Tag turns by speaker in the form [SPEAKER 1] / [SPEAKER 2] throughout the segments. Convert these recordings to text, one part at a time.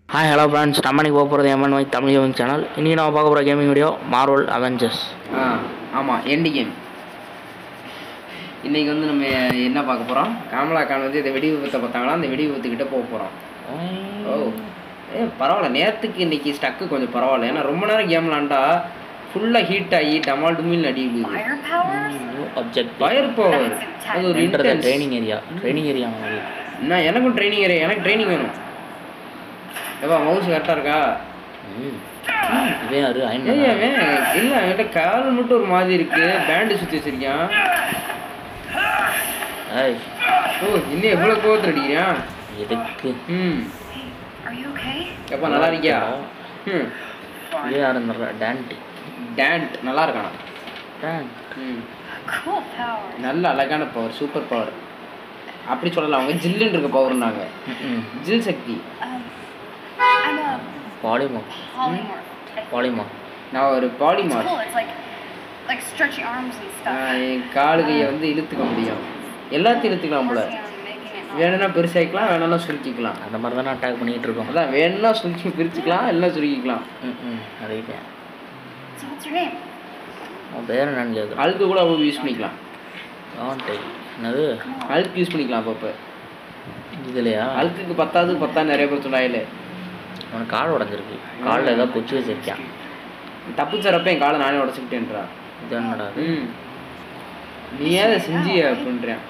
[SPEAKER 1] Hi hello friends நம்ம இன்னைக்கு போக போகிறது M N Y Tamil gaming channel இன்றைக்கி நம்ம பார்க்க போகிற கேமிங் வீடியோ மார்வல் அவெஞ்சர்ஸ்
[SPEAKER 2] ஆ ஆமாம் எண்டு கேம் இன்றைக்கி வந்து நம்ம என்ன பார்க்க போகிறோம் காமலா கான் வந்து இந்த வெடி விபத்தை பார்த்தாங்களா அந்த வெடி விபத்துக்கிட்ட போக போகிறோம் ஓ ஏ பரவாயில்ல நேற்றுக்கு இன்றைக்கி ஸ்டக்கு கொஞ்சம் பரவாயில்ல ஏன்னா ரொம்ப நேரம் கேம் விளாண்டா ஃபுல்லாக ஹீட் ஆகி டமால் டுமில் அடி விழுது
[SPEAKER 3] Fire powers?
[SPEAKER 1] Object
[SPEAKER 2] fire power அது ஒரு
[SPEAKER 1] enter the
[SPEAKER 2] intense
[SPEAKER 1] training area training area மாதிரி
[SPEAKER 2] நான் எனக்கும் ட்ரைனிங் எனக்கு ட்ரைனிங் வேணும் ஏப்பா மவுஸ் கரெக்டாக இருக்கா
[SPEAKER 1] ம். இவன் யாரு அயன்
[SPEAKER 2] ஏய் அவன் இல்லை அவன்கிட்ட கால் மட்டும் ஒரு மாதிரி இருக்கு பேண்டு சுற்றி வச்சிருக்கான்
[SPEAKER 1] ஏய்
[SPEAKER 2] ஓ இன்னும் எவ்வளோ கோவத்தில் அடிக்கிறான்
[SPEAKER 1] எதுக்கு
[SPEAKER 2] ம்
[SPEAKER 3] Are you okay?
[SPEAKER 2] எப்பா நல்லா இருக்கியா ம்
[SPEAKER 1] இவன் யாரு இந்த டேண்டி
[SPEAKER 2] டேண்ட் நல்லா இருக்கானா
[SPEAKER 1] டேண்ட்
[SPEAKER 2] ம்
[SPEAKER 3] Cool power.
[SPEAKER 2] நல்ல அழகான பவர் சூப்பர் பவர் அப்படி சொல்லலாம் அவங்க ஜில்லுன்னு இருக்க பவர்னாங்க
[SPEAKER 1] ம்
[SPEAKER 2] ஜில் சக்தி
[SPEAKER 3] Um, I'm a
[SPEAKER 1] பாலிமா
[SPEAKER 3] polymorph.
[SPEAKER 1] பாலிமா
[SPEAKER 2] நான் ஒரு
[SPEAKER 3] It's
[SPEAKER 2] polymer
[SPEAKER 3] cool. It's like like stretchy arms and stuff.
[SPEAKER 2] என் காலு கையை வந்து இழுத்துக்க முடியும் எல்லாத்தையும் இழுத்துக்கலாம் போல
[SPEAKER 3] Working on making it.
[SPEAKER 2] வேணும்னா பெருசாக்கிக்கலாம் வேணும்னா சுருக்கிக்கலாம்
[SPEAKER 1] அந்த மாதிரி தானே அட்டாக் பண்ணிகிட்டு இருக்கோம்
[SPEAKER 2] அதான் வேணும்னா சுருக்கி பிரிச்சுக்கலாம் இல்லைன்னா சுருக்கிக்கலாம்
[SPEAKER 1] ம் ம் right
[SPEAKER 3] So what's your name?
[SPEAKER 1] உன் பேர் என்னன்னு கேட்குறேன்
[SPEAKER 2] அழுக்கு கூட அப்போ யூஸ் பண்ணிக்கலாம்
[SPEAKER 1] ஆன்டை என்னது
[SPEAKER 2] அழுக்கு யூஸ் பண்ணிக்கலாம் அப்பப்போ
[SPEAKER 1] இதுலையா
[SPEAKER 2] அழுக்குக்கு பத்தாவது பத்தா நிறைய பேர் சொன்னாயில
[SPEAKER 1] அவனுக்கு கால் உடஞ்சிருக்கு காலில் ஏதாவது குச்சி வச்சிருக்கான்
[SPEAKER 2] தப்பிச்சறப்ப என் காலை நானே உடச்சிக்கிட்டேன்றா
[SPEAKER 1] இது என்னடா அது?
[SPEAKER 2] ம் நீ ஏன் அதை செஞ்சிய அப்படின்றேன்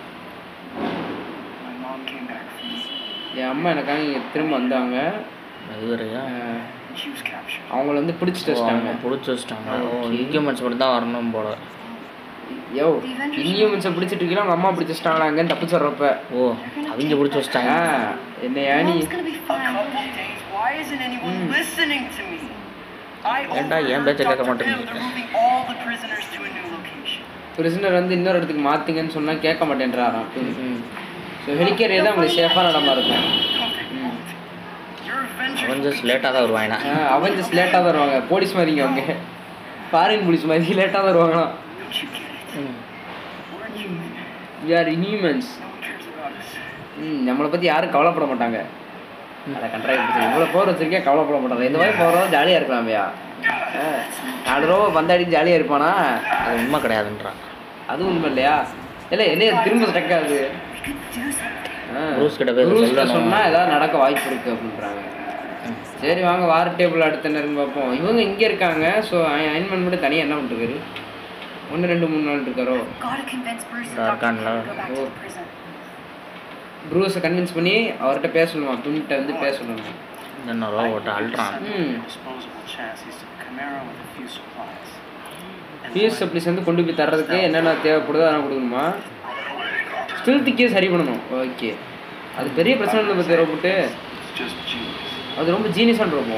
[SPEAKER 2] என் அம்மா எனக்காக இங்கே திரும்ப வந்தாங்க
[SPEAKER 1] அது வேறையா
[SPEAKER 2] அஹ், அவங்கள வந்து பிடிச்சிட்டு வச்சிட்டாங்க
[SPEAKER 1] பிடிச்சி வச்சிட்டாங்க ஓ இன்க்யூமெண்ட்ஸ் மட்டும் தான் வரணும் போல
[SPEAKER 2] யோ இங்கேயும் மிச்சம் பிடிச்சிட்டு இருக்கலாம் அவங்க அம்மா பிடிச்சி வச்சிட்டாங்களா அங்கேன்னு தப்பிச்சிட்றப்ப
[SPEAKER 1] ஓ அவங்க பிடிச்சி வச்சிட்டாங்க
[SPEAKER 2] ஆ என்னையா நீ
[SPEAKER 3] Mom's gonna be fine.
[SPEAKER 4] Why isn't anyone listening to me? I
[SPEAKER 1] ஏன்டா ஏன் பேச்ச கேட்க மாட்டேங்கிறீங்க?
[SPEAKER 4] They're moving all the prisoners to a new location.
[SPEAKER 2] Prisoner வந்து இன்னொரு இடத்துக்கு மாற்றுங்கன்னு சொன்னால் கேட்க மாட்டேன்றாராம்
[SPEAKER 1] ம்
[SPEAKER 2] ஸோ ஹெலிகேர் தான் உங்களுக்கு சேஃபான இடமா இருக்கும் ம்
[SPEAKER 4] Your adventure
[SPEAKER 1] அவஞ்சஸ் லேட்டாக தான் வருவாங்க
[SPEAKER 2] அவஞ்சஸ் லேட்டாக தான் வருவாங்க போலீஸ் மாதிரிங்க அவங்க ஃபாரின் போலீஸ் மாதிரி லேட்டாக தான் வருவாங்களாம்
[SPEAKER 4] don't you get it?
[SPEAKER 1] ம்
[SPEAKER 4] We're human.
[SPEAKER 2] We are Inhumans
[SPEAKER 4] No one cares about us.
[SPEAKER 2] ம் நம்மளை பற்றி யாரும் கவலைப்பட மாட்டாங்க அதை கண்ட்ராக்ட் பிடிச்சி இவ்வளோ போர் வச்சிருக்கேன் கவலைப்பட மாட்டாங்க இந்த மாதிரி போகிறோம் ஜாலியாக இருக்கலாமையா நாலு ரூபா பந்தாடி ஜாலியாக இருப்பானா
[SPEAKER 1] அது உண்மை கிடையாதுன்றான்
[SPEAKER 2] அது உண்மை இல்லையா இல்லை என்ன திரும்ப ஸ்டக் ஆகுது
[SPEAKER 3] We could do something.
[SPEAKER 1] Bruce கிட்ட போய்
[SPEAKER 2] ப்ரூஸ்கிட்ட
[SPEAKER 1] சொல்லணும்.
[SPEAKER 2] சொன்னால் ஏதாவது நடக்க வாய்ப்பு இருக்குது அப்படின்றாங்க
[SPEAKER 1] ம்.
[SPEAKER 2] சரி வாங்க வார டேபிள் அடுத்த நேரம் பார்ப்போம் இவங்க இங்கே இருக்காங்க ஸோ அயன்மன் மட்டும் தனியாக என்ன பண்ணிருக்காரு ஒன்று ரெண்டு மூணு நாள் இருக்காரோ
[SPEAKER 3] Gotta convince Bruce and
[SPEAKER 1] Dark
[SPEAKER 3] Dr.
[SPEAKER 1] and
[SPEAKER 3] Mann to
[SPEAKER 1] loud.
[SPEAKER 3] go back to the prison.
[SPEAKER 2] ப்ரூஸை கன்வின்ஸ் பண்ணி அவர்கிட்ட பேசணுமா துணிட்ட வந்து பேசணும்
[SPEAKER 1] என்ன ரோபோட்டை அல்ட்ரான்
[SPEAKER 2] ம்
[SPEAKER 4] Disposable chassis to the Camaro with a few supplies.
[SPEAKER 2] Few supplies வந்து கொண்டு போய் தர்றதுக்கு என்னென்ன தேவைப்படுதோ அதெல்லாம் கொடுக்கணுமா ஸ்டில்த்துக்கே சரி பண்ணணும் ஓகே அது பெரிய பிரச்சனை இல்லை பற்றி ரோபோட்டு
[SPEAKER 4] It's just genius.
[SPEAKER 2] அது ரொம்ப ஜீனியஸான ரோபோ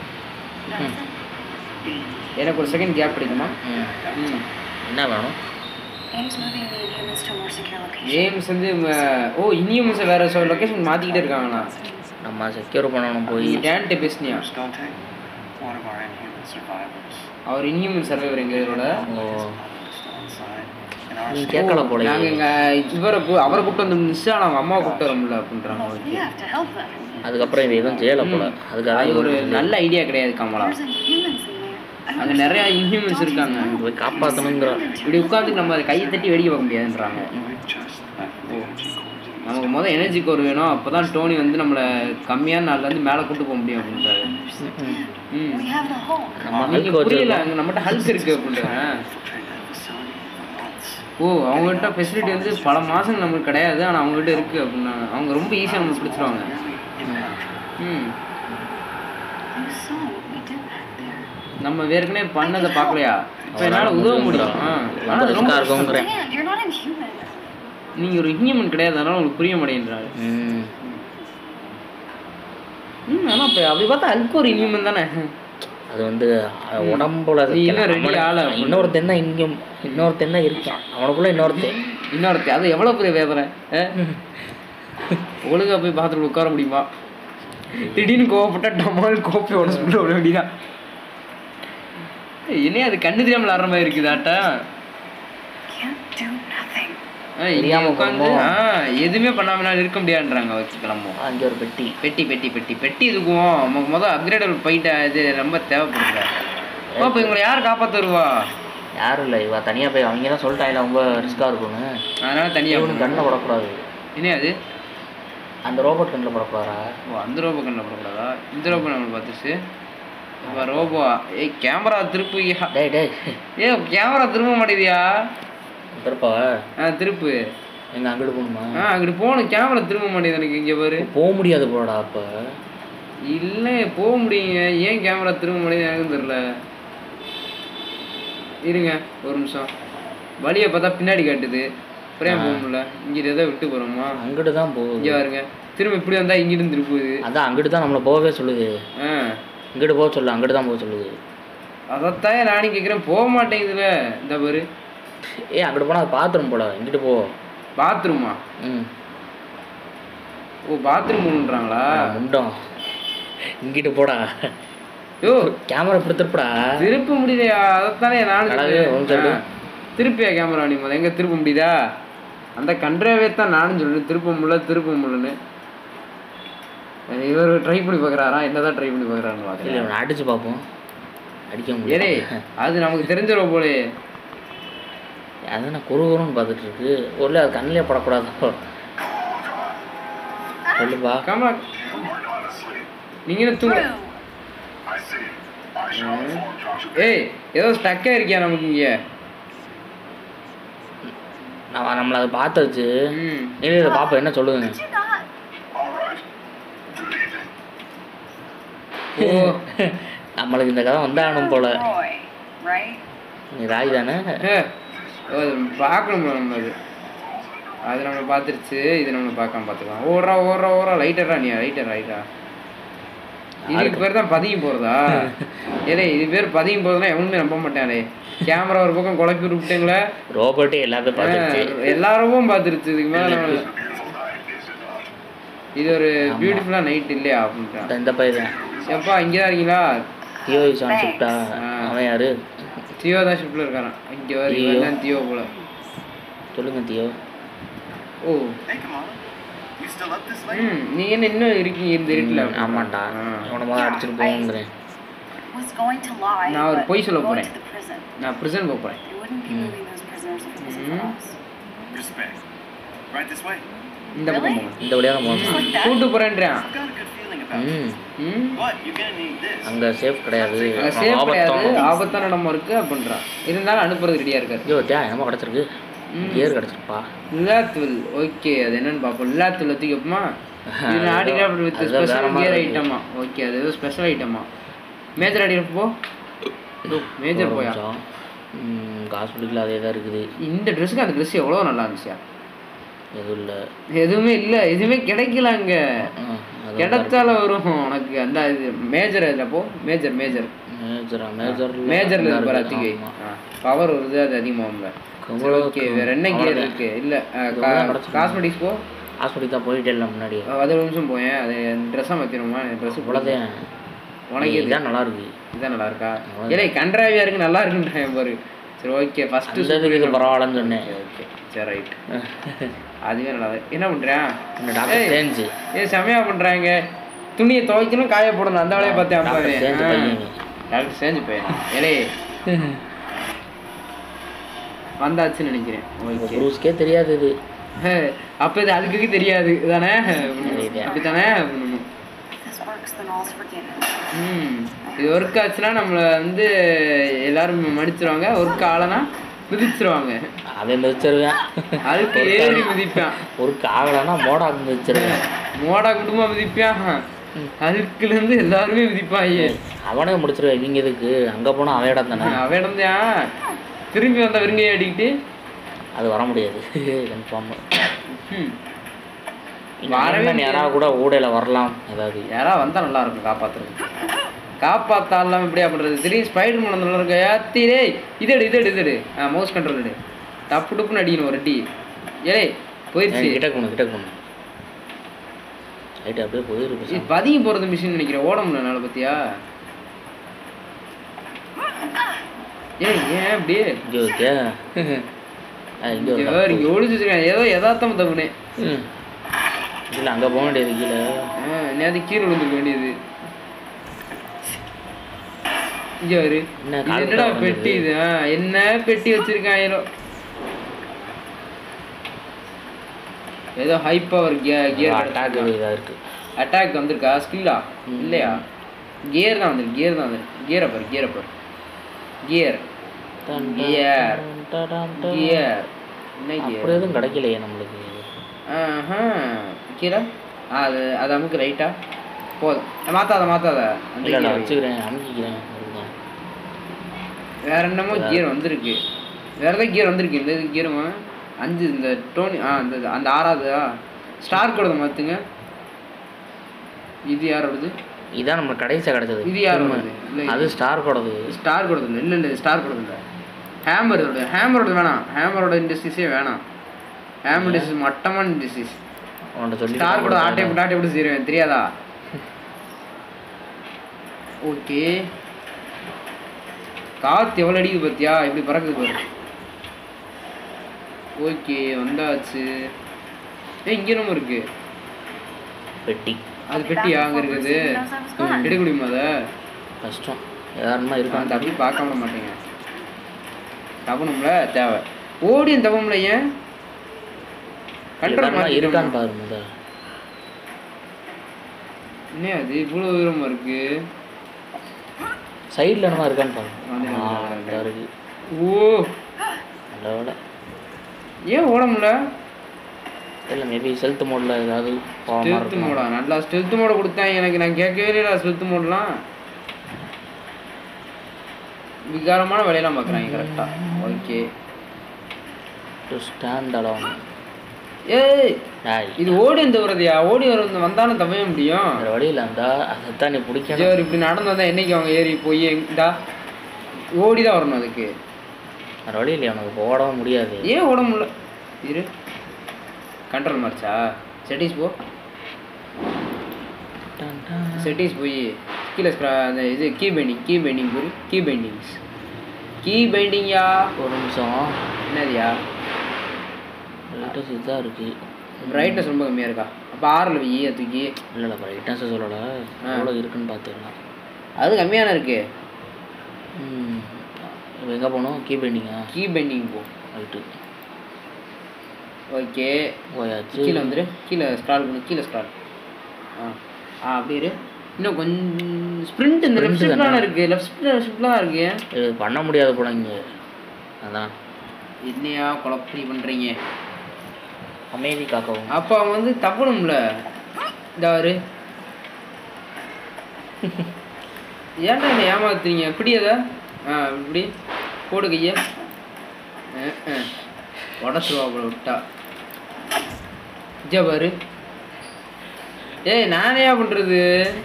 [SPEAKER 2] எனக்கு ஒரு செகண்ட் கேப் கிடைக்குமா
[SPEAKER 1] ம்
[SPEAKER 2] ம்
[SPEAKER 1] என்ன வேணும்
[SPEAKER 3] Ames moving the Inhumans to a more secure location.
[SPEAKER 2] James வந்து ம- ஓ இனியும் வேற லொக்கேஷன் மாற்றிக்கிட்டே இருக்காங்களா
[SPEAKER 1] நம்ம செக்யூர் பண்ணணும் போய்
[SPEAKER 2] நீ டேன்ட்டு பேசுனியா
[SPEAKER 4] Scotty, one of our inhuman survivors.
[SPEAKER 2] அவர் இனியும் சர்வைவர் எங்க இதோட
[SPEAKER 1] ஓ
[SPEAKER 4] Still inside. And our
[SPEAKER 1] நீ கேட்கல போல
[SPEAKER 2] நாங்கள் இங்கே இவரை கூ- அவரை கூப்பிட்டு வந்து மிஸ்ஸா அவங்க அம்மாவை கூப்பிட்டு வர முடியல அப்படின்றாங்க
[SPEAKER 3] We
[SPEAKER 2] okay
[SPEAKER 3] have to help them.
[SPEAKER 1] அதுக்கப்புறம் இது எதுவும் செய்யலை போல அதுக்காக
[SPEAKER 2] அது ஒரு நல்ல ஐடியா கிடையாது Kamala
[SPEAKER 3] There's Inhumans in there. I
[SPEAKER 2] அங்கே நிறைய இன்ஹியூமன்ஸ் இருக்காங்க
[SPEAKER 1] போய் காப்பாற்றணுங்கிற
[SPEAKER 2] இப்படி உட்காந்து நம்ம அதை கையை தட்டி வேடிக்கை பார்க்க முடியாதுன்றாங்க
[SPEAKER 4] just left the energy cores.
[SPEAKER 2] நமக்கு முதல் எனர்ஜி கோர் வேணும் அப்போ தான் டோனி வந்து நம்மளை கம்மியான நாள்ல இருந்து மேலே கூட்டு போக முடியும் அப்படின்றாரு ம்
[SPEAKER 3] We have the Hulk.
[SPEAKER 1] நம்ம
[SPEAKER 2] நீங்க
[SPEAKER 1] ஹல்க்
[SPEAKER 2] புரியல
[SPEAKER 1] வச்சிருக்கோம்
[SPEAKER 2] அங்கே நம்மகிட்ட ஹல்க் இருக்கு அப்படின்றாங்க
[SPEAKER 4] Infiltrated the facility for months.
[SPEAKER 2] ஓ அவங்ககிட்ட ஃபெசிலிட்டி வந்து பல மாதம் நம்மளுக்கு கிடையாது ஆனால் அவங்ககிட்ட இருக்கு அப்படின்னாங்க அவங்க ரொம்ப ஈஸியாக நம்ம பிடிச்சிருவாங்க ம்
[SPEAKER 3] You saw what we did back there.
[SPEAKER 2] நம்ம ஏற்கனவே பண்ணதை பார்க்கலையா இப்போ என்னால் உதவ முடியும் ஆ ஆனால் அது ரொம்ப
[SPEAKER 1] ரிஸ்காக இருக்குங்கிறேன்
[SPEAKER 3] Dan, you're not inhuman.
[SPEAKER 2] நீங்கள் ஒரு இன்ஹியூமன் கிடையாது அதனால உங்களுக்கு புரிய மாட்டேன்றாரு
[SPEAKER 1] ம்
[SPEAKER 2] ம் ஆனால் இப்போ அப்படி பார்த்தா ஹல்க் ஒரு இன்ஹியூமன் தானே
[SPEAKER 1] அது வந்து அஹ், உடம்புல
[SPEAKER 2] நீ
[SPEAKER 1] இருக்க
[SPEAKER 2] இன்னும் ரெடி
[SPEAKER 1] நம்மள-
[SPEAKER 2] ஆள
[SPEAKER 1] இன்னொருத்தன் தான் இங்கும் இன்னொருத்தன் தான் இருக்கான் அவனுக்குள்ள இன்னொருத்தன்
[SPEAKER 2] இன்னொருத்தி அது எவ்வளோ பெரிய வேதனை ஆ? ஒழுங்கா போய் பாத்ரூம் உட்கார முடியுமா திடீர்னு கோவப்பட்டா டமால் கோப்பை உடச்சு விட வேண்டியதான் என்ன அது கண்ணு தெரியாமல் ஆடுற மாதிரி இருக்குது ஆட்டா
[SPEAKER 3] Can't do nothing.
[SPEAKER 2] ஆ, இங்க
[SPEAKER 1] தெரியாம
[SPEAKER 2] உட்காந்து
[SPEAKER 1] போகுமோ?
[SPEAKER 2] ஆ எதுவுமே பண்ணாமலாம் இருக்க முடியாதுன்றாங்க வச்சு கிளம்பும்
[SPEAKER 1] அங்கே ஒரு பெட்டி
[SPEAKER 2] பெட்டி பெட்டி பெட்டி பெட்டி இதுக்கும் நமக்கு முதல் அப்கிரேட் போயிட்டா இது ரொம்ப தேவைப்படுது ஓ இப்போ இவங்களை யார் காப்பாற்ற வருவா
[SPEAKER 1] யாரும் இல்லை இவ தனியாக போய் அவங்க தான் சொல்லிட்டாங்க ரொம்ப ரிஸ்க்காக இருக்கும்னு
[SPEAKER 2] அதனால தனியாக
[SPEAKER 1] இவனுக்கு கண்ணில் படக்கூடாது
[SPEAKER 2] என்ன அது
[SPEAKER 1] அந்த ரோபோட் கண்ணில் படக்கூடாதா
[SPEAKER 2] ஓ அந்த ரோபோ கண்ணில் போடக்கூடாதா இந்த ரோபோ நம்மளை பார்த்துச்சு இப்போ ரோபோ ஏய் கேமரா திருப்புயா
[SPEAKER 1] டேய் டேய்
[SPEAKER 2] ஏ கேமரா திரும்ப மாட்டேதியா
[SPEAKER 1] திருப்பா
[SPEAKER 2] ஆ திருப்பு
[SPEAKER 1] எங்க அங்கிட்டு போகணுமா
[SPEAKER 2] ஆ அங்கிட்டு போகணும் கேமரா திரும்ப மாட்டேங்குது எனக்கு இங்கே பாரு
[SPEAKER 1] போக முடியாது போடா அப்போ
[SPEAKER 2] இல்லை போக முடியுங்க ஏன் கேமரா திரும்ப மாட்டேங்குது எனக்கும் தெரில இருங்க ஒரு நிமிஷம் வழியை பார்த்தா பின்னாடி காட்டுது அப்புறம் ஏன் போக முடியல இங்கே ஏதோ விட்டு போகிறோமா
[SPEAKER 1] அங்கிட்டு தான் போகுது
[SPEAKER 2] இங்கே பாருங்க திரும்ப இப்படி வந்தால் இங்கிட்டு திருப்புது
[SPEAKER 1] அதான் அங்கிட்டு தான் நம்மளை போகவே சொல்லுது
[SPEAKER 2] ஆ
[SPEAKER 1] இங்கிட்டு போக சொல்லு அங்கிட்டு தான் போக சொல்லுது
[SPEAKER 2] அதைத்தான் நானும் கேட்குறேன் போக மாட்டேங்குதுல இந்த பாரு
[SPEAKER 1] ஏய் அங்கிட்டு போனால் அது பாத்ரூம் போல இங்கிட்டு போ
[SPEAKER 2] பாத்ரூமா
[SPEAKER 1] ம்
[SPEAKER 2] ஓ பாத்ரூம் போகணுன்றாங்களா
[SPEAKER 1] முண்டம் இங்கிட்டு போடா
[SPEAKER 2] யோ
[SPEAKER 1] கேமரா இப்படி திருப்படா
[SPEAKER 2] திருப்ப முடியலையா அதைத்தானே நானும்
[SPEAKER 1] அழகு, ஒரு
[SPEAKER 2] சொல்றேன்.
[SPEAKER 1] சொல்லு.
[SPEAKER 2] ஆ. திருப்பியா கேமரா நீ முதல்ல எங்க திருப்ப முடியுதா அந்த கன்றாவே தான் நானும் சொல்றேன் திருப்ப முடியல திருப்ப முடியலன்னு இவர் ட்ரை பண்ணி பார்க்குறாரா என்னதான் ட்ரை பண்ணி பார்க்குறாருன்னு
[SPEAKER 1] இல்லை
[SPEAKER 2] பார்க்குறேன்
[SPEAKER 1] இவனை அடிச்சு பார்ப்போம் அடிக்க
[SPEAKER 2] ஏலே
[SPEAKER 1] முடியல
[SPEAKER 2] அது நமக்கு தெரிஞ்சிடும் போலே
[SPEAKER 1] அது நான் குறு குறுன்னு பார்த்துட்டு இருக்கு ஒரு அது கண்ணிலே படக்கூடாதோ சொல்லுப்பா
[SPEAKER 2] கமலா நீங்க என்ன தூங்க ஏய் ஏதோ ஸ்டக்கா இருக்கியா நமக்கு இங்க
[SPEAKER 1] நான் நம்மளை அதை பார்த்தாச்சு
[SPEAKER 2] ம்
[SPEAKER 1] இல்லை இதை பாப்பா என்ன சொல்லுதுங்க
[SPEAKER 2] ஓ
[SPEAKER 1] நம்மளுக்கு இந்த கதை வந்தாகணும் போல
[SPEAKER 3] Roy, right?
[SPEAKER 1] நீ ராய் தானே
[SPEAKER 2] ஏ, ஓ, அது பார்க்கணும்ல நம்ம அது அது நம்மளை பார்த்துருச்சு இது நம்மளை பார்க்காம பார்த்துக்கலாம் ஓடுறா ஓடுறா ஓடுறா லைட்டரா நீ லைட்டர் ரைட்டா இதுக்கு பேர் தான் பதுங்கி போகிறதா ஏலே இது பேர் பதுங்கி போகிறதுலாம் எவனுமே நம்ப மாட்டானே கேமரா ஒரு பக்கம் குழப்பி விட்டுங்களே
[SPEAKER 1] ரோபோட்டே எல்லாத்தையும் பார்த்துருச்சு
[SPEAKER 2] எல்லாரும் பார்த்துருச்சு இதுக்கு மேலே நம்ம இது ஒரு பியூட்டிஃபுல்லாக நைட் இல்லையா அப்படின்ட்டான்
[SPEAKER 1] இந்த- இந்த பையன்
[SPEAKER 2] எப்பா இங்கே தான் இருக்கீங்களா
[SPEAKER 1] தியோ இசான் ஷிஃப்டா அவன் யாரு
[SPEAKER 2] தியோ தான் ஷிஃப்டில் இருக்காரான் இங்கே வர
[SPEAKER 1] தியோ.
[SPEAKER 2] இவன் தான் தியோ போல
[SPEAKER 1] சொல்லுங்க தியோ
[SPEAKER 2] ஓ
[SPEAKER 4] Hey, Kamala. You still up this late?
[SPEAKER 2] ம் நீ என்ன இன்னும் இருக்கீங்க இந்த இருட்டில்
[SPEAKER 1] ம், ஆமாண்டா இவனை முதல்ல அடிச்சுட்டு போங்கிறேன்
[SPEAKER 3] Was going to lie.
[SPEAKER 2] நான் ஒரு
[SPEAKER 3] but
[SPEAKER 2] பொய் சொல்ல
[SPEAKER 3] going
[SPEAKER 2] போறேன்.
[SPEAKER 3] to the prison.
[SPEAKER 2] நான் ப்ரிசன் போகிறேன்
[SPEAKER 3] They wouldn't be moving those prisoners if it wasn't for us.
[SPEAKER 4] Respect. Right this way.
[SPEAKER 2] இந்த பக்கம்
[SPEAKER 3] Really?
[SPEAKER 2] போங்க
[SPEAKER 1] இந்த வழியாக போகணும்
[SPEAKER 3] Just like that?
[SPEAKER 2] கூட்டு போகிறேன்றான்
[SPEAKER 4] I've got a good feeling about it.
[SPEAKER 1] ம்
[SPEAKER 2] ம்
[SPEAKER 4] But you're gonna need this.
[SPEAKER 1] அங்கே சேஃப் கிடையாது
[SPEAKER 2] அங்கே சேஃப் கிடையாது
[SPEAKER 1] ஆபத்தம்
[SPEAKER 2] ஆபத்தான இடம் இருக்கு அப்படின்றான் இருந்தாலும் அனுப்புறது ரெடியாக இருக்காரு
[SPEAKER 1] ஐயோ தே என்னமோ கிடச்சிருக்கு கியர் கிடச்சிருப்பா
[SPEAKER 2] இல்லாத்துவல் ஓகே அது என்னன்னு பார்ப்போம் இல்லாத்துவல் தூக்கி வைப்போமா இது ஆடிகிராஃப்ட் வித்
[SPEAKER 1] அதுதான் வேற
[SPEAKER 2] ஸ்பெஷல்
[SPEAKER 1] மாதிரி
[SPEAKER 2] கியர்
[SPEAKER 1] இருக்கு.
[SPEAKER 2] ஐட்டமா ஓகே அது ஏதோ ஸ்பெஷல் ஐட்டமா மேஜர் ஆடிகிராஃப் போ மேஜர்
[SPEAKER 1] ஒரு
[SPEAKER 2] போயா
[SPEAKER 1] நிமிஷம். ம், ஹாஸ்பிட்டலில் அதே தான் இருக்குது
[SPEAKER 2] இந்த ட்ரெஸ்ஸுக்கு அந்த ட்ரெஸ் எவ்வளோ நல்லா இருந்துச்சா
[SPEAKER 1] எதுவும் இல்லை
[SPEAKER 2] எதுவுமே இல்லை எதுவுமே கிடைக்கல அங்கே
[SPEAKER 1] அது
[SPEAKER 2] கிடைச்சால வரும் உனக்கு அந்த இது மேஜர் அதில் போ மேஜர் மேஜர்
[SPEAKER 1] மேஜரா மேஜர்
[SPEAKER 2] மேஜர்ல இருக்கு பாரு அத்திகை பவர் வருது அது அதிகமாகும்ல சரி ஓகே வேற என்ன கியர் இருக்கு இல்ல காஸ்மெட்டிக்ஸ் போ
[SPEAKER 1] ஹாஸ்பிட்டல் தான் போயிட்டே இல்லை முன்னாடி
[SPEAKER 2] அது ஒரு நிமிஷம் போயேன் அது ட்ரெஸ்ஸாக மாற்றிடுமா ட்ரெஸ்
[SPEAKER 1] இவ்வளோதான்
[SPEAKER 2] உனக்கு இது
[SPEAKER 1] இதுதான் நல்லா இருக்கு
[SPEAKER 2] இதான் நல்லா இருக்கா இல்லை கன்றாவியா இருக்கு நல்லா இருக்குன்றேன் பாரு சரி ஓகே ஃபர்ஸ்ட்
[SPEAKER 1] அந்த இதுக்கு இது பரவாயில்லன்னு சொன்னேன்
[SPEAKER 2] ஓகே சரி ரைட் அதுவே நல்லா இருக்கு. என்ன பண்றேன்
[SPEAKER 1] இந்த டாக்டர் சேஞ்சு
[SPEAKER 2] ஏ செமையா பண்றாங்க துணியை துவைக்கணும் காய போடணும் அந்த வேலையை பார்த்தேன்
[SPEAKER 1] டாக்டர்
[SPEAKER 2] அப்பாவே
[SPEAKER 1] சேஞ்சு
[SPEAKER 2] ஆ.
[SPEAKER 1] பையன்
[SPEAKER 2] டாக்டர் சேஞ்சு பையன் ஏலே வந்தாச்சுன்னு நினைக்கிறேன் ஓகே
[SPEAKER 1] ப்ரூஸ்க்கே தெரியாது இது
[SPEAKER 2] அப்போ இது அதுக்கு தெரியாது தானே
[SPEAKER 1] தெரியுது.
[SPEAKER 2] அப்படித்தானே பண்ணணும்
[SPEAKER 3] If this works, then all's forgiven.
[SPEAKER 2] ம் இது ஒர்க் ஆச்சுன்னா நம்மளை வந்து எல்லாரும் மன்னிச்சிருவாங்க ஒர்க் ஆகலைன்னா மிதிச்சிருவாங்க
[SPEAKER 1] அதை மிதிச்சிருவேன்
[SPEAKER 2] அதுக்கு ஏறி மிதிப்பான்
[SPEAKER 1] ஒரு காகலன்னா மோடா மிதிச்சிருவேன்
[SPEAKER 2] மோடா குடும்பம் மிதிப்பான் அதுக்குலேருந்து எல்லாருமே மிதிப்பாங்க
[SPEAKER 1] அவனே முடிச்சிருவேன் இவங்க எதுக்கு அங்கே போனால் அவன் இடம் தானே
[SPEAKER 2] அவன் இடந்தான் திரும்பி வந்த விருங்கையை அடிக்கிட்டு
[SPEAKER 1] அது வர முடியாது கன்ஃபார்ம்
[SPEAKER 2] ம் வரவே
[SPEAKER 1] வரவே யாராவது கூட ஊடையில் வரலாம் ஏதாவது
[SPEAKER 2] யாரா வந்தா நல்லா இருக்கும் காப்பாத்துறது காப்பாத்தாலாம் எப்படியா பண்றது திடீர்னு ஸ்பைடர் மேன் நல்லா இருக்கு ஏத்திரே இதெடு இதெடு இதெடு ஆ மவுஸ் கண்ட்ரோல் எடு டப்பு டப்புன்னு அடிக்கணும் ஒரு அடி ஏலே போயிடுச்சு
[SPEAKER 1] கிட்ட கொண்டு கிட்ட கொண்டு ரைட்டு அப்படியே போயிருக்கு
[SPEAKER 2] இது பதுங்கி போறது மிஷின் நினைக்கிறேன் ஓட முடியல என்னால பத்தியா ஏய் ஏன் அப்படியே
[SPEAKER 1] இங்கே ஓகே இங்கே
[SPEAKER 2] இங்க வேற இங்க ஒளிச்சு வச்சிருக்கேன் ஏதோ யதார்த்தம் தப்புனே
[SPEAKER 1] ம் இல்லை அங்கே போக வேண்டியது கீழே
[SPEAKER 2] நேரத்து கீழே விழுந்துருக்க வேண்டியது இங்க வரு
[SPEAKER 1] என்ன
[SPEAKER 2] இது
[SPEAKER 1] காலத்துல
[SPEAKER 2] என்னடா
[SPEAKER 1] வந்தது?
[SPEAKER 2] பெட்டி இது ஆ, என்ன பெட்டி வச்சிருக்காங்க ஏதோ ஹை பவர் கியர்
[SPEAKER 1] அட்டாக் இதாக இருக்குது
[SPEAKER 2] அட்டாக் வந்திருக்கா ஸ்கில்லா இல்லையா கியர் தான் வந்திருக்கு கியர் தான் வந்திருக்கு கியரை பாரு கியரை பாரு கியர் கியர் கியர் என்ன கியர்
[SPEAKER 1] அப்படி எதுவும் கிடைக்கலையே நம்மளுக்கு
[SPEAKER 2] ஆஹா கீழே ஆ, அது அது அமுக்கு ரைட்டா போதும் மாத்தாத மாத்தாத அந்த
[SPEAKER 1] இல்லை
[SPEAKER 2] gear
[SPEAKER 1] நான்
[SPEAKER 2] வை.
[SPEAKER 1] வச்சுக்கிறேன் அமுக்கிக்கிறேன் அதுதான்.
[SPEAKER 2] வேற என்னமோ கியர் வந்திருக்கு வேற ஏதாவது கியர் வந்திருக்கு இந்த இது கியருமா அஞ்சு இந்த டோனி ஆ அந்த இது, அந்த ஆறாவதா ஸ்டார் கொடுத மாத்துங்க இது யாரோடது
[SPEAKER 1] இதான் நம்மளுக்கு கடைசியாக கிடைச்சது
[SPEAKER 2] இது யாரோடது இல்லை
[SPEAKER 1] அது ஸ்டார் கூடது
[SPEAKER 2] ஸ்டார் கொடுது இல்லை இல்லை இல்லை ஸ்டார் கொடுது இல்லை ஹேமரோட ஹேமரோட வேணாம் ஹேமரோட இண்டஸ்ட்ரீஸே வேணாம் ஹேமர் இண்டஸ்ட்ரீஸ் மட்டமான இண்டஸ்ட்ரீஸ்
[SPEAKER 1] உன்ட்ட சொல்லி
[SPEAKER 2] ஸ்டார் கூட ஆட்டை போட்டு ஆட்டை போட்டு செய்வேன் தெரியாதா ஓகே காத்து எவ்வளோ அடிக்குது பார்த்தியா இப்படி பறக்குது பாரு ஓகே வந்தாச்சு ஏய் இங்கே நம்ம இருக்கு
[SPEAKER 1] பெட்டி
[SPEAKER 2] அது பெட்டியா அங்கே இருக்குது எடுக்க முடியுமா அதை
[SPEAKER 1] கஷ்டம் யாருமா இருக்கான்
[SPEAKER 2] அந்த அப்படி பார்க்க விட மாட்டேங்க தவணும்ல தேவை ஓடியும் தவம்ல ஏன் கண்ட்ரோல்
[SPEAKER 1] யாருமா
[SPEAKER 2] மாட்டிருக்கான்
[SPEAKER 1] இருக்கான்னு பாரு முத
[SPEAKER 2] என்ன அது இவ்வளோ தூரமா இருக்கு
[SPEAKER 1] சைடில் என்னமா இருக்கான்னு பாரு
[SPEAKER 2] வந்து
[SPEAKER 1] ஆ
[SPEAKER 2] வந்து
[SPEAKER 1] இதா இருக்கு
[SPEAKER 2] ஓ
[SPEAKER 1] நல்ல வேலை
[SPEAKER 2] ஏன் ஓட முடியல
[SPEAKER 1] இல்லை மேபி செல்த் மோடில் ஏதாவது போகாம
[SPEAKER 2] ஸ்டெல்த்
[SPEAKER 1] இருக்கும்
[SPEAKER 2] மோடா நல்லா ஸ்டெல்த் மோட கொடுத்தாங்க எனக்கு நான் கேட்கவே இல்லைடா ஸ்டெல்த் மோடலாம் விகாரமான வேலையெல்லாம் பார்க்குறாங்க கரெக்டாக ஓகே
[SPEAKER 1] டு ஸ்டாண்ட் அலோன்
[SPEAKER 2] ஏய்
[SPEAKER 1] டாய்
[SPEAKER 2] இது ஓடி வந்து வரதையா ஓடி வர வந்தாலும் தவைய முடியும்
[SPEAKER 1] வேறு வழியில் இருந்தா அதைத்தான் நீ பிடிக்கணும்
[SPEAKER 2] சரி இப்படி நடந்து வந்தா என்னைக்கு அவங்க ஏறி போய் இந்தா ஓடி தான் வரணும் அதுக்கு
[SPEAKER 1] வேறு வழி இல்லையா உனக்கு இப்போ ஓடவும் முடியாது
[SPEAKER 2] ஏன் ஓட முடியல இரு கண்ட்ரோல் மாறிச்சா செட்டிங்ஸ் போ
[SPEAKER 1] டன் டன்.
[SPEAKER 2] செட்டிங்ஸ் போய் கீழே scra- அந்த இது கீ பைண்டிங் கீ பைண்டிங் போய் கீ பைண்டிங்ஸ் கீ பைண்டிங்யா
[SPEAKER 1] ஒரு நிமிஷம்
[SPEAKER 2] என்னதுயா
[SPEAKER 1] லைட்டஸ் இதாக இருக்குது
[SPEAKER 2] பிரைட்னஸ் ரொம்ப கம்மியாக இருக்கா அப்போ ஆறில் வை அதை தூக்கி
[SPEAKER 1] இல்லை இல்லை லைட்டஸை சொல்லலை எவ்வளோ இருக்குன்னு பார்த்துக்கலாம்
[SPEAKER 2] அது கம்மியான இருக்கு
[SPEAKER 1] ம் இப்போ எங்கே போகணும் கீ பெயிண்டிங்கா
[SPEAKER 2] கீ பைண்டிங் போ
[SPEAKER 1] ரைட்டு
[SPEAKER 2] ஓகே
[SPEAKER 1] போயாச்சு
[SPEAKER 2] கீழே வந்துரு கீழே ஸ்க்ரால் பண்ணு கீழே ஸ்க்ரால் ஆ ஆ அப்படியே இரு இன்னும் கொஞ்சம் ஸ்ப்ரிண்ட் இந்த லெஃப்ட்
[SPEAKER 1] Sprint
[SPEAKER 2] ஷிஃப்ட்லாம்
[SPEAKER 1] தானே?
[SPEAKER 2] இருக்கு லெஃப்ட் ஷிஃப்ட் ஷிஃப்ட்லாம் இருக்கு
[SPEAKER 1] இது பண்ண முடியாது போல இங்கே அதான்
[SPEAKER 2] என்னையா குழப்படி பண்ணுறீங்க
[SPEAKER 1] அமைதி காக்கவும்
[SPEAKER 2] அப்போ அவன் வந்து தப்பணும்ல இந்த அவரு ஏன்டா என்னை ஏமாத்துறீங்க எப்படி அதை ஆ இப்படி போடு கைய உடச்சுவா அவ்வளோ விட்டா இஜா பாரு ஏய் நானே பண்ணுறது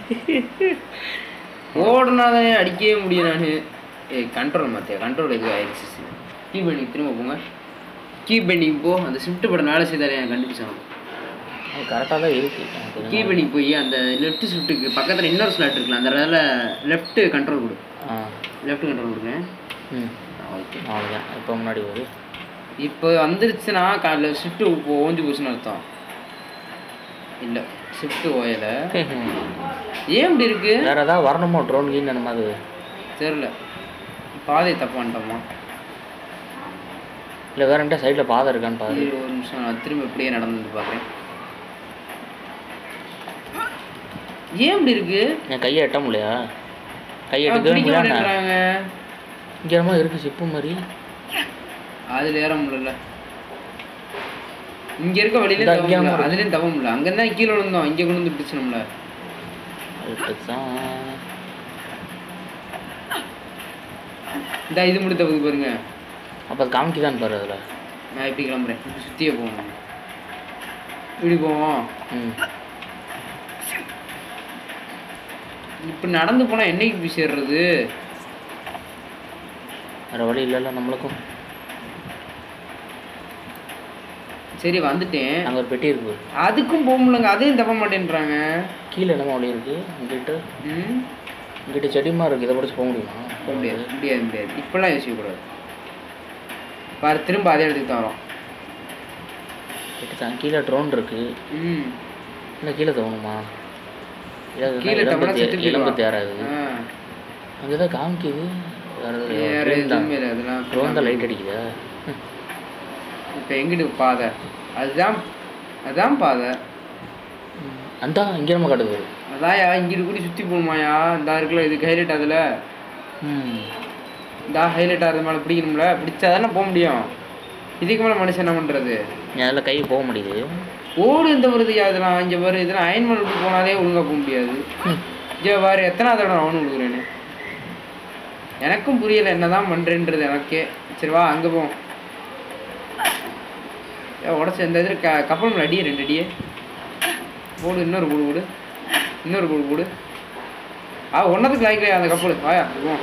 [SPEAKER 2] ஓடுனாதானே அடிக்கவே முடியும் நான் ஏய் கண்ட்ரோல் மாற்றியா கண்ட்ரோல் இது ஆயிடுச்சு கீ பெண்டிங் திரும்ப போங்க கீ பெண்டிங் போ அந்த ஷிஃப்ட் படம் வேலை செய்தாலே எனக்கு கண்டுபிடிச்சாங்க
[SPEAKER 1] அது கரெக்டாக தான் இருக்கு எனக்கு
[SPEAKER 2] கீ
[SPEAKER 1] தெரிஞ்ச
[SPEAKER 2] பெண்டிங் போய் அந்த லெஃப்ட் ஷிஃப்ட்டுக்கு பக்கத்தில் இன்னொரு ஸ்லாட் இருக்குல்ல அந்த இடத்துல லெஃப்ட் கண்ட்ரோல் கொடு
[SPEAKER 1] ஆ
[SPEAKER 2] லெஃப்ட் கண்ட்ரோல் கொடுங்க
[SPEAKER 1] ம்
[SPEAKER 2] ஓகே
[SPEAKER 1] அவ்வளோதான் இப்போ முன்னாடி ஒரு
[SPEAKER 2] இப்போ வந்துருச்சுன்னா காலைல ஷிஃப்ட் இப்போ ஓஞ்சி போச்சுன்னு அர்த்தம் இல்லை ஷிஃப்ட் ஓயலை ஏன் இப்படி இருக்கு
[SPEAKER 1] வேறு ஏதாவது வரணுமோ ட்ரோன் கீன் அந்த மாதிரி
[SPEAKER 2] தெரில பாதை தப்பு பண்ணிட்டோமா
[SPEAKER 1] இல்லை வேற என்கிட்ட சைடில் பாதை இருக்கான்னு பாரு
[SPEAKER 2] இரு, ஒரு நிமிஷம் நான் திரும்ப இப்படியே நடந்து வந்து பார்க்குறேன் ஏன் இப்படி இருக்கு
[SPEAKER 1] என் கையை எட்ட முடியலையா கை
[SPEAKER 2] ஆ,
[SPEAKER 1] எடுக்கவே
[SPEAKER 2] பிடிக்க
[SPEAKER 1] முடியாது
[SPEAKER 2] மாட்டேங்கிறாங்க
[SPEAKER 1] இங்கே என்னமோ இருக்குது சிப்பு மாதிரி
[SPEAKER 2] அதுல ஏற முடியல இங்க இருக்க வழியில
[SPEAKER 1] இந்தா,
[SPEAKER 2] தவ
[SPEAKER 1] இங்க
[SPEAKER 2] முடியல
[SPEAKER 1] இருக்கு.
[SPEAKER 2] அதுலயும் தவ முடியல அங்க தான் கீழே விழுந்தோம் இங்க கொண்டு வந்து பிடிச்சணும்ல
[SPEAKER 1] தான்
[SPEAKER 2] இந்த இது மட்டும் தப்புது பாருங்க
[SPEAKER 1] அப்போ அது காமிக்குதான்னு பாரு அதில்
[SPEAKER 2] நான் இப்படி கிளம்புறேன் இப்படி சுத்தியே போவோம் இப்படி போவோம்
[SPEAKER 1] ம்
[SPEAKER 2] இப்ப நடந்து போனா என்னைக்கு போய் சேர்றது
[SPEAKER 1] வேறு வழி இல்லைல்ல நம்மளுக்கும்
[SPEAKER 2] சரி வந்துட்டேன்
[SPEAKER 1] அங்கே ஒரு பெட்டி இருக்கு
[SPEAKER 2] அதுக்கும் போக முடியலங்க அதையும் தப்ப மாட்டேன்றாங்க
[SPEAKER 1] கீழே என்னமோ வழி இருக்கு இங்கிட்ட
[SPEAKER 2] ம்
[SPEAKER 1] இங்கிட்ட செடிமா இருக்கு இதை பிடிச்சி போக முடியுமா
[SPEAKER 2] போக முடியாது முடியாது முடியாது இப்பெல்லாம் யோசிக்க கூடாது பாரு திரும்ப அதே இடத்துக்கு தான் வரோம்
[SPEAKER 1] எடுத்தான் கீழே ட்ரோன் இருக்கு
[SPEAKER 2] ம்
[SPEAKER 1] இல்லை கீழே தோணுமா
[SPEAKER 2] கீழே தவறா செத்து
[SPEAKER 1] இளம்பு
[SPEAKER 2] போயிடுவான்.
[SPEAKER 1] தேராது
[SPEAKER 2] ஆ.
[SPEAKER 1] அங்கே தான் காமிக்குது வேறு
[SPEAKER 2] வேற
[SPEAKER 1] ட்ரெயின் தான்
[SPEAKER 2] எதுவுமே இல்லை அதெல்லாம்
[SPEAKER 1] ட்ரோன் தான் லைட் அடிக்குதா
[SPEAKER 2] இப்போ எங்கிட்டு பாதை அதுதான் அதான் பாதை
[SPEAKER 1] அந்த இங்கே நம்ம காட்டுது
[SPEAKER 2] அதான்யா இங்கிட்டு கூடி சுற்றி போகணுமாயா இந்த இருக்குல்ல இது ஹைலைட் அதில்
[SPEAKER 1] ம்
[SPEAKER 2] இந்த ஹைலைட் ஆகிறது மேலே பிடிக்கணும்ல பிடிச்சா தானே போக முடியும் இதுக்கு மேலே மனுஷன் என்ன பண்ணுறது
[SPEAKER 1] நீ அதில் கை போக முடியுது
[SPEAKER 2] ஓடு எந்த வருதுயா இதெல்லாம் இங்கே பாரு இதெல்லாம் அயன்மேல் விட்டு போனாலே ஒழுங்காக போக முடியாது இங்கே பாரு எத்தனாவது இடம் அவனு விழுகுறேன்னு எனக்கும் புரியலை என்னதான் பண்ணுறேன்றது எனக்கே சரி வா அங்கே போவோம் ஏ உடச்சி இந்த இதில் க கப்பல் மேலே அடியே ரெண்டு அடியே போடு இன்னொரு போடு போடு இன்னொரு போடு போடு ஆ ஒன்றதுக்கு லாய்க்கலையா அந்த கப்பல் வாயா போவோம்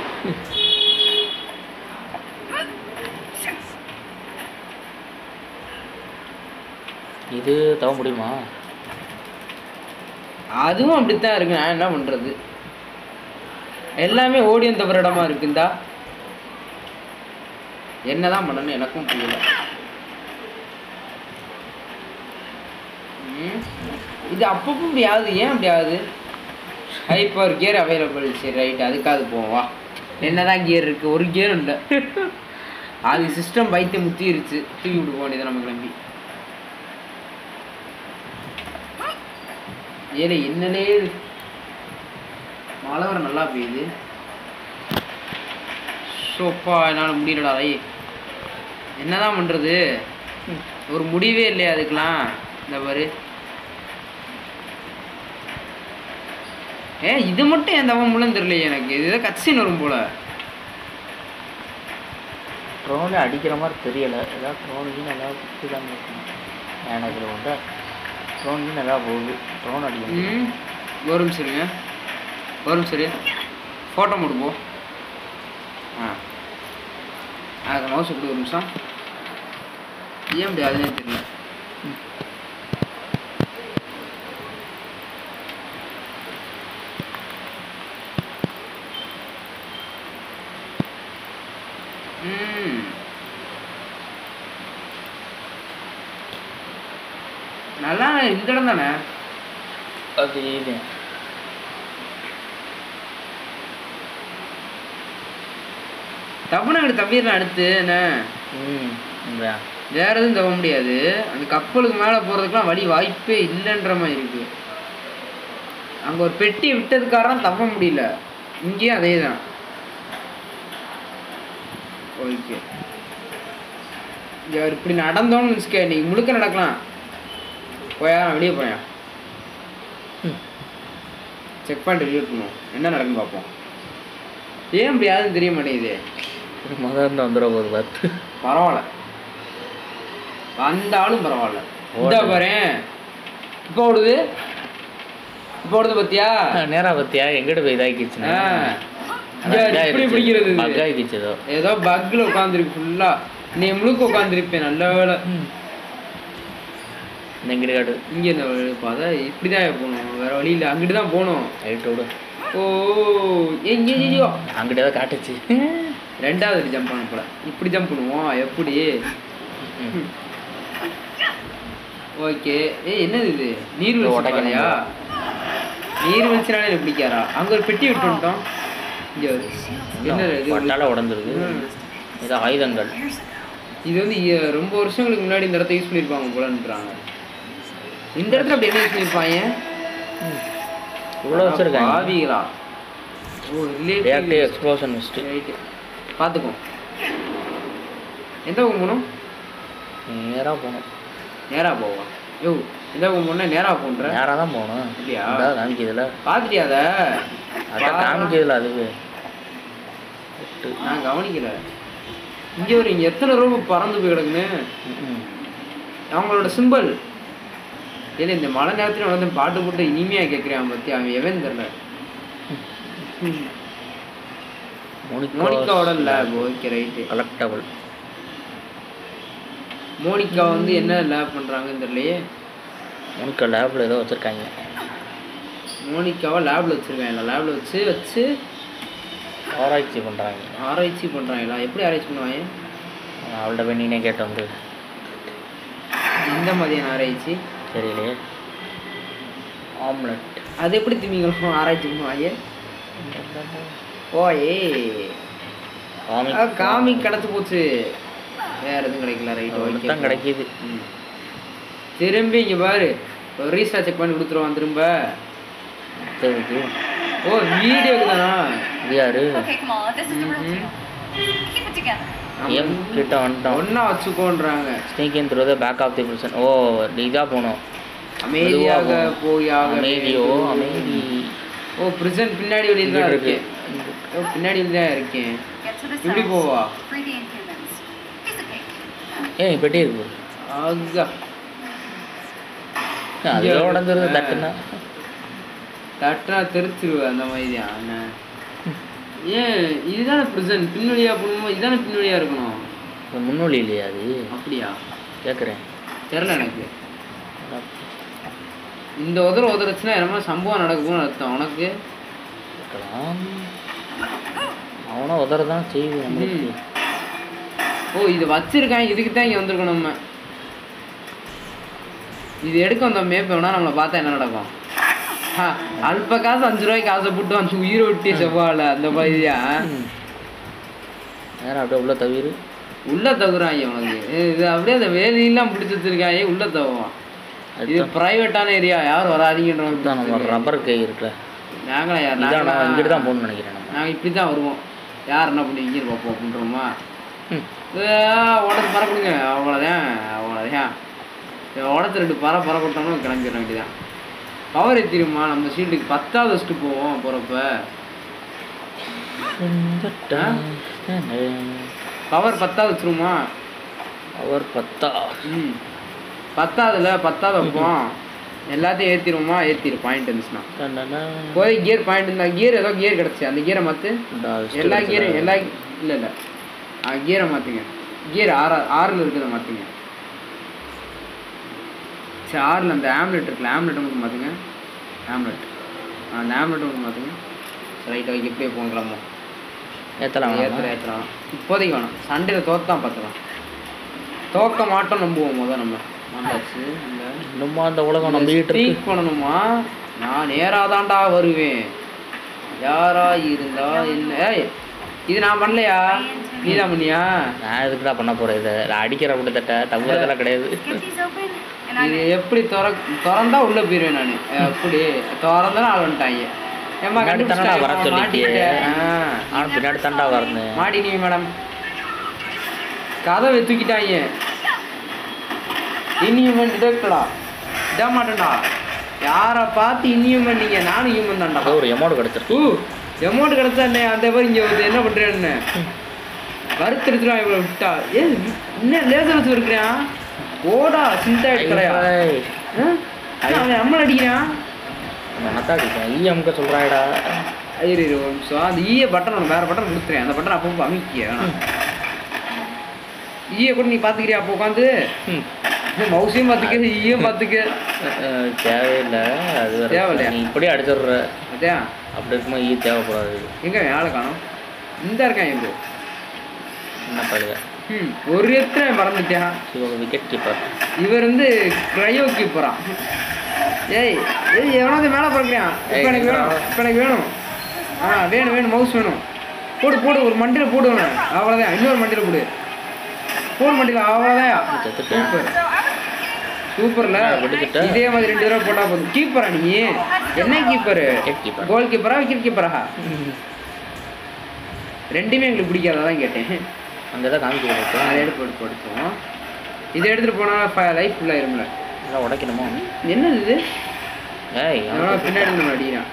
[SPEAKER 1] இது தவ முடியுமா
[SPEAKER 2] அதுவும் அப்படித்தான் இருக்கு நான் என்ன பண்ணுறது எல்லாமே ஓடியம் தவிர இடமா இருக்குந்தா என்னதான் பண்ணணும் எனக்கும் புரியல ம். இது அப்பப்போ இப்படி ஆகுது ஏன் அப்படி ஆகுது ஹைப்பர் கியர் அவைலபிள் சரி ரைட் அதுக்காவது போவோம் வா என்னதான் கியர் இருக்கு ஒரு கியர் இல்லை அது சிஸ்டம் பைத்தியம் முத்திருச்சு தூக்கி விட்டு போக வேண்டியது நம்ம கிளம்பி ஏலே என்னலே இது? மழை வர நல்லா பெய்யுது சோப்பா என்னால் முடியலடா ரை என்னதான் பண்ணுறது ஒரு முடிவே இல்லையா அதுக்கெலாம் இந்த பாரு ஏ இது மட்டும் என் தவம் முழுன்னு தெரியலையே எனக்கு இதுதான் கட்சின்னு வரும் போல
[SPEAKER 1] ட்ரோனில் அடிக்கிற மாதிரி தெரியலை ஏதாவது ட்ரோனுக்கு நல்லா சுற்றி தான் இருக்கணும் எனக்கு வந்து ட்ரோனுக்கு நல்லா போகுது ட்ரோன் அடிக்கணும்
[SPEAKER 2] ம் ஒரு நிமிஷம் இருங்க ஒரு நிமிஷம் இரு ஃபோட்டோ முடிப்போம் ஆ அதுக்கு மவுஸ் எப்படி ஒரு நிமிஷம் ஏன் அப்படி அதுனே தெரியல ம் நல்லா இந்த இடம் தானே
[SPEAKER 1] அது இது
[SPEAKER 2] தப்புனா அங்கிட்டு தம்பிடலாம் அடுத்து என்ன
[SPEAKER 1] ம் இந்த
[SPEAKER 2] வேற எதுவும் தவ முடியாது அந்த கப்பலுக்கு மேலே போகிறதுக்குலாம் வழி வாய்ப்பே இல்லைன்ற மாதிரி இருக்கு அங்கே ஒரு பெட்டி விட்டதுக்காரன் தப்ப முடியல இங்கேயும் அதே தான் ஓகே இங்கே இப்படி நடந்தோம்னு வச்சுக்க இன்னைக்கு முழுக்க நடக்கலாம் போயா நான் வெளியே போயா செக் பண்ணிட்டு ரிவ்யூட் பண்ணுவோம் என்ன நடக்குன்னு பார்ப்போம் ஏன் இப்படி யாரும் தெரிய மாட்டேங்குது
[SPEAKER 1] மொதல் இருந்து வந்துட போகுது பார்த்து
[SPEAKER 2] பரவாயில்ல வந்தாலும் பரவாயில்ல இந்த
[SPEAKER 1] ஓட்டு.
[SPEAKER 2] பாரு இப்போ ஓடுது இப்போ ஓடுது பத்தியா
[SPEAKER 1] நேரா பத்தியா எங்கிட்ட போய் இதாக்கிச்சுன்னா
[SPEAKER 2] ஆ. இங்க இப்படி பிடிக்கிறது இது.
[SPEAKER 1] மக்காயிடுச்சு ஏதோ
[SPEAKER 2] ஏதோ பக்ல உட்காந்துருக்கு ஃபுல்லா நீ முழுக்க உட்காந்துருப்பேன் நல்ல வேலை
[SPEAKER 1] இந்த எங்கிட்ட காட்டு
[SPEAKER 2] இங்க இந்த பார்த்தா இப்படிதான் போகணும் வேற வழி இல்லை அங்கிட்டு தான் போகணும்
[SPEAKER 1] ரைட்டு விடு
[SPEAKER 2] ஓ எங்க ஐயோ
[SPEAKER 1] அங்கிட்ட ஏதோ காட்டுச்சு
[SPEAKER 2] ரெண்டாவது ஜம்ப் பண்ண போல இப்படி ஜம்ப் பண்ணுவோம் எப்படி
[SPEAKER 1] ம்.
[SPEAKER 2] ஓகே ஏய் என்னது இது நீர்
[SPEAKER 1] இது
[SPEAKER 2] வீழ்ச்சி
[SPEAKER 1] உடைக்கணும்
[SPEAKER 2] பாதையா நீர் வீழ்ச்சினாலே எனக்கு பிடிக்காரா அங்க ஒரு பெட்டி விட்டு வந்துட்டோம் இங்க ஒரு என்ன இது
[SPEAKER 1] பட்டால உடஞ்சிருக்கு
[SPEAKER 2] ம்.
[SPEAKER 1] இது ஆயுதங்கள்
[SPEAKER 2] இது வந்து இ- ரொம்ப வருஷங்களுக்கு முன்னாடி இந்த இடத்த யூஸ் பண்ணியிருப்பாங்க போலன்றாங்க இந்த இடத்துல அப்படி என்ன யூஸ் பண்ணியிருப்பாங்க
[SPEAKER 1] இவ்வளோ வச்சிருக்காங்க
[SPEAKER 2] பாவிகளா ஓ
[SPEAKER 1] ரியாக்டிவ்
[SPEAKER 2] ரிலேட்டிவ்
[SPEAKER 1] எக்ஸ்ப்ளோஷன் வச்சுட்டு
[SPEAKER 2] ரைட்டு பார்த்துக்கோ எந்த பக்கம் போகணும்
[SPEAKER 1] நேராக போகணும்
[SPEAKER 2] நேரா போவா யோ எந்த பக்கம் போனா நேரா போன்ற
[SPEAKER 1] நேராக தான் போகணும்
[SPEAKER 2] இல்லையா?
[SPEAKER 1] அதான் காமிக்குதுல
[SPEAKER 2] பார்த்துட்டியா அதை
[SPEAKER 1] அதான் காமிக்குதுல அதுக்கு
[SPEAKER 2] நான் கவனிக்கல இங்க ஒரு இங்க எத்தனை ரூபா பறந்து போய் கிடக்குன்னு
[SPEAKER 1] ம்.
[SPEAKER 2] அவங்களோட சிம்பல் ஏன்னா இந்த மழை நேரத்துல வந்து பாட்டு போட்டு இனிமையா கேட்குறான் பத்தி அவன் எவன் தெரியல மோனிகாவோட lab okay right
[SPEAKER 1] collectible
[SPEAKER 2] Monica வந்து என்ன லேப் பண்றாங்கன்னு தெரியலையே
[SPEAKER 1] மோனிகா லேபில் ஏதோ வச்சுருக்காங்க
[SPEAKER 2] மோனிகாவை லேப்ல வச்சிருக்காங்க லேப்ல வச்சு வச்சு
[SPEAKER 1] ஆராய்ச்சி பண்ணுறாங்க
[SPEAKER 2] ஆராய்ச்சி பண்றாங்களா எப்படி ஆராய்ச்சி பண்ணுவாங்க
[SPEAKER 1] அவள்கிட்ட போய் நீனே கேட்டு வந்து
[SPEAKER 2] எந்த மாதிரியான ஆராய்ச்சி
[SPEAKER 1] தெரியலையே ஆம்லெட்
[SPEAKER 2] அது எப்படி திமிங்களும் ஆராய்ச்சி பண்ணுவாங்க ஓயே
[SPEAKER 1] காமிக்
[SPEAKER 2] காமிக் கிடச்சி போச்சு வேற எதுவும் கிடைக்கல ரைட் ஓகே
[SPEAKER 1] தான் கிடைக்கிது
[SPEAKER 2] ம். திரும்பி இங்க பாரு ரீஸ்டா செக் பண்ணி கொடுத்துருவான் திரும்ப
[SPEAKER 1] தெரியுது
[SPEAKER 2] ஓ வீடியோக்கு தானா
[SPEAKER 1] இது யாரு
[SPEAKER 3] Okay, come on. This is the real deal. Keep it together.
[SPEAKER 1] எம் கிட்ட வந்துட்டோம்
[SPEAKER 2] ஒன்னா வச்சுக்கோன்றாங்க
[SPEAKER 1] snake in through the back of the prison ஓ இதாக போகணும்
[SPEAKER 2] அமைதியாக
[SPEAKER 1] மெதுவா போ.
[SPEAKER 2] போயாக
[SPEAKER 1] அமைதியோ அமைதி
[SPEAKER 2] ஓ பிரிசன் பின்னாடி வெளியில தான்
[SPEAKER 1] இங்க இருக்கு.
[SPEAKER 2] இருக்கேன் ஓ பின்னாடி வெளியில தான் இருக்கேன்
[SPEAKER 3] Get to the
[SPEAKER 2] இப்படி
[SPEAKER 3] cells.
[SPEAKER 2] போவா
[SPEAKER 3] Free the inhumans. Piece of cake.
[SPEAKER 1] ஏய் பெட்டி இருக்கு
[SPEAKER 2] ஆகா
[SPEAKER 1] அது உடஞ்சிருது தட்டுனா
[SPEAKER 2] தட்டா தெரிச்சிருவேன் அந்த மாதிரி அண்ணன் ஏன் இதுதானே பிரிசன் பின்வழியா போகணுமோ இதுதானே பின்வழியா இருக்கணும்
[SPEAKER 1] இது முன்னொழி இல்லையா அது
[SPEAKER 2] அப்படியா
[SPEAKER 1] கேட்குறேன்
[SPEAKER 2] தெரியல எனக்கு இந்த உதற உதறச்சுன்னா என்னமோ சம்பவம் நடக்கும்னு அர்த்தம் உனக்கு
[SPEAKER 1] இருக்கலாம் அவனும் உதறதான் செய்யுது நம்மளுக்கு
[SPEAKER 2] ம். ஓ இது வச்சிருக்கான் இதுக்கு தான் இங்கே வந்திருக்கோம் நம்ம இது எடுக்க வந்த மேப்போம்னா நம்மளை பார்த்தா என்ன நடக்கும் ஹா, அல்ப காசு அஞ்சு ரூபாய்க்கு ஆசைப்பட்டு வந்து உயிரை ஒட்டிய செவ்வாழ அந்த மாதிரியா
[SPEAKER 1] நேரம் அப்படியே உள்ள தவிர
[SPEAKER 2] உள்ள தகுறாங்க உனக்கு இது அப்படியே அந்த வேலையெல்லாம் பிடிச்சி வச்சிருக்காங்க உள்ள தகுவான் இது பிரைவேட்டான ஏரியா யாரும்
[SPEAKER 1] தான் நம்ம
[SPEAKER 2] வராதீங்கன்ற
[SPEAKER 1] ரப்பர் கை இருக்குல்ல
[SPEAKER 2] நாங்களா யார்
[SPEAKER 1] இதான் நான் இங்கிட்டு தான்
[SPEAKER 2] நாங்களா
[SPEAKER 1] போகணும்னு நினைக்கிறேன் நம்ம
[SPEAKER 2] நாங்கள் இப்படி தான் வருவோம் யார் என்ன பண்ணி இங்கே பார்ப்போம் அப்படின்றோமா
[SPEAKER 1] ம்.
[SPEAKER 2] உடச்சு பறக்கணுங்க அவ்வளோதான் அவ்வளோதான் உடச்சு ரெண்டு பற பறக்கட்டோம்னு கிளம்பிட வேண்டியதான் பவர் ஏற்றிடுமா நம்ம ஷீல்டுக்கு பத்தாவது வச்சுட்டு போவோம் போகிறப்ப பவர் பத்தாவது வச்சிருமா
[SPEAKER 1] அவர் பத்தா
[SPEAKER 2] ம் பத்தாவதுல பத்தாவது வைப்போம் எல்லாத்தையும் ஏற்றிடுவோமா ஏற்றிடு பாயிண்ட் இருந்துச்சுன்னா போய் கியர் பாயிண்ட் இருந்தா கியர் ஏதோ கியர் கிடச்சி அந்த கியரை மாற்று எல்லா கியரும் எல்லா இல்லை இல்லை ஆ கியரை மாற்றுங்க கியர் ஆறா ஆறில் இருக்கிறத மாற்றுங்க சரி ஆறில் அந்த ஆம்லெட் இருக்குல்ல ஆம்லெட் மட்டும் மாற்றுங்க ஆம்லெட் ஆ அந்த ஆம்லெட் மட்டும் மாற்றுங்க ரைட் ஓகே இப்படியே போங்கலாமோ
[SPEAKER 1] ஏற்றலாம்
[SPEAKER 2] ஏற்றுற ஏற்றுலாம் இப்போதைக்கு வேணாம் சண்டையில் தோத்தான் பார்த்துக்கலாம் தோக்க மாட்டோம் நம்புவோம் முத நம்ம வந்தாச்சு இந்த
[SPEAKER 1] இன்னுமா அந்த உலகம் நம்பிக்கிட்டு இருக்கு
[SPEAKER 2] ஸ்பீக் பண்ணணுமா நான் நேராதான்டா வருவேன் யாரா இருந்தா என்ன ஏய் இது நான் பண்ணலையா நீ தான் பண்ணியா
[SPEAKER 1] நான் எதுக்குடா பண்ண போறேன் இதை நான் அடிக்கிற கிட்டத்தட்ட தங்குறதெல்லாம் கிடையாது
[SPEAKER 3] Get these open, and I'm
[SPEAKER 2] இது எப்படி திற திறந்தா உள்ள போயிருவேன் நான் எப்படி திறந்தா ஆள் வந்துட்டாங்க ஏம்மா
[SPEAKER 1] முன்னாடி தானடா வர
[SPEAKER 2] கண்டுபிடிச்சிட்டாங்க,
[SPEAKER 1] சொல்லிட்டியே.
[SPEAKER 2] மாட்டிக்கிட்டேன். ஆ.
[SPEAKER 1] ஆனால் பின்னாடி தாண்டா வரணும்
[SPEAKER 2] மாட்டினீங்க மேடம் கதவை தூக்கிட்டாங்க இன்ஹியூமன் டிடெக்டடா இட மாட்டேன்டா யாரை பார்த்து இன்ஹியூமன் நீங்க நானும் ஹியூமன் தான்டா
[SPEAKER 1] அது ஒரு எமௌண்ட் கிடச்சிருக்கு
[SPEAKER 2] ஊ அமௌண்ட் கிடைச்சா என்ன அந்த மாதிரி இங்கே வந்து என்ன பண்ணுறேன்னு வறுத்தெடுத்துருவான் இவ்வளோ விட்டா ஏ என்ன லேசர் வச்சு இருக்கிறான் ஓடா சிந்தா எடுக்கலையா
[SPEAKER 1] ஏய்,
[SPEAKER 2] அவன் அம்மன் அடிக்கிறான்
[SPEAKER 1] உன்னத்தான் அடிப்பேன் ஈ அமுக்க சொல்கிறாயடா
[SPEAKER 2] ஐயோ இரு, ஒரு நிமிஷம் அந்த ஈய பட்டன் ஒன்று வேறு பட்டன் கொடுத்துறேன் அந்த பட்டன் அப்பப்போ அமைக்கிய வேணாம் ஈய கூட நீ பார்த்துக்கிறியா அப்போ உட்காந்து மவுசையும் பார்த்துக்க ஈயும் பார்த்துக்க
[SPEAKER 1] தேவையில்லை அது வேற
[SPEAKER 2] தேவையில்லையா?
[SPEAKER 1] நீ இப்படியே அடிச்சிடுற
[SPEAKER 2] அதையா
[SPEAKER 1] அப்படி இருக்கும்போது ஈ தேவைப்படாது
[SPEAKER 2] எங்க ஆளை காணும் இந்த இருக்கான் எங்க
[SPEAKER 1] என்ன பழுக
[SPEAKER 2] ம் ஒரு எத்தனை மறந்துட்டான்
[SPEAKER 1] சிவக விக்கெட் கீப்பர்
[SPEAKER 2] இவர் வந்து கிரையோ கீப்பரா ஏய் ஏய் எவனாவது மேலே பிறக்கிறான் இப்போ எனக்கு வேணும் இப்போ எனக்கு வேணும் ஆ வேணும் வேணும் மவுஸ் வேணும் போடு போடு ஒரு மண்டியில் போடு அவனை. அவ்வளோதான் இன்னொரு மண்டியில் போடு போடு மண்டியில் அவ்வளோதான்
[SPEAKER 1] செத்துட்டேன்
[SPEAKER 2] சூப்பர் சூப்பர்ல
[SPEAKER 1] நான் விட்டுக்கிட்ட.
[SPEAKER 2] இதே மாதிரி ரெண்டு தடவை போட்டா போதும் கீப்பரா நீ என்ன கீப்பரு
[SPEAKER 1] Wicket keeper.
[SPEAKER 2] கோல் கீப்பரா விக்கெட் கீப்பரா ரெண்டுமே எங்களுக்கு பிடிக்காதான் கேட்டேன்
[SPEAKER 1] அங்கே தான் காமிக்க
[SPEAKER 2] அதை எடுத்து போட்டு போட்டுப்போம் இதை எடுத்துட்டு போனா லைஃப் ஃபுல்லாக இருமில்ல
[SPEAKER 1] எல்லாம் உடைக்கணுமோ
[SPEAKER 2] என்னது இது
[SPEAKER 1] ஏய்
[SPEAKER 2] எவனோ பின்னாடி நம்ம அடிக்கிறான்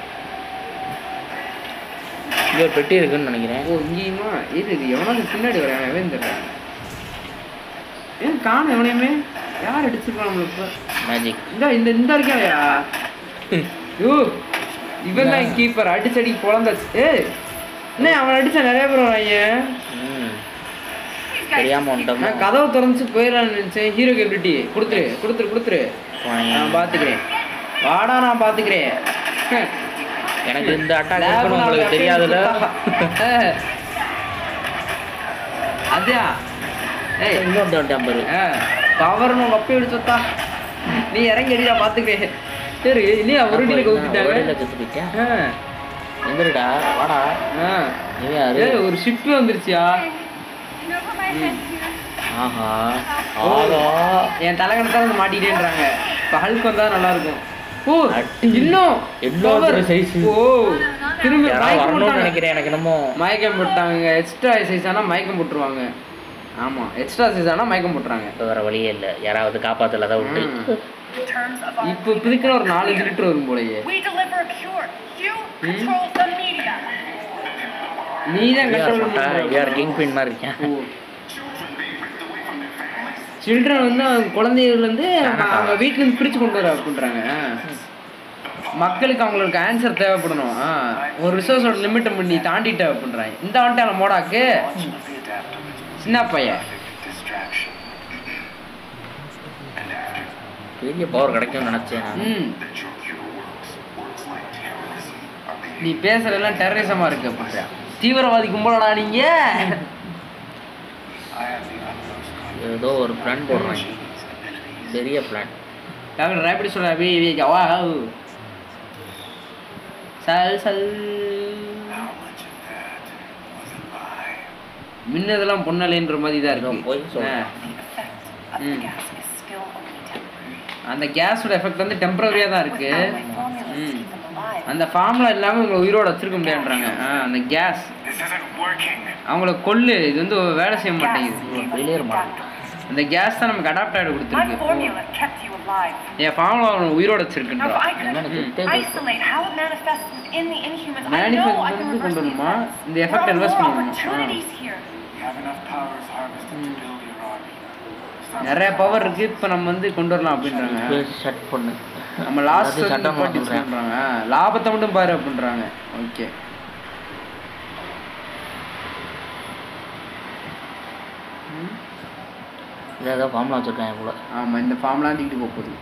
[SPEAKER 1] இங்கே ஒரு பெட்டி இருக்குன்னு நினைக்கிறேன்
[SPEAKER 2] ஓ இங்கேயுமா இது இது எவனோ பின்னாடி வரேன் எவன் தெரியல ஏன் காணும் எவனையுமே யார் அடிச்சிருக்கான் நம்மளுக்கு இப்போ
[SPEAKER 1] மேஜிக்
[SPEAKER 2] இந்த இந்த இந்த இருக்காயா யோ இவன் தான் கீப்பர் அடிச்சு அடி குழந்தாச்சு ஏய் என்ன அவன் அடிச்சா நிறைய பேர் வராங்க
[SPEAKER 1] ம் தெரியாமல் வந்துட்டோம்
[SPEAKER 2] நான் கதவை திறந்துச்சு போயிடலாம்னு நினைச்சேன் ஹீரோ கேபிலிட்டி கொடுத்துரு கொடுத்துரு கொடுத்துரு நான் பார்த்துக்கிறேன் வாடா நான் பார்த்துக்கிறேன் ஹம்.
[SPEAKER 1] எனக்கு இந்த அட்டாக்
[SPEAKER 2] லேப்ல
[SPEAKER 1] இருக்குன்னு உங்களுக்கு
[SPEAKER 2] அவன்
[SPEAKER 1] தெரியாதுல்ல
[SPEAKER 2] ஏய். அதையா ஏய்
[SPEAKER 1] இன்னொரு டம்பர்
[SPEAKER 2] ஆ, பவர்னு உங்க அப்பே எடுத்துட்டா நீ இறங்கி அடிடா பாத்துக்கிறேன் சரி இல்லையா ஒரு அடியில கவுத்திட்டாங்க
[SPEAKER 1] ஒரேடியில் செத்து போயிட்டேன்
[SPEAKER 2] ஆ,
[SPEAKER 1] எந்திரடா வாடா
[SPEAKER 2] ஆ.
[SPEAKER 1] நீ யாரு
[SPEAKER 2] ஏய், ஒரு ஷிப் வந்துருச்சியா
[SPEAKER 3] You know how my head's here?
[SPEAKER 1] ஆஹா ஆகா
[SPEAKER 2] என் தலைகணத்தால வந்து மாட்டிட்டேன்றாங்க இப்போ ஹல்க் வந்தா நல்லா இருக்கும் ஓ
[SPEAKER 1] அடி.
[SPEAKER 2] இன்னும்
[SPEAKER 1] எல்லாத்தோட
[SPEAKER 2] power.
[SPEAKER 1] size.
[SPEAKER 2] ஓ திரும்பி
[SPEAKER 1] யாராவது
[SPEAKER 2] மயக்கம்
[SPEAKER 1] வரணும்னு
[SPEAKER 2] போட்டாங்க.
[SPEAKER 1] நினைக்கிறேன் எனக்கு என்னமோ
[SPEAKER 2] மயக்கம் போட்டாங்க எக்ஸ்ட்ரா சைஸ் ஆனா மயக்கம் போட்டுருவாங்க ஆமா எக்ஸ்ட்ரா சைஸ் ஆனா மயக்கம் போட்டுறாங்க
[SPEAKER 1] இப்போ வேற வழியே இல்லை யாராவது காப்பாத்தல தான் விட்டு
[SPEAKER 2] ம்.
[SPEAKER 4] In terms of our
[SPEAKER 2] இப்போ இப்போதைக்கு ஒரு நாலஞ்சு லிட்டர் வரும் போலயே
[SPEAKER 4] we deliver a cure. You control the media.
[SPEAKER 2] நீ தான் கண்ட்ரோல்
[SPEAKER 1] யார் கிங் குயின் மாதிரி இருக்கேன்
[SPEAKER 2] சில்ட்ரன் வந்து அவங்க குழந்தைகள் வந்து அவங்க- அவங்க வீட்டுல இருந்து பிரிச்சு கொண்டு வர அப்படின்றாங்க மக்களுக்கு அவங்களுக்கு ஆன்சர் தேவைப்படணும் ஆ. ஒரு ரிசோர்ஸோட லிமிட்டை பண்ணி தாண்டிட்ட அப்படின்றாங்க இந்த வந்துட்டால மோடாக்கு சின்ன பையன்
[SPEAKER 1] பெரிய பவர் கிடைக்கும்னு நினைச்சேன் நான்
[SPEAKER 2] ம் நீ பேசுறதெல்லாம் டெரரிசமா இருக்கு அப்படின்ற தீவிரவாதி கும்பலடா நீங்க
[SPEAKER 1] ஏதோ ஒரு பிளான் போடுறாங்க பெரிய பிளான்
[SPEAKER 2] டாக்டர் ரேபிட் சொல்ற அபி ஜவா சல் சல் மின்னதெல்லாம் பொன்னலைன்ற மாதிரி தான்
[SPEAKER 1] இதோ
[SPEAKER 2] இருக்கு
[SPEAKER 1] போய் சொல்றேன்.
[SPEAKER 2] ஆ.
[SPEAKER 4] The
[SPEAKER 2] ம்.
[SPEAKER 4] gas is still a lead.
[SPEAKER 2] அந்த கேஸோட எஃபெக்ட் வந்து டெம்பரரியாக தான் இருக்கு
[SPEAKER 4] My formulas to
[SPEAKER 2] ம்.
[SPEAKER 4] keep them alive.
[SPEAKER 2] அந்த ஃபார்முலா இல்லாமல் உங்களை உயிரோட வச்சிருக்க முடியாதுன்றாங்க ஆ அந்த கேஸ் அவங்கள கொல்லு இது வந்து வேலை செய்ய மாட்டேங்குது
[SPEAKER 1] ஃபெயிலியர் மாட்டேன்
[SPEAKER 2] அந்த கேஸ் தான் நமக்கு அடாப்ட் ஆகிட
[SPEAKER 4] My
[SPEAKER 2] கொடுத்துருக்கு
[SPEAKER 4] formula kept you alive.
[SPEAKER 2] என் ஃபார்முலா அவங்களை உயிரோட
[SPEAKER 4] Now,
[SPEAKER 2] வச்சிருக்குன்றா
[SPEAKER 4] if I could
[SPEAKER 1] எனக்கு
[SPEAKER 2] ம்.
[SPEAKER 1] தெரியல.
[SPEAKER 4] isolate how it manifests within the inhumans, I know I
[SPEAKER 2] manifest
[SPEAKER 4] can
[SPEAKER 2] வந்து
[SPEAKER 4] reverse
[SPEAKER 2] கொண்டு
[SPEAKER 4] the
[SPEAKER 2] வரணுமா
[SPEAKER 4] effects.
[SPEAKER 2] இந்த
[SPEAKER 4] There
[SPEAKER 2] effect
[SPEAKER 4] are
[SPEAKER 2] invest
[SPEAKER 4] more
[SPEAKER 2] பண்ணணும் ஆ.
[SPEAKER 4] opportunities here.
[SPEAKER 2] நிறைய பவர் இருக்கு இப்போ நம்ம வந்து கொண்டு வரலாம் அப்படின்றாங்க
[SPEAKER 1] ஷட் பண்ணு
[SPEAKER 2] நம்ம லாஸ்ட்
[SPEAKER 1] அது சட்டம்
[SPEAKER 2] சட்டம்
[SPEAKER 1] சொல்றேன்.
[SPEAKER 2] பண்றாங்க லாபத்தை மட்டும் பாரு அப்படின்றாங்க ஓகே
[SPEAKER 1] இதை ஏதோ ஃபார்முலா வச்சுருக்காங்க போல
[SPEAKER 2] ஆமா இந்த ஃபார்ம்லாம் தூக்கிட்டு போக போகுது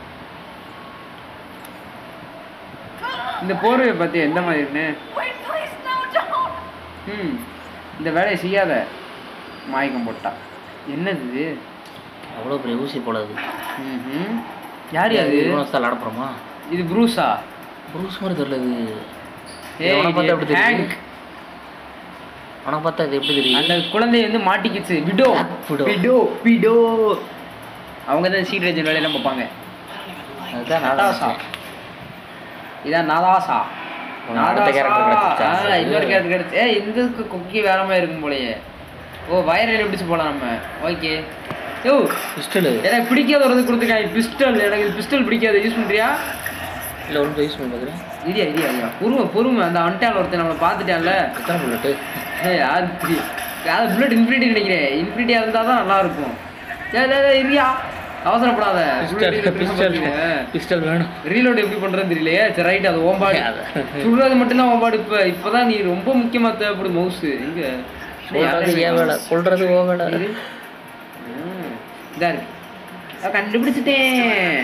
[SPEAKER 2] இந்த போர்வையை பார்த்து எந்த மாதிரி இருக்குன்னு
[SPEAKER 4] Wait, please, no, don't!
[SPEAKER 2] ம் இந்த வேலையை செய்யாத மாயக்கம் போட்டா என்னது இது
[SPEAKER 1] அவ்வளோ பெரிய ஊசி போல அது
[SPEAKER 2] ம்ஹும். யார் அது
[SPEAKER 1] யூனிவர்ஸால் ஆடப்படுறோமா
[SPEAKER 2] இது ப்ரூஸா
[SPEAKER 1] ப்ரூஸ் மாதிரி தெரியல இது
[SPEAKER 2] ஏய்,
[SPEAKER 1] உனக்கு பார்த்தா எப்படி
[SPEAKER 2] இது
[SPEAKER 1] தெரியுது
[SPEAKER 2] ஹேங்க்.
[SPEAKER 1] உனக்கு பார்த்தா இது எப்படி தெரியுது
[SPEAKER 2] அந்த குழந்தை வந்து மாட்டிக்கிச்சு விடோ
[SPEAKER 1] விடோ.
[SPEAKER 2] விடோ விடோ அவங்க தான் சீட் ரேஜன் வேலையெல்லாம் பார்ப்பாங்க
[SPEAKER 1] அதுதான்
[SPEAKER 2] நடாசா
[SPEAKER 1] நான்
[SPEAKER 2] இதான் நாதாசா
[SPEAKER 1] உனக்கு அடுத்த character கிடைச்சிச்சா?
[SPEAKER 2] ஆ, இன்னொரு கேரக்டர் கிடைச்சு ஏ இந்த கொக்கி வேற மாதிரி இருக்கும் போலயே ஓ வயரில் பிடிச்சு போலாம் நம்ம ஓகே யோ
[SPEAKER 1] பிஸ்டலு
[SPEAKER 2] எனக்கு பிடிக்காத ஒரு இது கொடுத்துருக்காங்க பிஸ்டல் எனக்கு இது பிஸ்டல் பிடிக்காது யூஸ் பண்ணுறியா
[SPEAKER 1] இல்லை ஒன்று யூஸ் பண்ணி பார்க்குறேன்
[SPEAKER 2] இரியா இரியா இரியா பொறுமை பொறுமை அந்த அன்டால் ஒருத்தன் நம்மளை பார்த்துட்டான்ல
[SPEAKER 1] எத்தனை புல்லட்டு
[SPEAKER 2] ஏய் யார் தெரியும் அதாவது புல்லட் இன்ஃபினிட்டி நினைக்கிறேன் இன்ஃபினிட்டியாக இருந்தால் தான் நல்லா இருக்கும் ஏய் ஏய், ஏய், இரியா அவசரப்படாத
[SPEAKER 1] பிஸ்டல் பிஸ்டல் பிஸ்டல் வேணும்
[SPEAKER 2] ரீலோட் எப்படி பண்றதுன்னு தெரியலையே சரி ரைட் அது ஓம்பாடு
[SPEAKER 1] அது.
[SPEAKER 2] சுடுறது மட்டும்தான் ஓம்பாடு இப்போ இப்போதான் நீ ரொம்ப முக்கியமா தேவைப்படும் மவுஸ் எங்க
[SPEAKER 1] சொல்றது ஏன் வேலை கொள்றது ஓ வேலை
[SPEAKER 2] இது? ம், இதா இருக்கு அஹ் கண்டுபிடிச்சிட்டேன்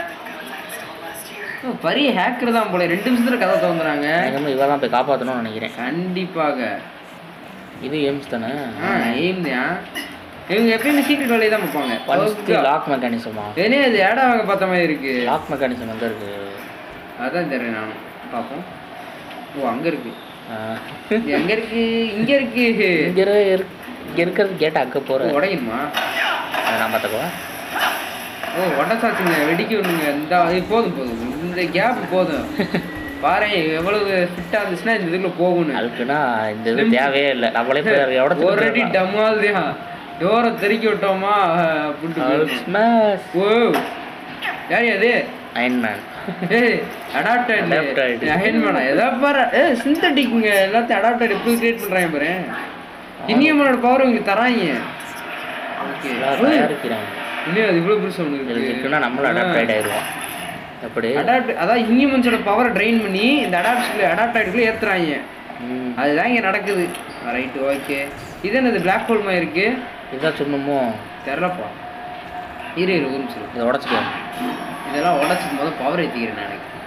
[SPEAKER 2] ஓ, பெரிய ஹேக்கர் தான் போல ரெண்டு நிமிஷத்துல கதை திறந்துறாங்க
[SPEAKER 1] நம்ம இவ தான் போய் காப்பாற்றணும்னு நினைக்கிறேன்
[SPEAKER 2] கண்டிப்பாக
[SPEAKER 1] இது எய்ம்ஸ் தானே
[SPEAKER 2] ஆ எய்ம் தான் இவங்க எப்பயுமே சீக்கிரம் வேலையை தான் பார்ப்பாங்க
[SPEAKER 1] ஃபர்ஸ்ட் லாக் மெக்கானிசமா
[SPEAKER 2] ஏனே அது ஏடா வாங்க பார்த்த மாதிரி இருக்கு
[SPEAKER 1] லாக் மெக்கானிசம் எங்கே இருக்கு
[SPEAKER 2] அதான் தெரியும் நானும் பார்ப்போம் ஓ அங்க இருக்கு
[SPEAKER 1] ஆ.
[SPEAKER 2] இது எங்க இருக்கு இங்க இருக்கு
[SPEAKER 1] இங்க இரு- இரு- இங்க இருக்கிறது கேட்ட அக்க
[SPEAKER 2] ஓ,
[SPEAKER 1] போகிறேன்
[SPEAKER 2] உடையுமா
[SPEAKER 1] அதை நான் பார்த்துக்குவா
[SPEAKER 2] ஓ உடச்சாச்சுங்க வெடிக்க விடுங்க இந்த இது போதும் போதும் இந்த கேப் போதும் பாரு எவ்வளவு ஃபிட்டா இருந்துச்சுன்னா இந்த இதுக்குள்ள போகணும்
[SPEAKER 1] அதுக்குன்னா இந்த இது தேவையே இல்லை நம்மளே போய் அதை
[SPEAKER 2] ஒரு அடி
[SPEAKER 1] உடச்சு
[SPEAKER 2] டமால் தான் டோரை தெறிக்கி விட்டோமா அப்படின்ட்டு போயிடணும்.
[SPEAKER 1] ஸ்மாஷ்
[SPEAKER 2] ஓ யார் அது
[SPEAKER 1] அயன் மேன்
[SPEAKER 2] ஏய் அடாப்டட்
[SPEAKER 1] Adapted.
[SPEAKER 2] அயன்மேனா எதா பாரு ஏ சிந்தட்டிக்ங்க எல்லாத்தையும் அடாப்டட் எப்படி கிரியேட் பண்றாங்க பாரு இன்னியமனோட பவர் உங்களுக்கு தராங்க ஓகே
[SPEAKER 1] தயாரிக்கிறாங்க
[SPEAKER 2] இன்னும் அது இவ்வளவு பெருசு ஒன்று
[SPEAKER 1] இது
[SPEAKER 2] இருக்கு
[SPEAKER 1] இருக்குன்னா நம்மளும் அடாப்ட் ஆகிடுவோம் எப்படி
[SPEAKER 2] அடாப்ட் அதான் இன்ஹியூமன்ஸோட பவரை ட்ரெயின் பண்ணி இந்த அடாப்ட் அடாப்ட் ஆகிட்டுக்குள்ளே ஏற்றுறாங்க
[SPEAKER 1] ம்.
[SPEAKER 2] அதுதான் இங்கே நடக்குது ரைட்டு ஓகே இது என்னது பிளாக் ஹோல் மாதிரி இருக்கு
[SPEAKER 1] இதான் சொன்னமோ
[SPEAKER 2] தெரிலப்பா இரு இரு ஒரு நிமிஷம் இரு.
[SPEAKER 1] இதை உடச்சிக்கோ
[SPEAKER 2] இதெல்லாம் உடச்சிக்கும் போது பவர் ஏற்றிக்கிறேன் நான் எனக்கு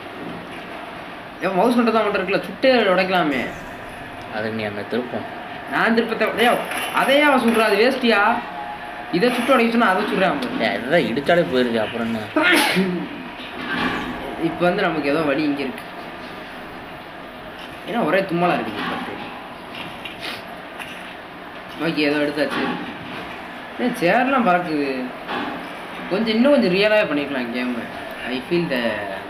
[SPEAKER 2] ஏன் மவுஸ் மட்டும் தான் மட்டும் இருக்குல்ல சுட்டே உடைக்கலாமே
[SPEAKER 1] அது நீ அந்த திருப்பம்
[SPEAKER 2] நான் திருப்பத்தை டேய், அதையே அவன் சுடுறா அது வேஸ்ட்டியா இதை சுட்டு உடைக்க சொன்னா அதை சுடுறான்
[SPEAKER 1] ஏய், இதுதான் இடிச்சாலே போயிருக்கு அப்புறம் என்ன
[SPEAKER 2] இப்போ வந்து நமக்கு ஏதோ வழி இங்கே இருக்கு ஏன்னா ஒரே தும்மலா இருக்குது பட்டு ஓகே ஏதோ எடுத்தாச்சு ஏன் சேர்லாம் பறக்குது கொஞ்சம் இன்னும் கொஞ்சம் ரியலாகவே பண்ணிக்கலாம் game I feel the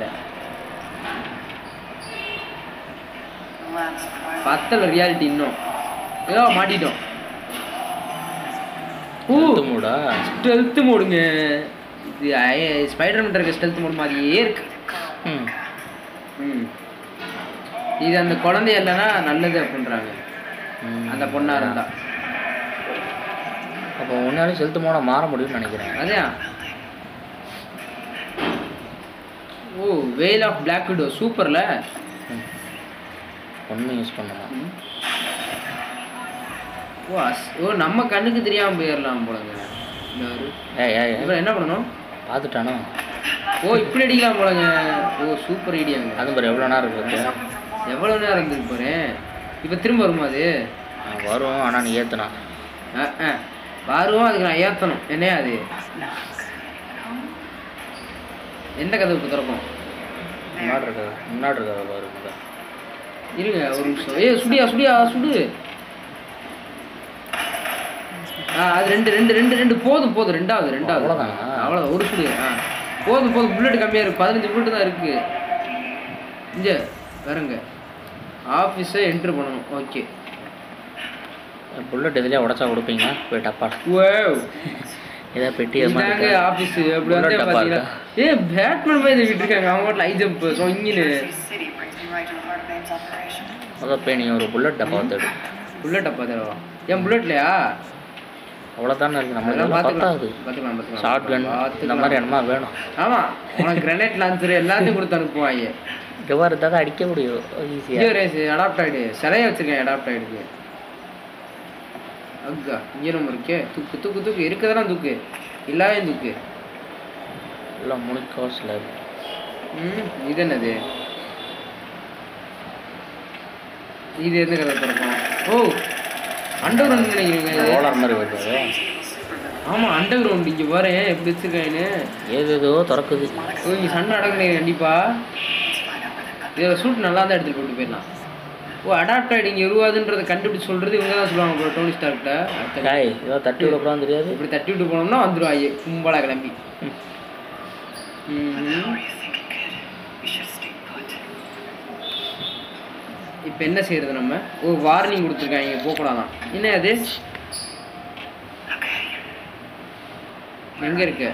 [SPEAKER 3] Last part.
[SPEAKER 2] பத்தல ரியாலிட்டி இன்னும் ஏதோ மாட்டிட்டோம் ஊ
[SPEAKER 1] எடுத்து மூடா
[SPEAKER 2] ஸ்டெல்த் மோடுங்க இது ஸ்பைடர் மேன் இருக்க ஸ்டெல்த் மோடு மாதிரியே இருக்கு
[SPEAKER 1] ம்
[SPEAKER 2] ம் இது அந்த குழந்தை இல்லைன்னா நல்லது அப்படின்றாங்க
[SPEAKER 1] ம்.
[SPEAKER 2] அந்த பொண்ணா இருந்தா
[SPEAKER 1] அப்போ உன்னாலே செலுத்து மூட மாற முடியும்னு நினைக்கிறேன்
[SPEAKER 2] அதையா ஓ வெயில் ஆஃப் பிளாக் விடோ சூப்பர்ல
[SPEAKER 1] ஒன்றும் யூஸ் பண்ணலாம்
[SPEAKER 2] ஓ அஸ் ஓ நம்ம கண்ணுக்கு தெரியாம போயிடலாம் போலங்க இந்த ஒரு
[SPEAKER 1] ஏய் ஏய் ஏய்,
[SPEAKER 2] இவன் என்ன பண்ணணும்
[SPEAKER 1] பார்த்துட்டானோ
[SPEAKER 2] ஓ இப்படி அடிக்கலாம் போலங்க ஓ சூப்பர் ஐடியாங்க
[SPEAKER 1] அது மாதிரி எவ்வளோ நேரம் இருக்கு
[SPEAKER 2] எவ்வளோ நேரம் இருந்துட்டு போறேன் இப்போ திரும்ப வருமா அது
[SPEAKER 1] ஆ, வரும் ஆனால் நீ ஏற்றுனா
[SPEAKER 2] ஆ ஆ வருவோம் அதுக்கு நான் ஏற்றணும் என்னையா அது எந்த கதவுக்கு திறக்கும்
[SPEAKER 1] முன்னாடி இருக்க முன்னாடி இருக்கிற பாரு முத.
[SPEAKER 2] இருங்க ஒரு நிமிஷம் ஏய் சுடியா சுடியா சுடு ஆ அது ரெண்டு ரெண்டு ரெண்டு ரெண்டு போதும் போதும் ரெண்டாவது ரெண்டாவது
[SPEAKER 1] அவ்வளவுதானா?
[SPEAKER 2] அவ்வளோதான் ஒரு சுடு ஆ போதும் போதும் புல்லட் கம்மியாக இருக்கு பதினஞ்சு புல்லட் தான் இருக்கு இங்கே வேறங்க ஆஃபீஸை என்ட்ரு பண்ணணும் ஓகே
[SPEAKER 1] புல்லட் எதுலேயே உடச்சா கொடுப்பீங்க போய் டப்பா
[SPEAKER 2] வேவ்
[SPEAKER 1] ஏதாவது பெட்டி அது மாதிரி
[SPEAKER 2] இதாங்க
[SPEAKER 1] இருக்கா?
[SPEAKER 2] ஆஃபீஸ் அப்படி வந்து
[SPEAKER 1] Bullet டப்பா
[SPEAKER 2] பார்த்தீங்கன்னா ஏ பேட்மேன் மாதிரி தூக்கிட்டு இருக்காங்க அவங்க வீட்டில் ஐ ஜம்ப் சொங்கின்னு
[SPEAKER 3] This city brings me right to the heart of Abe's operation.
[SPEAKER 1] முதல் போய் நீ ஒரு புல்லட் டப்பா வந்துடு
[SPEAKER 2] புல்லட் அப்பா தரவா ஏன் புல்லட்லையா
[SPEAKER 1] அவ்வளோதானே இருக்கு
[SPEAKER 2] அதெல்லாம்
[SPEAKER 1] நம்மளுக்கு
[SPEAKER 2] பார்த்துக்கலாம்
[SPEAKER 1] பத்தாது
[SPEAKER 2] பார்த்துக்கலாம் பார்த்துக்கலாம்
[SPEAKER 1] ஷார்ட் கன் இந்த
[SPEAKER 2] பார்த்துக்கலாம்.
[SPEAKER 1] மாதிரி என்னமா வேணும்
[SPEAKER 2] ஆமா உனக்கு கிரனேட் லான்ச்சர் எல்லாத்தையும் கொடுத்து அனுப்புவாங்க
[SPEAKER 1] இங்கே இருந்தால் தான் அடிக்க முடியும் ஈஸியாக
[SPEAKER 2] இங்கே ரேஸ் அடாப்ட் ஆயிடு சிலைய வச்சிருக்கேன் அடாப்ட் ஆயிடுக்கு அக்கா இங்கே நம்ம இருக்கே தூக்கு தூக்கு தூக்கு இருக்கதெல்லாம் தூக்கு இல்லாதையும் தூக்கு
[SPEAKER 1] எல்லாம் முழுக்காசில்
[SPEAKER 2] ம் இது என்னது இது எந்த கதை திறக்கும் ஓ அண்டர் கிரவுண்ட் நினைக்கிறீங்க இது?
[SPEAKER 1] ரோலர் மாதிரி வருது அது.
[SPEAKER 2] ஆமா அண்டர் கிரவுண்ட் இங்கே பாரு எப்படி வச்சிருக்காங்கன்னு
[SPEAKER 1] ஏது ஏதோ திறக்குது
[SPEAKER 2] ஓ இங்கே சண்டை நடக்குறீங்க கண்டிப்பா இதில் சூட் நல்லா தான் எடுத்துட்டு போட்டு போயிடலாம் ஓ அடாப்ட் ஆகிடு இங்கே உருவாதுன்றதை கண்டுபிடிச்சு சொல்றது இவங்க தான் சொல்லுவாங்க ப்ரோ டோனி ஸ்டார்க்கிட்ட அடுத்த
[SPEAKER 1] டாய் ஏதோ தட்டி விடக்கூடாது தெரியாது
[SPEAKER 2] இப்படி தட்டி விட்டு போனோம்னா வந்துருவாங்க கும்பலா கிளம்பி ம்
[SPEAKER 3] How are you thinking, kid? We should stay put.
[SPEAKER 2] இப்போ என்ன செய்யறது நம்ம ஓ வார்னிங் கொடுத்துருக்காங்க போகக்கூடாதான் என்ன அது
[SPEAKER 3] Okay.
[SPEAKER 2] எங்க இருக்கு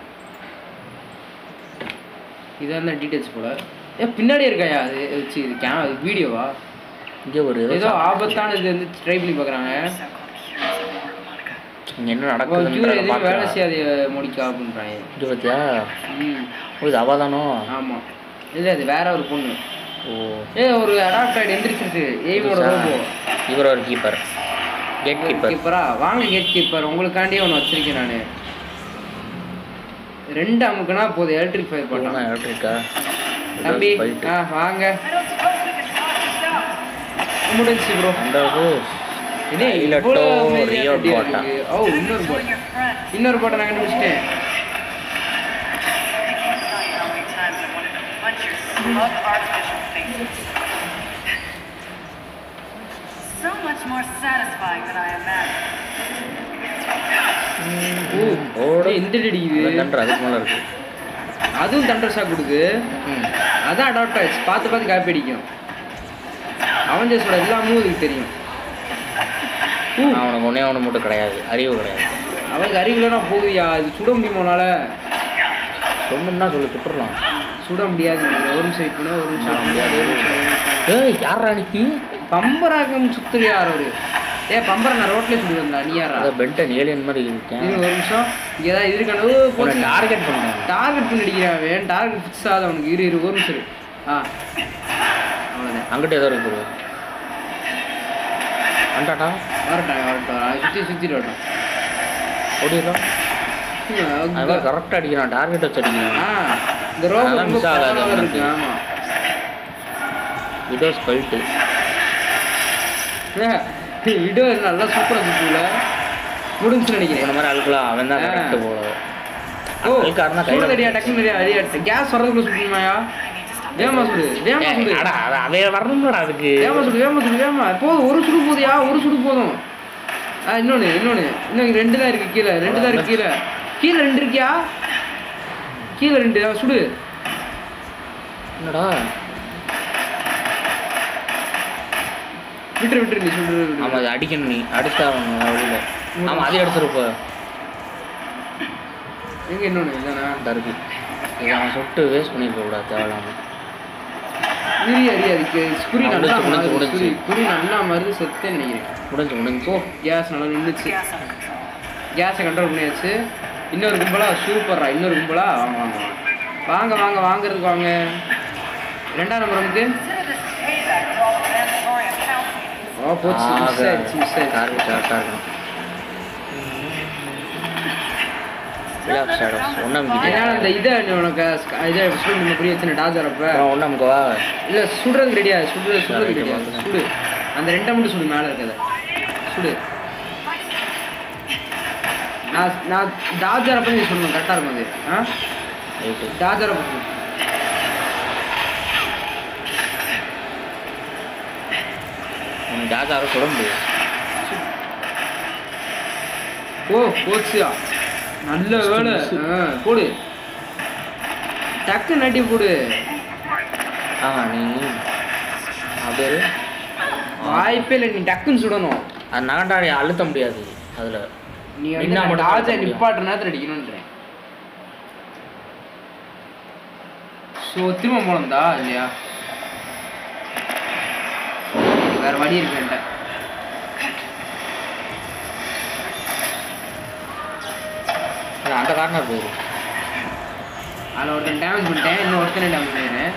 [SPEAKER 2] இதான் தான் டீடைல்ஸ் போல ஏ பின்னாடி இருக்காயா அது வச்சு இது கே வீடியோவா
[SPEAKER 1] இங்கே ஒரு ஏதோ
[SPEAKER 2] ஏதோ ஆபத்தான இது வந்து ட்ரை பண்ணி பார்க்குறாங்க
[SPEAKER 3] So called cures of war, Monica.
[SPEAKER 1] இங்கே என்ன
[SPEAKER 2] இவன்
[SPEAKER 1] நடக்குதுன்னு
[SPEAKER 2] எதுவும் வேலை
[SPEAKER 1] பார்க்கலாம்
[SPEAKER 2] செய்யாத மோனிகா அப்படின்றாங்க
[SPEAKER 1] இது பார்த்தியா
[SPEAKER 2] ம்
[SPEAKER 1] ஓ இது அவதானோ
[SPEAKER 2] ஆமாம் இல்லை அது வேற ஒரு பொண்ணு
[SPEAKER 1] ஓ
[SPEAKER 2] ஏ ஒரு அடாப்டாய்டு எந்திரிச்சிருக்கு எய்மோட ரோபோ
[SPEAKER 1] இவர் ஒரு கீப்பர் கேட் கீப்பர்
[SPEAKER 2] கீப்பரா வாங்க கேட் கீப்பர் உங்களுக்காண்டியே ஒன்று வச்சிருக்கேன் நான் ரெண்டு அமுக்குனா போதும் எலக்ட்ரிக் ஃபயர் பண்ணலாம்
[SPEAKER 1] எலக்ட்ரிக்கா
[SPEAKER 2] தம்பி ஆ வாங்க முடிஞ்சு ப்ரோ
[SPEAKER 1] அண்டாவது
[SPEAKER 2] இதே
[SPEAKER 1] Piloto
[SPEAKER 2] இவ்வளோ அமைதியா
[SPEAKER 1] Rio
[SPEAKER 2] ரெடியா
[SPEAKER 1] Bota.
[SPEAKER 2] இருக்கு. ஓ இன்னொரு போட்
[SPEAKER 3] Your friend.
[SPEAKER 2] இன்னொரு போட்டை நான் கண்டுபிடிச்சிட்டேன்
[SPEAKER 3] I'll tell you how many times I wanted to punch your smug artificial faces. So much more satisfying than I imagined.
[SPEAKER 2] ஓ
[SPEAKER 1] ஓடு
[SPEAKER 2] ஏய், இந்த அடிக்குது
[SPEAKER 1] தண்டர் அதுக்கு மேலே இருக்கு
[SPEAKER 2] அதுவும் தண்டர் ஷாக் கொடுக்குது
[SPEAKER 1] ம்.
[SPEAKER 2] அதான் அடாப்ட் ஆயிடுச்சு பார்த்து பார்த்து காப்பி அடிக்கும் அவஞ்சர்ஸோட எல்லா மூவும் இதுக்கு தெரியும் ஊ,
[SPEAKER 1] அவனுக்கு ஒன்றே ஒன்று மட்டும் கிடையாது அறிவு கிடையாது
[SPEAKER 2] அவனுக்கு அறிவுலனா போகுதியா இது சுட முடியுமா உன்னால
[SPEAKER 1] சொன்னா சொல்லி சுட்டுறலாம்
[SPEAKER 2] சுட முடியாது ஒரு நிமிஷம் இப்போ ஒரு நிமிஷம் முடியாது ஒரு நிமிஷம், ஒரு நிமிஷம்.
[SPEAKER 1] ஏய் யாரா அன்னைக்கு
[SPEAKER 2] பம்பராக்கம் சுத்துறியா யார் அவரு ஏ பம்பரை நான் ரோட்ல சுடி வந்தா நீ யாரா
[SPEAKER 1] அதை பென்டன் ஏலியன் மாதிரி இருக்கேன்
[SPEAKER 2] இருங்க ஒரு நிமிஷம் இங்கே ஏதாவது இருக்கானு
[SPEAKER 1] உன்னை
[SPEAKER 2] போச்சு
[SPEAKER 1] டார்கெட் பண்ணுறேன்
[SPEAKER 2] டார்கெட் பண்ணி அடிக்கிறான் அவன் டார்கெட் ஃபிக்ஸ் ஆகாத அவனுக்கு இரு இரு ஒரு நிமிஷம் இரு. ஆ அவ்வளோதான்
[SPEAKER 1] அங்கிட்ட ஏதோ இருக்கு அண்டாட்டா
[SPEAKER 2] வரட்டான் வரட்டும் அதை சுற்றி சுற்றிட்டு வரட்டும்
[SPEAKER 1] ஓடிடுறோம்
[SPEAKER 2] ம்,
[SPEAKER 1] அதான் கரெக்டாக அடிக்கிறான் டார்கெட் வச்சு அடிக்கிறான்
[SPEAKER 2] ஆ இந்த ரோபோ
[SPEAKER 1] அதெல்லாம்
[SPEAKER 2] ரொம்ப
[SPEAKER 1] miss ஆகாது
[SPEAKER 2] பவராக
[SPEAKER 1] அவனுக்கு.
[SPEAKER 2] இருக்கு ஆமா
[SPEAKER 1] இதோ ஸ்பைட்டு
[SPEAKER 2] இடம் நல்லா சூப்பரா சுற்றுல முடிஞ்சுன்னு நினைக்கிறேன்
[SPEAKER 1] இந்த மாதிரி அழுக்கலாம் அவன் தான்
[SPEAKER 2] ஆ.
[SPEAKER 1] கரெக்ட் போல
[SPEAKER 2] ஓ
[SPEAKER 1] அழுக்காருன்னா
[SPEAKER 2] சுடு
[SPEAKER 1] கையில்
[SPEAKER 2] ரெடியா டக்குன்னு ரெடியா ரெடியா கேஸ் வர்றதுக்குள்ள சுடுமாயா வேமா சுடு வேமா சுடு
[SPEAKER 1] அடா அட- அவன் வரணும்லடா அதுக்கு
[SPEAKER 2] வேமா சுடு வேமா சுடு வேமா போதும் ஒரு சுடு போதுயா ஒரு சுடு போதும் ஆ இன்னொன்னு இன்னொன்னு இன்னும் ரெண்டு தான் இருக்கு கீழே ரெண்டு தான் இருக்கு கீழே கீழே ரெண்டு இருக்கியா கீழே ரெண்டு ஆ, சுடு
[SPEAKER 1] என்னடா
[SPEAKER 2] விட்டுரு விட்டுரு நீ சுடு விட்டுரு.
[SPEAKER 1] ஆமா அது அடிக்கணும் நீ அடிச்சா அவன் வெளியில ஆமா அதே அடிச்சிருப்ப
[SPEAKER 2] எங்க இன்னொன்னு இதானா
[SPEAKER 1] இந்த இருக்கு இது அவன் சுட்டு வேஸ்ட் பண்ணிருக்க கூடாது தேவையில்லாம
[SPEAKER 2] இரி அரி அதுக்கு குறி
[SPEAKER 1] ஆ,
[SPEAKER 2] நல்லா
[SPEAKER 1] முடிச்சு,
[SPEAKER 2] மாறுது
[SPEAKER 1] முடிச்சு.
[SPEAKER 2] குறி குறி நல்லா மாறுது செத்தேன்னு நினைக்கிறேன்
[SPEAKER 1] முடிஞ்சு முடிஞ்சு
[SPEAKER 2] ஓ கேஸ் நல்லா நின்றுச்சு
[SPEAKER 3] Gas under control.
[SPEAKER 2] கேஸை கண்ட்ரோல் பண்ணியாச்சு இன்னொரு கும்பலா சூப்பர்ரா இன்னொரு கும்பலா வாங்க வாங்க வாங்க வாங்க வாங்க வாங்குறதுக்கு வாங்க ரெண்டாம் நம்பர் வந்து
[SPEAKER 3] Consider this payback to all the mandatory account meetings.
[SPEAKER 2] ஓ போச்சு மிஸ் ஆயிடுச்சு மிஸ் ஆயிடுச்சு
[SPEAKER 1] கார் கரெக்டாக இருக்கும் ரிலாக்ஸ் ஆகிடும் ஒன்றாம்
[SPEAKER 2] அதனால அந்த இதை நீ உனக்கு ஸ்க- இதை சொல்லி நம்ம புரிய வச்சு டாஸ் வரப்ப
[SPEAKER 1] அப்புறம் ஒன்றாமுக்கவா
[SPEAKER 2] இல்லை சுடுறதுக்கு ரெடியா சுடுறது சுடுறது
[SPEAKER 1] சரி,
[SPEAKER 2] ரெடியா
[SPEAKER 1] பார்த்துக்கலாம்.
[SPEAKER 2] சுடு அந்த ரெண்டை மட்டும் சுடு மேலே இருக்கிறத சுடு நான் நான் டாஜரை பற்றி நீ சொல்லணும் கரெக்டாக இருக்கும் அது ஆ
[SPEAKER 1] ரைட்டு
[SPEAKER 2] டாஜரை பற்றி
[SPEAKER 1] உனக்கு ஜாஜாரை சுட முடியும்
[SPEAKER 2] ஓ போச்சுயா நல்ல வேலை ஆ போடு டக்கு நட்டி போடு
[SPEAKER 1] ஆ நீ அப்படியே இரு.
[SPEAKER 2] வாய்ப்பே இல்லை நீ டக்குன்னு சுடணும்
[SPEAKER 1] அது நகண்டாடி அழுத்த முடியாது அதில்
[SPEAKER 2] நீ
[SPEAKER 1] நின்னா
[SPEAKER 2] வந்து
[SPEAKER 1] மட்டும்
[SPEAKER 2] டாஜை
[SPEAKER 1] தான் முடியும்.
[SPEAKER 2] நிப்பாட்டுற நேரத்தில் அடிக்கணுன்றேன் ஸோ திரும்ப போனதா இல்லையா வேற வழி இருக்கு என்கிட்ட
[SPEAKER 1] அந்த கார்னர் போயிரு
[SPEAKER 2] அதில் ஒருத்தன் டேமேஜ் பண்ணிட்டேன் இன்னும் ஒருத்தனை டேமேஜ் பண்ணிடுறேன்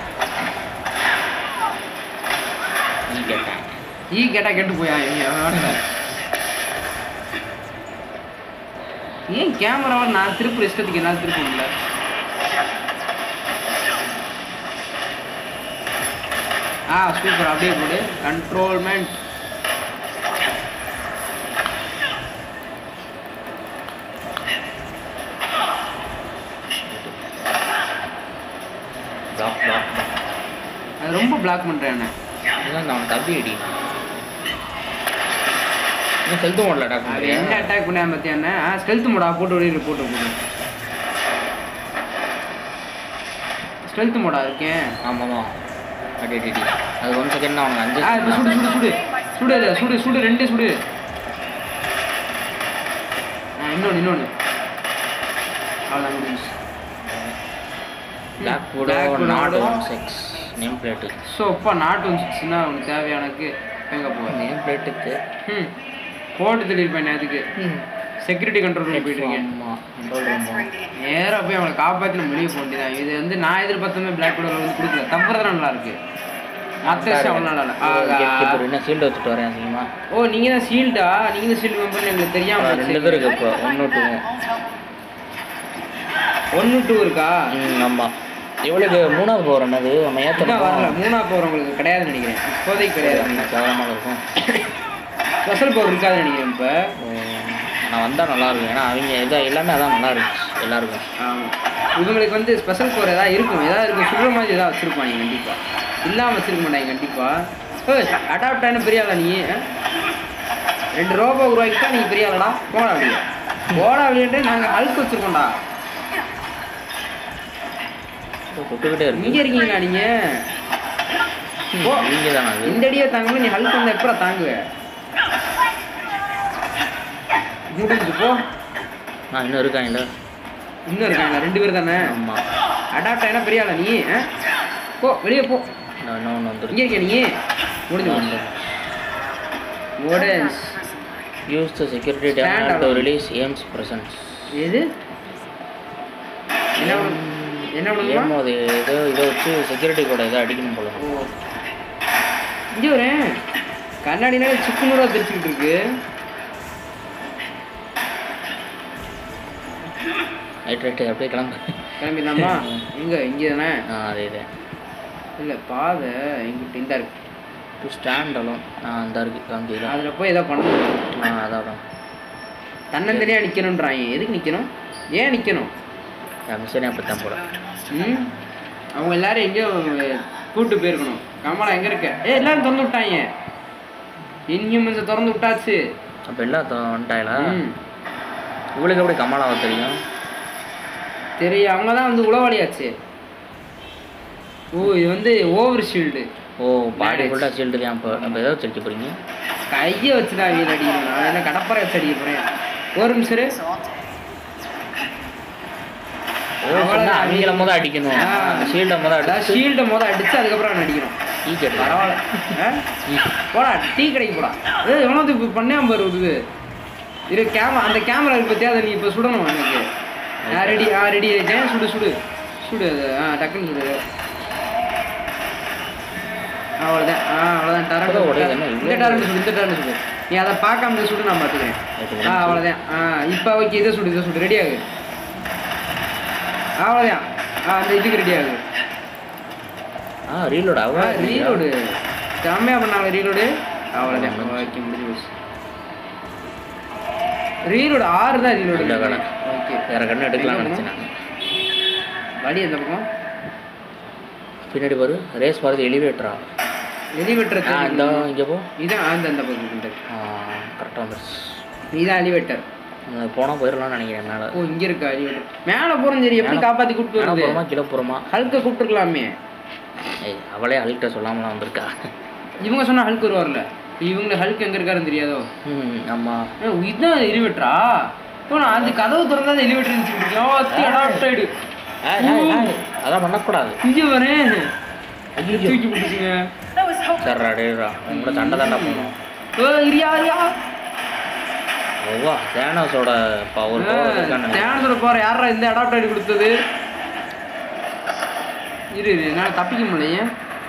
[SPEAKER 1] நீ கேட்டேன்
[SPEAKER 2] ஈ கேட்டா கேட்டு போயா எங்க ஏன் கேமராவை நான் திருப்பி இஷ்டத்துக்கு என்னால் திருப்ப முடியல ஆ சூப்பர் அப்படியே போடு கண்ட்ரோல்மெண்ட்
[SPEAKER 1] பிளாக் பிளாக்
[SPEAKER 2] அது ரொம்ப பிளாக் பண்ணுறேன் என்ன
[SPEAKER 1] இதுதான் அவன் தப்பி அடி இன்னும் செலுத்த முடியல
[SPEAKER 2] அது
[SPEAKER 1] டாக்டர்
[SPEAKER 2] என்ன அட்டாக் பண்ண பத்தி என்ன ஆ ஸ்டெல்த் மோடா போட்டு வெளியே போட்டு போடு ஸ்டெல்த் மோடா இருக்கேன்
[SPEAKER 1] ஆமாம்மா அடி அடி அடி அது ஒன் செகண்ட் அவனுக்கு அஞ்சு
[SPEAKER 2] ஆ இப்போ சுடு சுடு சுடு சுடு அதை, சுடு சுடு ரெண்டு சுடு ஆ இன்னொன்று இன்னொன்று அவ்வளோதான் முடிஞ்சு
[SPEAKER 1] பிளாக் கூட
[SPEAKER 2] Black Widow
[SPEAKER 1] நாட்
[SPEAKER 2] ஓட-
[SPEAKER 1] one six name plate
[SPEAKER 2] so அப்பா நாட்டு வந்துச்சுன்னா உனக்கு தேவையானக்கு எங்கே போவேன்
[SPEAKER 1] நேம் பிளேட்டுக்கு
[SPEAKER 2] ம் போட்டு திடீர்ப்பேன் அதுக்கு செக்யூரிட்டி கண்ட்ரோல் போயிட்டு இருக்கேன்
[SPEAKER 1] ஆமாம் control room
[SPEAKER 3] Transferring the inmate.
[SPEAKER 2] நேராக போய் அவங்களை காப்பாற்றி நம்ம வெளியே போக வேண்டியதான் இது வந்து நான் எதிர்பார்த்தமே பிளாக் விடோவில் வந்து கொடுக்கல தப்புறதான் நல்லா இருக்கு மற்ற விஷயம் அவ்வளோ நல்லா இல்லை ஆகா.
[SPEAKER 1] என்ன ஷீல்டு வச்சுட்டு வரேன் அதிகமா
[SPEAKER 2] ஓ நீங்கள் தான் ஷீல்டா நீங்கள் தான் ஷீல்டு மெம்பர் எங்களுக்கு தெரியாம
[SPEAKER 1] ரெண்டு பேர் இருக்கு இப்போ ஒன்று டூ
[SPEAKER 2] ஒன்று டூ இருக்கா
[SPEAKER 1] ம் ஆமாம் இவளுக்கு மூணாவது போகிற என்னது நம்ம
[SPEAKER 2] இன்னும் வரல
[SPEAKER 1] ஏற்றணும்
[SPEAKER 2] மூணா போகிறவங்களுக்கு கிடையாதுன்னு நினைக்கிறேன் இப்போதைக்கு கிடையாது
[SPEAKER 1] கேவலமாக இருக்கும்
[SPEAKER 2] ஸ்பெஷல் பவர் இருக்காதுன்னு நினைக்கிறேன் இப்போ
[SPEAKER 1] நான் வந்தால் நல்லா இருக்கும் ஏன்னா அவங்க இதாக எல்லாமே அதான் நல்லா இருந்துச்சு எல்லாருக்கும்
[SPEAKER 2] ஆமாம் இவங்களுக்கு வந்து ஸ்பெஷல் பவர் ஏதாவது இருக்கும் ஏதாவது இருக்கும் சுடுற மாதிரி ஏதாவது வச்சுருப்பாங்க கண்டிப்பாக இல்லாமல் வச்சிருக்க மாட்டாங்க கண்டிப்பாக ஏய் அடாப்ட் ஆன பெரிய ஆளா நீ ஆ? ரெண்டு ரோபோ உருவாக்கிட்டா நீங்கள் பெரிய ஆளடா போடா அப்படியே போடா அப்படின்ட்டு நாங்கள் அழுக்கு வச்சுருக்கோம்டா
[SPEAKER 1] விட்டுக்கிட்டே இருக்கு
[SPEAKER 2] இங்கே இருக்கீங்களா நீங்கள் போ.
[SPEAKER 1] இங்கே தானே அது
[SPEAKER 2] இந்த அடியை தாங்கல நீ ஹல்க் வந்தா எப்படா தாங்குவ முடிஞ்சு போ
[SPEAKER 1] நான் இன்னும் இருக்காங்கல்ல
[SPEAKER 2] இன்னும் இருக்காங்க ரெண்டு பேர் தானே
[SPEAKER 1] ஆமாம்
[SPEAKER 2] அடாப்ட் ஆனா பெரிய ஆளா நீ ஆ? போ வெளியே போ
[SPEAKER 1] நான் இன்னொன்று
[SPEAKER 2] இங்கே
[SPEAKER 1] வந்துருக்கு
[SPEAKER 2] இருக்கியா நீ முடிஞ்சு போச்சு. முடிஞ்சு
[SPEAKER 1] use the security
[SPEAKER 2] Stand
[SPEAKER 1] damage to
[SPEAKER 2] alone.
[SPEAKER 1] Release aims presence
[SPEAKER 2] எது என்ன பண்ணு- என்ன பண்ணுமா
[SPEAKER 1] ஏமோ அது ஏதோ இதை வச்சு செக்யூரிட்டி கூட ஏதோ அடிக்கணும் போல
[SPEAKER 2] ஓ இங்கே வரேன் கண்ணாடினால சிக்குனூரா தெரிச்சுக்கிட்டு இருக்கு
[SPEAKER 1] ரைட் ரைட்டு அப்படியே கிளம்பு
[SPEAKER 2] கிளம்பிடலாமா எங்க இங்கே தானே
[SPEAKER 1] ஆ அதே இதே
[SPEAKER 2] இல்லை பாதை எங்கிட்ட இந்த இருக்கு
[SPEAKER 1] டு ஸ்டாண்ட் அலோன் ஆ அந்த இருக்கு காமிக்கலாம்
[SPEAKER 2] அதில் போய் ஏதோ பண்ணணும்
[SPEAKER 1] ஆ அதான்
[SPEAKER 2] தன்னந்தனியாக நிற்கணுன்றாங்க எதுக்கு நிற்கணும் ஏன் நிற்கணும்
[SPEAKER 1] மிஷனே அப்படித்தான் போல
[SPEAKER 2] ம் அவங்க எல்லாரும் எங்கேயோ கூட்டு போயிருக்கணும் கமலா எங்கே இருக்க ஏ எல்லாரும் திறந்து விட்டாங்க இன்ஹியூமன்ஸை திறந்து விட்டாச்சு
[SPEAKER 1] அப்போ எல்லாம் தொ- வந்துட்டாங்களா
[SPEAKER 2] ம்
[SPEAKER 1] இவளுக்கு எப்படி கமலாவை தெரியும்
[SPEAKER 2] தெரியும் அவங்க தான் வந்து உளவாளியாச்சு ஓ இது வந்து ஓவர் ஷீல்டு
[SPEAKER 1] ஓ பாடி
[SPEAKER 2] Marriage.
[SPEAKER 1] ஃபுல்லாக சீல்டு தான் இப்போ அப்போ ஏதோ வச்சிருக்க போறீங்க
[SPEAKER 2] கையை வச்சு தான் வீடு அடிக்கணும் நான் என்ன கடப்பறை வச்சு அடிக்க போகிறேன் ஒரு நிமிஷம் இரு.
[SPEAKER 1] ஓ சொன்னா அவங்கள முத அடிக்கணும்
[SPEAKER 2] ஆ.
[SPEAKER 1] அந்த ஷீல்டை முத
[SPEAKER 2] அதான்
[SPEAKER 1] அடிச்சு
[SPEAKER 2] ஷீல்டை மொதல் அடிச்சு அதுக்கப்புறம் அவனை அடிக்கணும்
[SPEAKER 1] டீ கேட்டு
[SPEAKER 2] பரவாயில்ல ஆ? போடா டீ கடைக்கு போடா ஏ எவனது இப்போ பண்ணாம பாரு இது இரு கேமரா அந்த கேமரா இருக்கு பத்தியா அதை நீ இப்போ சுடணும் எனக்கு ஆ ரெடி ஆ ரெடி ஆயிட்டேன் சுடு சுடு சுடு அது ஆ டக்குன்னு சுடு அவ்வளோதான் ஆ அவ்வளோதான்
[SPEAKER 1] இப்பதான் உடையுது,
[SPEAKER 2] டரண்ட்
[SPEAKER 1] என்ன இவ்வளவு
[SPEAKER 2] இந்த டரண்ட் சுடு இந்த டரண்ட் சுடு நீ அதை பார்க்காம இதை சுடு நான் பார்த்துக்கிறேன் ஆ அவ்வளோதான் ஆ இப்போ ஓகே இதை சுடு இதை சுடு ரெடி ஆகு அவ்வளோதான் ஆ அந்த இதுக்கு ரெடி ஆகு
[SPEAKER 1] ஆ ரீலோட் அவ்வளோ
[SPEAKER 2] ரீலோடு செம்மையா பண்ணாங்க ரீலோடு அவ்வளோதான் ஓகே முடிஞ்சு போச்சு ரீலோடு ஆறு தான் ரீலோடு
[SPEAKER 1] இல்ல, வேணாம்.
[SPEAKER 2] ஓகே
[SPEAKER 1] வேற கண்ணு எடுக்கலாம்னு நினச்சேன் நான்
[SPEAKER 2] வழி எந்த பக்கம்
[SPEAKER 1] பின்னாடி பாரு ரேஸ் பாருது எலிவேட்டரா
[SPEAKER 2] எலிவேட்டர்
[SPEAKER 1] ஆ இந்த இங்கே போ
[SPEAKER 2] இதான் அந்த அந்த பக்கம் கொண்டு
[SPEAKER 1] கரெக்டாக வந்துருச்சு
[SPEAKER 2] இதான் எலிவேட்டர்
[SPEAKER 1] போனால் போயிடலாம்னு நினைக்கிறேன் மேலே
[SPEAKER 2] ஓ இங்க இருக்கா எலிவேட்டர் மேலே போகிறோம் சரி எப்படி
[SPEAKER 1] மேல-
[SPEAKER 2] காப்பாற்றி கூப்பிட்டு
[SPEAKER 1] மேலே
[SPEAKER 2] வருது
[SPEAKER 1] போகிறோமா கீழே போகிறோமா
[SPEAKER 2] ஹல்கை கூப்பிட்டுருக்கலாமே
[SPEAKER 1] ஏய் அவளே அழுகிட்ட சொல்லாமலாம் வந்திருக்கா
[SPEAKER 2] இவங்க சொன்னா ஹல்க் வருவார்ல இவங்க ஹல்க் எங்க இருக்காருன்னு தெரியாதோ
[SPEAKER 1] ம் ஆமாம்
[SPEAKER 2] ஏ, இதுதான் எலிவேட்டரா இப்போ நான் அந்த கதவு திறந்தா அந்த எலிவேட்டர் இருந்துச்சு அடாப்ட் ஆயிடு
[SPEAKER 1] அதான் பண்ணக்கூடாது
[SPEAKER 2] இங்க வரேன்
[SPEAKER 1] ஐயோ
[SPEAKER 2] தூக்கி பிடிச்சிங்க
[SPEAKER 3] That was hopeless.
[SPEAKER 1] சர்ரா டேரா உங்களோட சண்டை தாண்டா போகணும்
[SPEAKER 2] ஓ இரியா இரியா
[SPEAKER 1] ஓவா தேனோஸோட பவர் இருக்கான்னு
[SPEAKER 2] தியானத்தோட போற யாரா இந்த அடாப்ட் ஆயிடு கொடுத்தது இரு இரு என்னால தப்பிக்க முடியலையே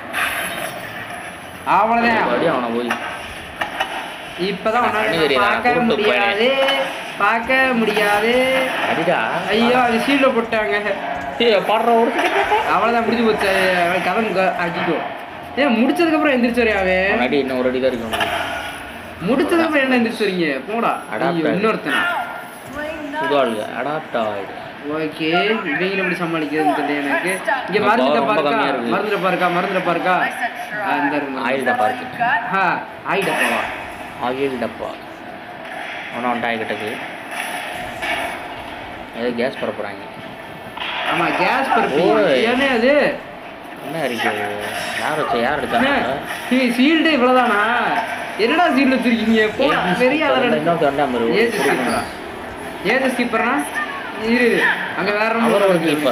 [SPEAKER 2] அவ்வளவுதான்
[SPEAKER 1] மறுபடியும் அவனை போய்
[SPEAKER 2] இப்பதான் உன்னால
[SPEAKER 1] கண்ணு தெரியுதா?
[SPEAKER 2] பார்க்க
[SPEAKER 1] குருட்டு
[SPEAKER 2] முடியாது பார்க்க முடியாது
[SPEAKER 1] அடிடா
[SPEAKER 2] ஐயோ அது சீல்ல போட்டாங்க
[SPEAKER 1] ஏய் பாடுற ஒரு
[SPEAKER 2] அவ்வளவுதான் முடிஞ்சு போச்சு அவன் கதம் ஆக்கிட்டோ ஏன் முடிச்சதுக்கு அப்புறம் எந்திரிச்சு வரையா அவன்
[SPEAKER 1] அடி இன்னும் ஒரு அடி தான் இருக்கு உனக்கு.
[SPEAKER 2] முடிச்சதுக்கு அப்புறம் என்ன எந்திரிச்சு வரீங்க போடா
[SPEAKER 1] Adapt
[SPEAKER 2] ஐயோ,
[SPEAKER 1] ஆயிடு.
[SPEAKER 2] இன்னொருத்தனா
[SPEAKER 1] புது ஆளுங்க அடாப்ட் ஆகிடு
[SPEAKER 2] ஓகே இவங்களை எப்படி சமாளிக்கிறதுன்னு தெரியல எனக்கு இங்க
[SPEAKER 1] நம்ம
[SPEAKER 2] மருந்துட்ட
[SPEAKER 1] ரொம்ப
[SPEAKER 2] பாருக்கா
[SPEAKER 1] கம்மியா இருக்கு.
[SPEAKER 2] மருந்துட்ட பாருக்கா மருந்துட்ட பாருக்கா
[SPEAKER 3] I said sure.
[SPEAKER 2] ஆ, இந்த இருக்கு.
[SPEAKER 1] ஆயில் டப்பா இருக்கு
[SPEAKER 2] ஆ ஆயில் டப்பாவா
[SPEAKER 1] ஆயில் டப்பா அவனை வந்துட்டு ஆகிக்கிட்டது ஏதோ கேஸ் பரப்புறாங்க
[SPEAKER 2] ஆமா கேஸ் பருப்பு
[SPEAKER 1] ஓய்.
[SPEAKER 2] ஏனே அது
[SPEAKER 1] என்ன இருக்கு யார் வச்ச யார்
[SPEAKER 2] என்ன
[SPEAKER 1] எடுத்தாங்க
[SPEAKER 2] சீல்டு இவ்வளவுதானா என்னடா சீல்டு வச்சிருக்கீங்க போடா பெரிய ஆளா
[SPEAKER 1] இன்னொரு தண்டா
[SPEAKER 2] ஏஜ் ஸ்கீப்பரா ஏஜ் ஸ்கீப்பர்னா இரு இரு. அங்க வேற
[SPEAKER 1] அவர் ஒரு
[SPEAKER 2] ஒரு
[SPEAKER 1] கீப்பர்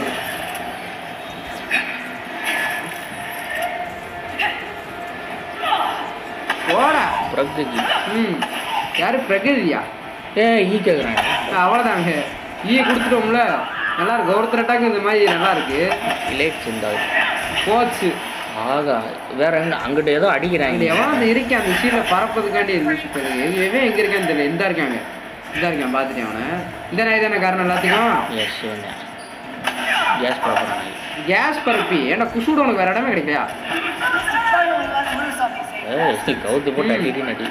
[SPEAKER 2] போடா
[SPEAKER 1] பிரகு
[SPEAKER 2] ம் யாரு பிரகதியா
[SPEAKER 1] ஏ ஈ கேட்குறாங்க
[SPEAKER 2] அவ்வளோதாங்க ஈய கொடுத்துட்டோம்ல நல்லா இருக்கு ஒருத்தர் அட்டாக் இந்த மாதிரி நல்லா இருக்கு
[SPEAKER 1] லேட்ஸ் இந்த
[SPEAKER 2] போச்சு
[SPEAKER 1] ஆகா வேற எங்க அங்கிட்ட ஏதோ
[SPEAKER 2] அங்க
[SPEAKER 1] அடிக்கிறாங்க
[SPEAKER 2] எவன் அந்த இருக்கேன் அந்த சீலை பறப்பதுக்காண்டி இருந்துச்சு எவன் எங்க இருக்கான்னு தெரியல இந்த இருக்காங்க இந்த இருக்கான் பார்த்துட்டேன் அவனை இந்த நாய் தானே காரணம் எல்லாத்துக்கும்
[SPEAKER 1] எஸ் இவங்க கேஸ் பரப்புறாங்க
[SPEAKER 2] கேஸ் பரப்பி ஏன்னா குசுட உனக்கு வேற இடமே கிடைக்கலையா
[SPEAKER 3] Finally let loose on these haters.
[SPEAKER 1] ஏய் கவுத்து போட்டு
[SPEAKER 2] ம்.
[SPEAKER 1] அடிட்டு நடி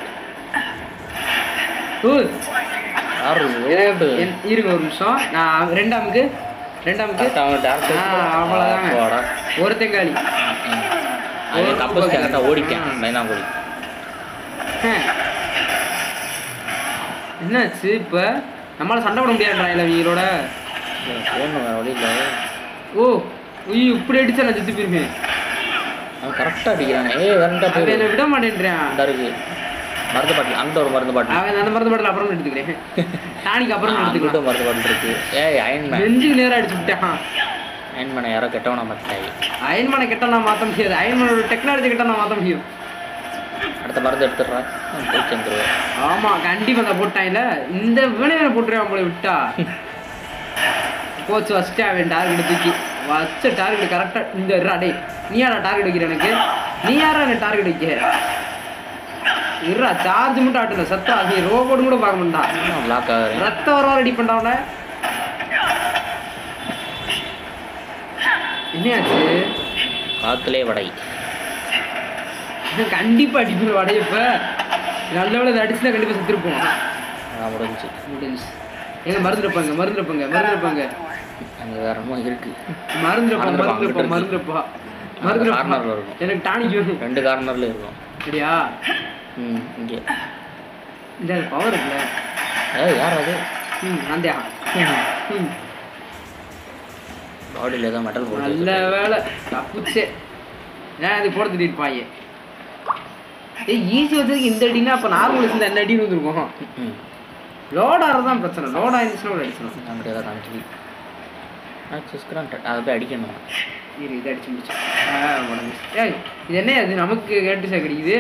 [SPEAKER 2] ஊ,
[SPEAKER 1] யாரு ரோடு
[SPEAKER 2] என்- இருங்க ஒரு நிமிஷம் நான் ரெண்டாமுக்கு ரெண்டாமுக்கு
[SPEAKER 1] அவன் டேரக்டர்
[SPEAKER 2] ஆ, அவ்வளவுதாங்க.
[SPEAKER 1] போடா
[SPEAKER 2] ஒருத்தங்காளி
[SPEAKER 1] அவன் தப்பு கரெக்டாக ஓடிக்கான் மைனா கோழி
[SPEAKER 2] ஹம். என்னாச்சு இப்ப நம்மளால சண்டை போட முடியாதுடா இவங்களோட
[SPEAKER 1] ஃபோன் வேற வழி இல்லை
[SPEAKER 2] ஓ ஐயோ இப்படி அடிச்சா நான் செத்து போயிருக்கேன்
[SPEAKER 1] அவன் கரெக்டாக அடிக்கிறாங்க ஏய் வேறண்டா
[SPEAKER 2] அவன் என்னை
[SPEAKER 1] போயிரு
[SPEAKER 2] விட மாட்டேன்றான்
[SPEAKER 1] இந்த இருக்கு மருந்து பாட்டில் அங்கிட்ட ஒரு மருந்து பாட்டில்
[SPEAKER 2] அவன் அந்த மருந்து பாட்டில் அப்புறம் எடுத்துக்கிறேன் டானிக்கு அப்புறம்
[SPEAKER 1] அங்கிட்ட
[SPEAKER 2] எடுத்துக்கலாம்
[SPEAKER 1] மருந்து பாட்டில் இருக்கு ஏய் அயன்மேன்
[SPEAKER 2] நெஞ்சுக்கு நேரம் அடிச்சு விட்டான்
[SPEAKER 1] அயன்மேனை யாரோ கெட்டவனா மாட்டாய்
[SPEAKER 2] அயன்மனை கிட்ட நான் மாற்ற முடியாது அயன்மனோட டெக்னாலஜி கிட்ட நான் மாற்ற முடியும்
[SPEAKER 1] அடுத்த மருந்து எடுத்துடுறான் போய் செஞ்சிருவேன்
[SPEAKER 2] ஆமா கண்டிப்பா அதை போட்டான்ல இந்த வினைவனை போட்டுருவான் போல விட்டா போச்சு ஃபஸ்ட்டு அவன் டார்கெட் தூக்கி வச்ச டார்கெட் கரெக்டாக இந்த இருடா டேய் நீ யாரா டார்கெட் வைக்கிற எனக்கு நீ யாரா எனக்கு டார்கெட் வைக்க இருடா சார்ஜ் மட்டும் ஆட்டுல சத்தா நீ ரோபோட் கூட பார்க்க மாட்டான்
[SPEAKER 1] லாக் ஆகுறேன்
[SPEAKER 2] ரத்த வர ரெடி பண்ணவன என்னையாச்சு
[SPEAKER 1] காத்துலே வடை
[SPEAKER 2] கண்டிப்பா அடிப்போம் உடையப்ப நல்ல வேலை இதை அடிச்சுதான் கண்டிப்பா செத்துருப்போம்
[SPEAKER 1] அதான் முடிஞ்சுச்சு
[SPEAKER 2] முடிஞ்சு எங்க மறந்துருப்பாங்க மறந்துருப்பாங்க மறந்துருப்பாங்க
[SPEAKER 1] அங்கே வேற என்னமோ இருக்கு
[SPEAKER 2] மறந்துருப்பா
[SPEAKER 1] மறந்துருப்பா,
[SPEAKER 2] மறந்துருப்பா
[SPEAKER 1] அங்கிட்டு
[SPEAKER 2] மறந்துருப்பா
[SPEAKER 1] அந்த
[SPEAKER 2] மறந்துருப்பா
[SPEAKER 1] corner ல இருக்கும்.
[SPEAKER 2] எனக்கு டானிக் வேணும்
[SPEAKER 1] ரெண்டு கார்னர்ல இருக்கும்
[SPEAKER 2] சரியா
[SPEAKER 1] ம் இங்கே
[SPEAKER 2] இந்த பவர் இருக்குல்ல
[SPEAKER 1] ஏய் யார் அது
[SPEAKER 2] ம் அந்த ம்
[SPEAKER 1] பாடியில் ஏதோ மெட்டல் போட்டு
[SPEAKER 2] நல்ல வேலை தப்புச்சே ஏன் அது போட திட்டிருப்பாங்க ஏய் ஈஸி வச்சதுக்கு இந்த அடினா அப்போ நார்மல் இந்த என்ன அடின்னு வந்துருக்கும்
[SPEAKER 1] ம்
[SPEAKER 2] லோட் ஆகிறது தான் பிரச்சனை லோட் ஆயிருந்துச்சுன்னா ஒரு அடிச்சிடும்
[SPEAKER 1] நம்மகிட்ட ஏதாவது காமிச்சு ஆ சிஸ்கிறான் அதை போய் அடிக்கணும்
[SPEAKER 2] இரு இதை அடிச்சு முடிச்சு ஆ உடம்பு ஏய் இது என்ன அது நமக்கு கேட்டு சார் கிடைக்குது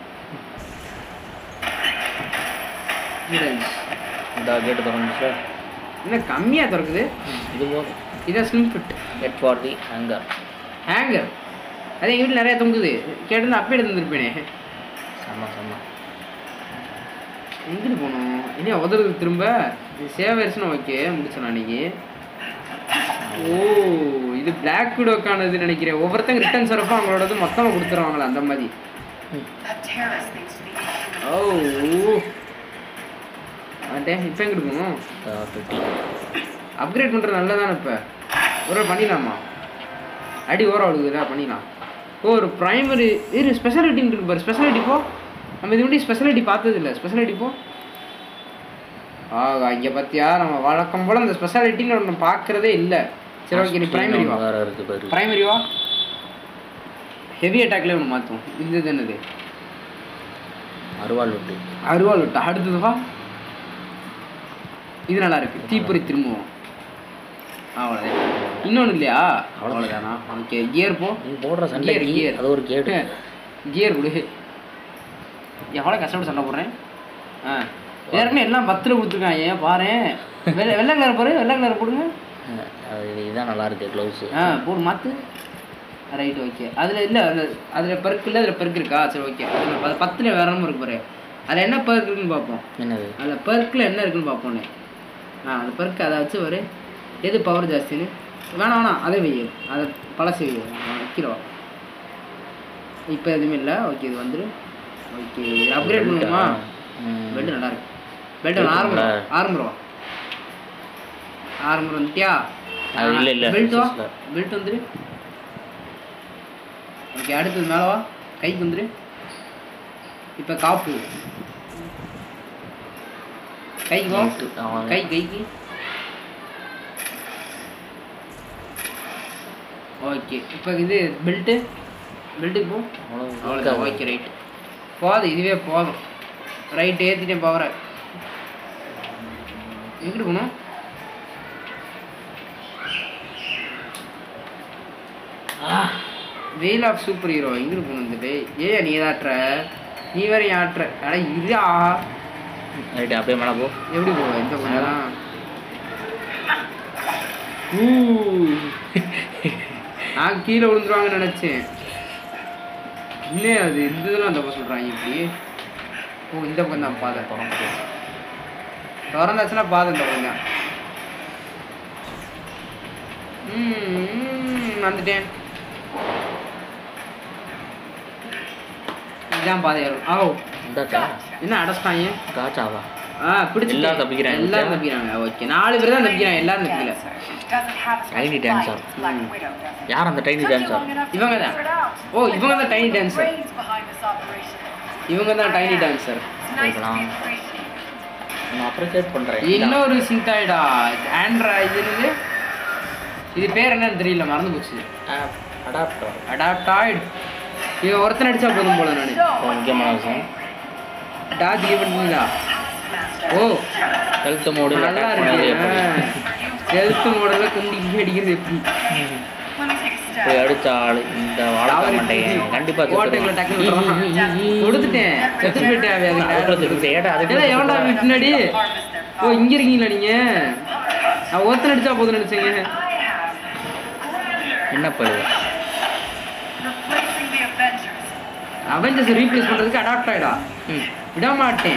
[SPEAKER 2] இது
[SPEAKER 1] இந்த கேட்டு திறந்துச்சு
[SPEAKER 2] என்ன கம்மியாக திறக்குது
[SPEAKER 1] இது போதும்
[SPEAKER 2] இதான் slim fit
[SPEAKER 1] head for the hangar
[SPEAKER 2] hangar அது எங்கள் வீட்டில் நிறைய தொங்குது கேட்டு அப்பயே எடுத்துருப்பேனே
[SPEAKER 1] செம்ம செம்ம
[SPEAKER 2] எங்கிட்டு போகணும் இனி உதறது திரும்ப இது சேவர்ஸ்னு ஓகே முடிச்சேன் அன்னைக்கு ஓ இது பிளாக் விடோக்கானது நினைக்கிறேன் ஒவ்வொருத்தங்க ரிட்டர்ன்ஸ் வரப்போ அவங்களோடது மொத்தமாக கொடுத்துருவாங்களா அந்த மாதிரி
[SPEAKER 4] That terrorist thinks we need
[SPEAKER 2] O
[SPEAKER 4] human
[SPEAKER 2] அட்டே இப்போ எங்கிட்டு போகணும்
[SPEAKER 1] ஃபிஃப்டி
[SPEAKER 2] அப்கிரேட் பண்ணுறது நல்லதானே இப்போ ஒரு நாள் பண்ணிடலாமா அடி ஓரம் அழுகுதா பண்ணிடலாம் ஓ ஒரு ப்ரைமரி இது ஸ்பெஷாலிட்டின்னு இருக்கு பாரு ஸ்பெஷாலிட்டி போ நம்ம இது முன்னாடி ஸ்பெஷாலிட்டி பார்த்தது இல்லை ஸ்பெஷாலிட்டி போ ஆ இங்கே பார்த்தியா நம்ம வழக்கம் போல் அந்த ஸ்பெஷாலிட்டின்னு ஒன்று பார்க்குறதே இல்லை சரி ஓகே நீ ப்ரைமரி வா
[SPEAKER 1] வேறு இருக்குது பாரு
[SPEAKER 2] ப்ரைமரி வா ஹெவி அட்டாக்லேயே ஒன்று மாற்றும் இது என்னது
[SPEAKER 1] அருவாள் விட்டு
[SPEAKER 2] அருவாள் விட்டா அடுத்தது வா இது நல்லா இருக்கு தீப்பொறி திரும்புவோம் அவ்வளோதான் இன்னொன்று இல்லையா அவ்வளோதானா ஓகே கியர் போ
[SPEAKER 1] நீ போடுற சண்டை
[SPEAKER 2] Gear, gear.
[SPEAKER 1] அது ஒரு கேட்டு
[SPEAKER 2] கியர் கொடு எவ்வளோ கஷ்டப்பட்டு சண்டை போடுறேன் ஆ ஏற்கனவே எல்லாம் பத்தில் கொடுத்துருக்காங்க ஏன் பாரு வெள்ளை வெள்ளை கலர் பாரு வெள்ளை கலர் போடுங்க
[SPEAKER 1] அது இதுதான் நல்லா இருக்கு க்ளவுஸு
[SPEAKER 2] ஆ போடு மாற்று ரைட் ஓகே அதில் இல்லை அந்த அதில் பெருக்கு இல்லை அதில் பெருக்கு இருக்கா சரி ஓகே அதில் பத்தில் வேற ஒன்றும் இருக்கு பாரு அதில் என்ன பெருக்கு இருக்குன்னு பார்ப்போம்
[SPEAKER 1] என்னது
[SPEAKER 2] அதில் பெர்க்கில் என்ன இருக்குன்னு பார்ப்போன்னே ஆ அந்த பெருக்கு அதை வச்சு வரு எது பவர் ஜாஸ்தின்னு வேணாம் வேணாம் அதை வெய்ய அதை பழசு வெய்ய வைக்கிறோம் இப்போ எதுவுமே இல்லை ஓகே இது வந்துரு ஓகே அப்கிரேட் பண்ணுவோமா
[SPEAKER 1] ம்.
[SPEAKER 2] பெல்ட் நல்லா இருக்கு பெல்ட்
[SPEAKER 1] Belt
[SPEAKER 2] ஆரம்பரம்
[SPEAKER 1] நல்லா-
[SPEAKER 2] ஆரம்பரம் ஆரம்பரம் வந்துட்டியா
[SPEAKER 1] அது இல்ல, இல்ல,
[SPEAKER 2] பெல்ட் வா
[SPEAKER 1] இல்ல.
[SPEAKER 2] பெல்ட் வந்துரு ஓகே அடுத்தது மேலே வா கைக்கு வந்துரு இப்போ காப்பு கைக்கு வா
[SPEAKER 1] Belt, ஆமாங்க.
[SPEAKER 2] கை கைக்கு ஓகே இப்போ இது பெல்ட்டு பெல்ட்டுக்கு போ
[SPEAKER 1] அவ்வளவு
[SPEAKER 2] அவ்வளோதான் ஓகே ரைட் போதும் இதுவே போதும் ரைட் ஏற்றிட்டேன் பவரை எங்கிட்டு போகணும் வெயில் ஆஃப் சூப்பர் ஹீரோ எங்கிட்டு போகணும் இந்த டே ஏ நீ ஆட்டுற நீ வேற ஏன் ஆட்டுற அட இதா
[SPEAKER 1] ரைட்டு அப்படியே மேலே போ
[SPEAKER 2] எப்படி போவ எந்த கொஞ்சம் நான் கீழே விழுந்துருவாங்கன்னு நினச்சேன் இன்னும் அது இந்த இதெல்லாம் தப்ப சொல்கிறாங்க இப்படி ஓ இந்த பக்கம் தான் பாதை திறந்தாச்சுன்னா பாதை இந்த பக்கம் தான் ம், ம், வந்துட்டேன் இதுதான் பாதை ஏறும் ஓ
[SPEAKER 1] இந்தாச்சா
[SPEAKER 2] என்ன அடைச்சிட்டாங்க
[SPEAKER 1] காச்சாவா
[SPEAKER 2] ஆ பிடிச்சி
[SPEAKER 1] எல்லாரும் தப்பிக்கிறாங்க.
[SPEAKER 2] எல்லாரும் தப்பிக்கிறாங்க ஓகே நாலு பேர் தான் தப்பிக்கிறாங்க எல்லாரும் தப்பிக்கல
[SPEAKER 3] Doesn't have a
[SPEAKER 1] Tiny
[SPEAKER 3] special
[SPEAKER 1] dancer.
[SPEAKER 3] flight. Black Widow doesn't.
[SPEAKER 1] யார் அந்த tiny
[SPEAKER 3] Took you
[SPEAKER 1] dancer
[SPEAKER 3] long enough to
[SPEAKER 2] இவங்க
[SPEAKER 3] figure
[SPEAKER 2] தான்.
[SPEAKER 3] it out.
[SPEAKER 2] ஓ இவங்க தான் tiny dancer
[SPEAKER 3] Brains behind this operation.
[SPEAKER 2] இவங்க தான் tiny dancer
[SPEAKER 3] It's nice to be
[SPEAKER 1] இருக்கலாம்.
[SPEAKER 3] appreciated.
[SPEAKER 1] நான் அப்ரிஷியேட் பண்ணுறேன்
[SPEAKER 2] இன்னொரு சிந்தாய்டா ஆண்ட்ரா இது என்னது இது பேர் என்னன்னு தெரியல மறந்து போச்சு
[SPEAKER 1] அடாப்டர்
[SPEAKER 2] அடாப்டாய்டு இவன் ஒருத்தன் அடிச்சா போதும் போல நான்
[SPEAKER 1] ரொம்ப முக்கியமான விஷயம்
[SPEAKER 2] டாக் லீவ் பண்ணீங்களா ஓ
[SPEAKER 1] ஹெல்த் மோடு
[SPEAKER 2] நல்லா இருக்கு ஹெல்த் மோடல குண்டி குண்டி அடிக்கிறது எப்படி
[SPEAKER 3] Let me take a step.
[SPEAKER 1] போய் அடிச்சாள் இந்த வாழை மாட்டேன் கண்டிப்பா
[SPEAKER 2] ஓட்டைக்குள்ள டக்குனு விட்டுறான். கொடுத்துட்டேன் செத்து போயிட்டேன் அவன்
[SPEAKER 1] ஏடா
[SPEAKER 2] அதுக்கு எவன்டா அவன் பின்னாடி
[SPEAKER 3] Harvest their
[SPEAKER 2] ஓ இங்க இருக்கீங்களா நீங்க நான் ஒருத்தன் அடிச்சா போதும் நினைச்சேங்க
[SPEAKER 1] என்ன பழுது
[SPEAKER 3] replacing the Avengers.
[SPEAKER 2] Avengers replace பண்றதுக்கு அடாப்ட் ஆயிடா
[SPEAKER 1] ம்
[SPEAKER 2] விட மாட்டேன்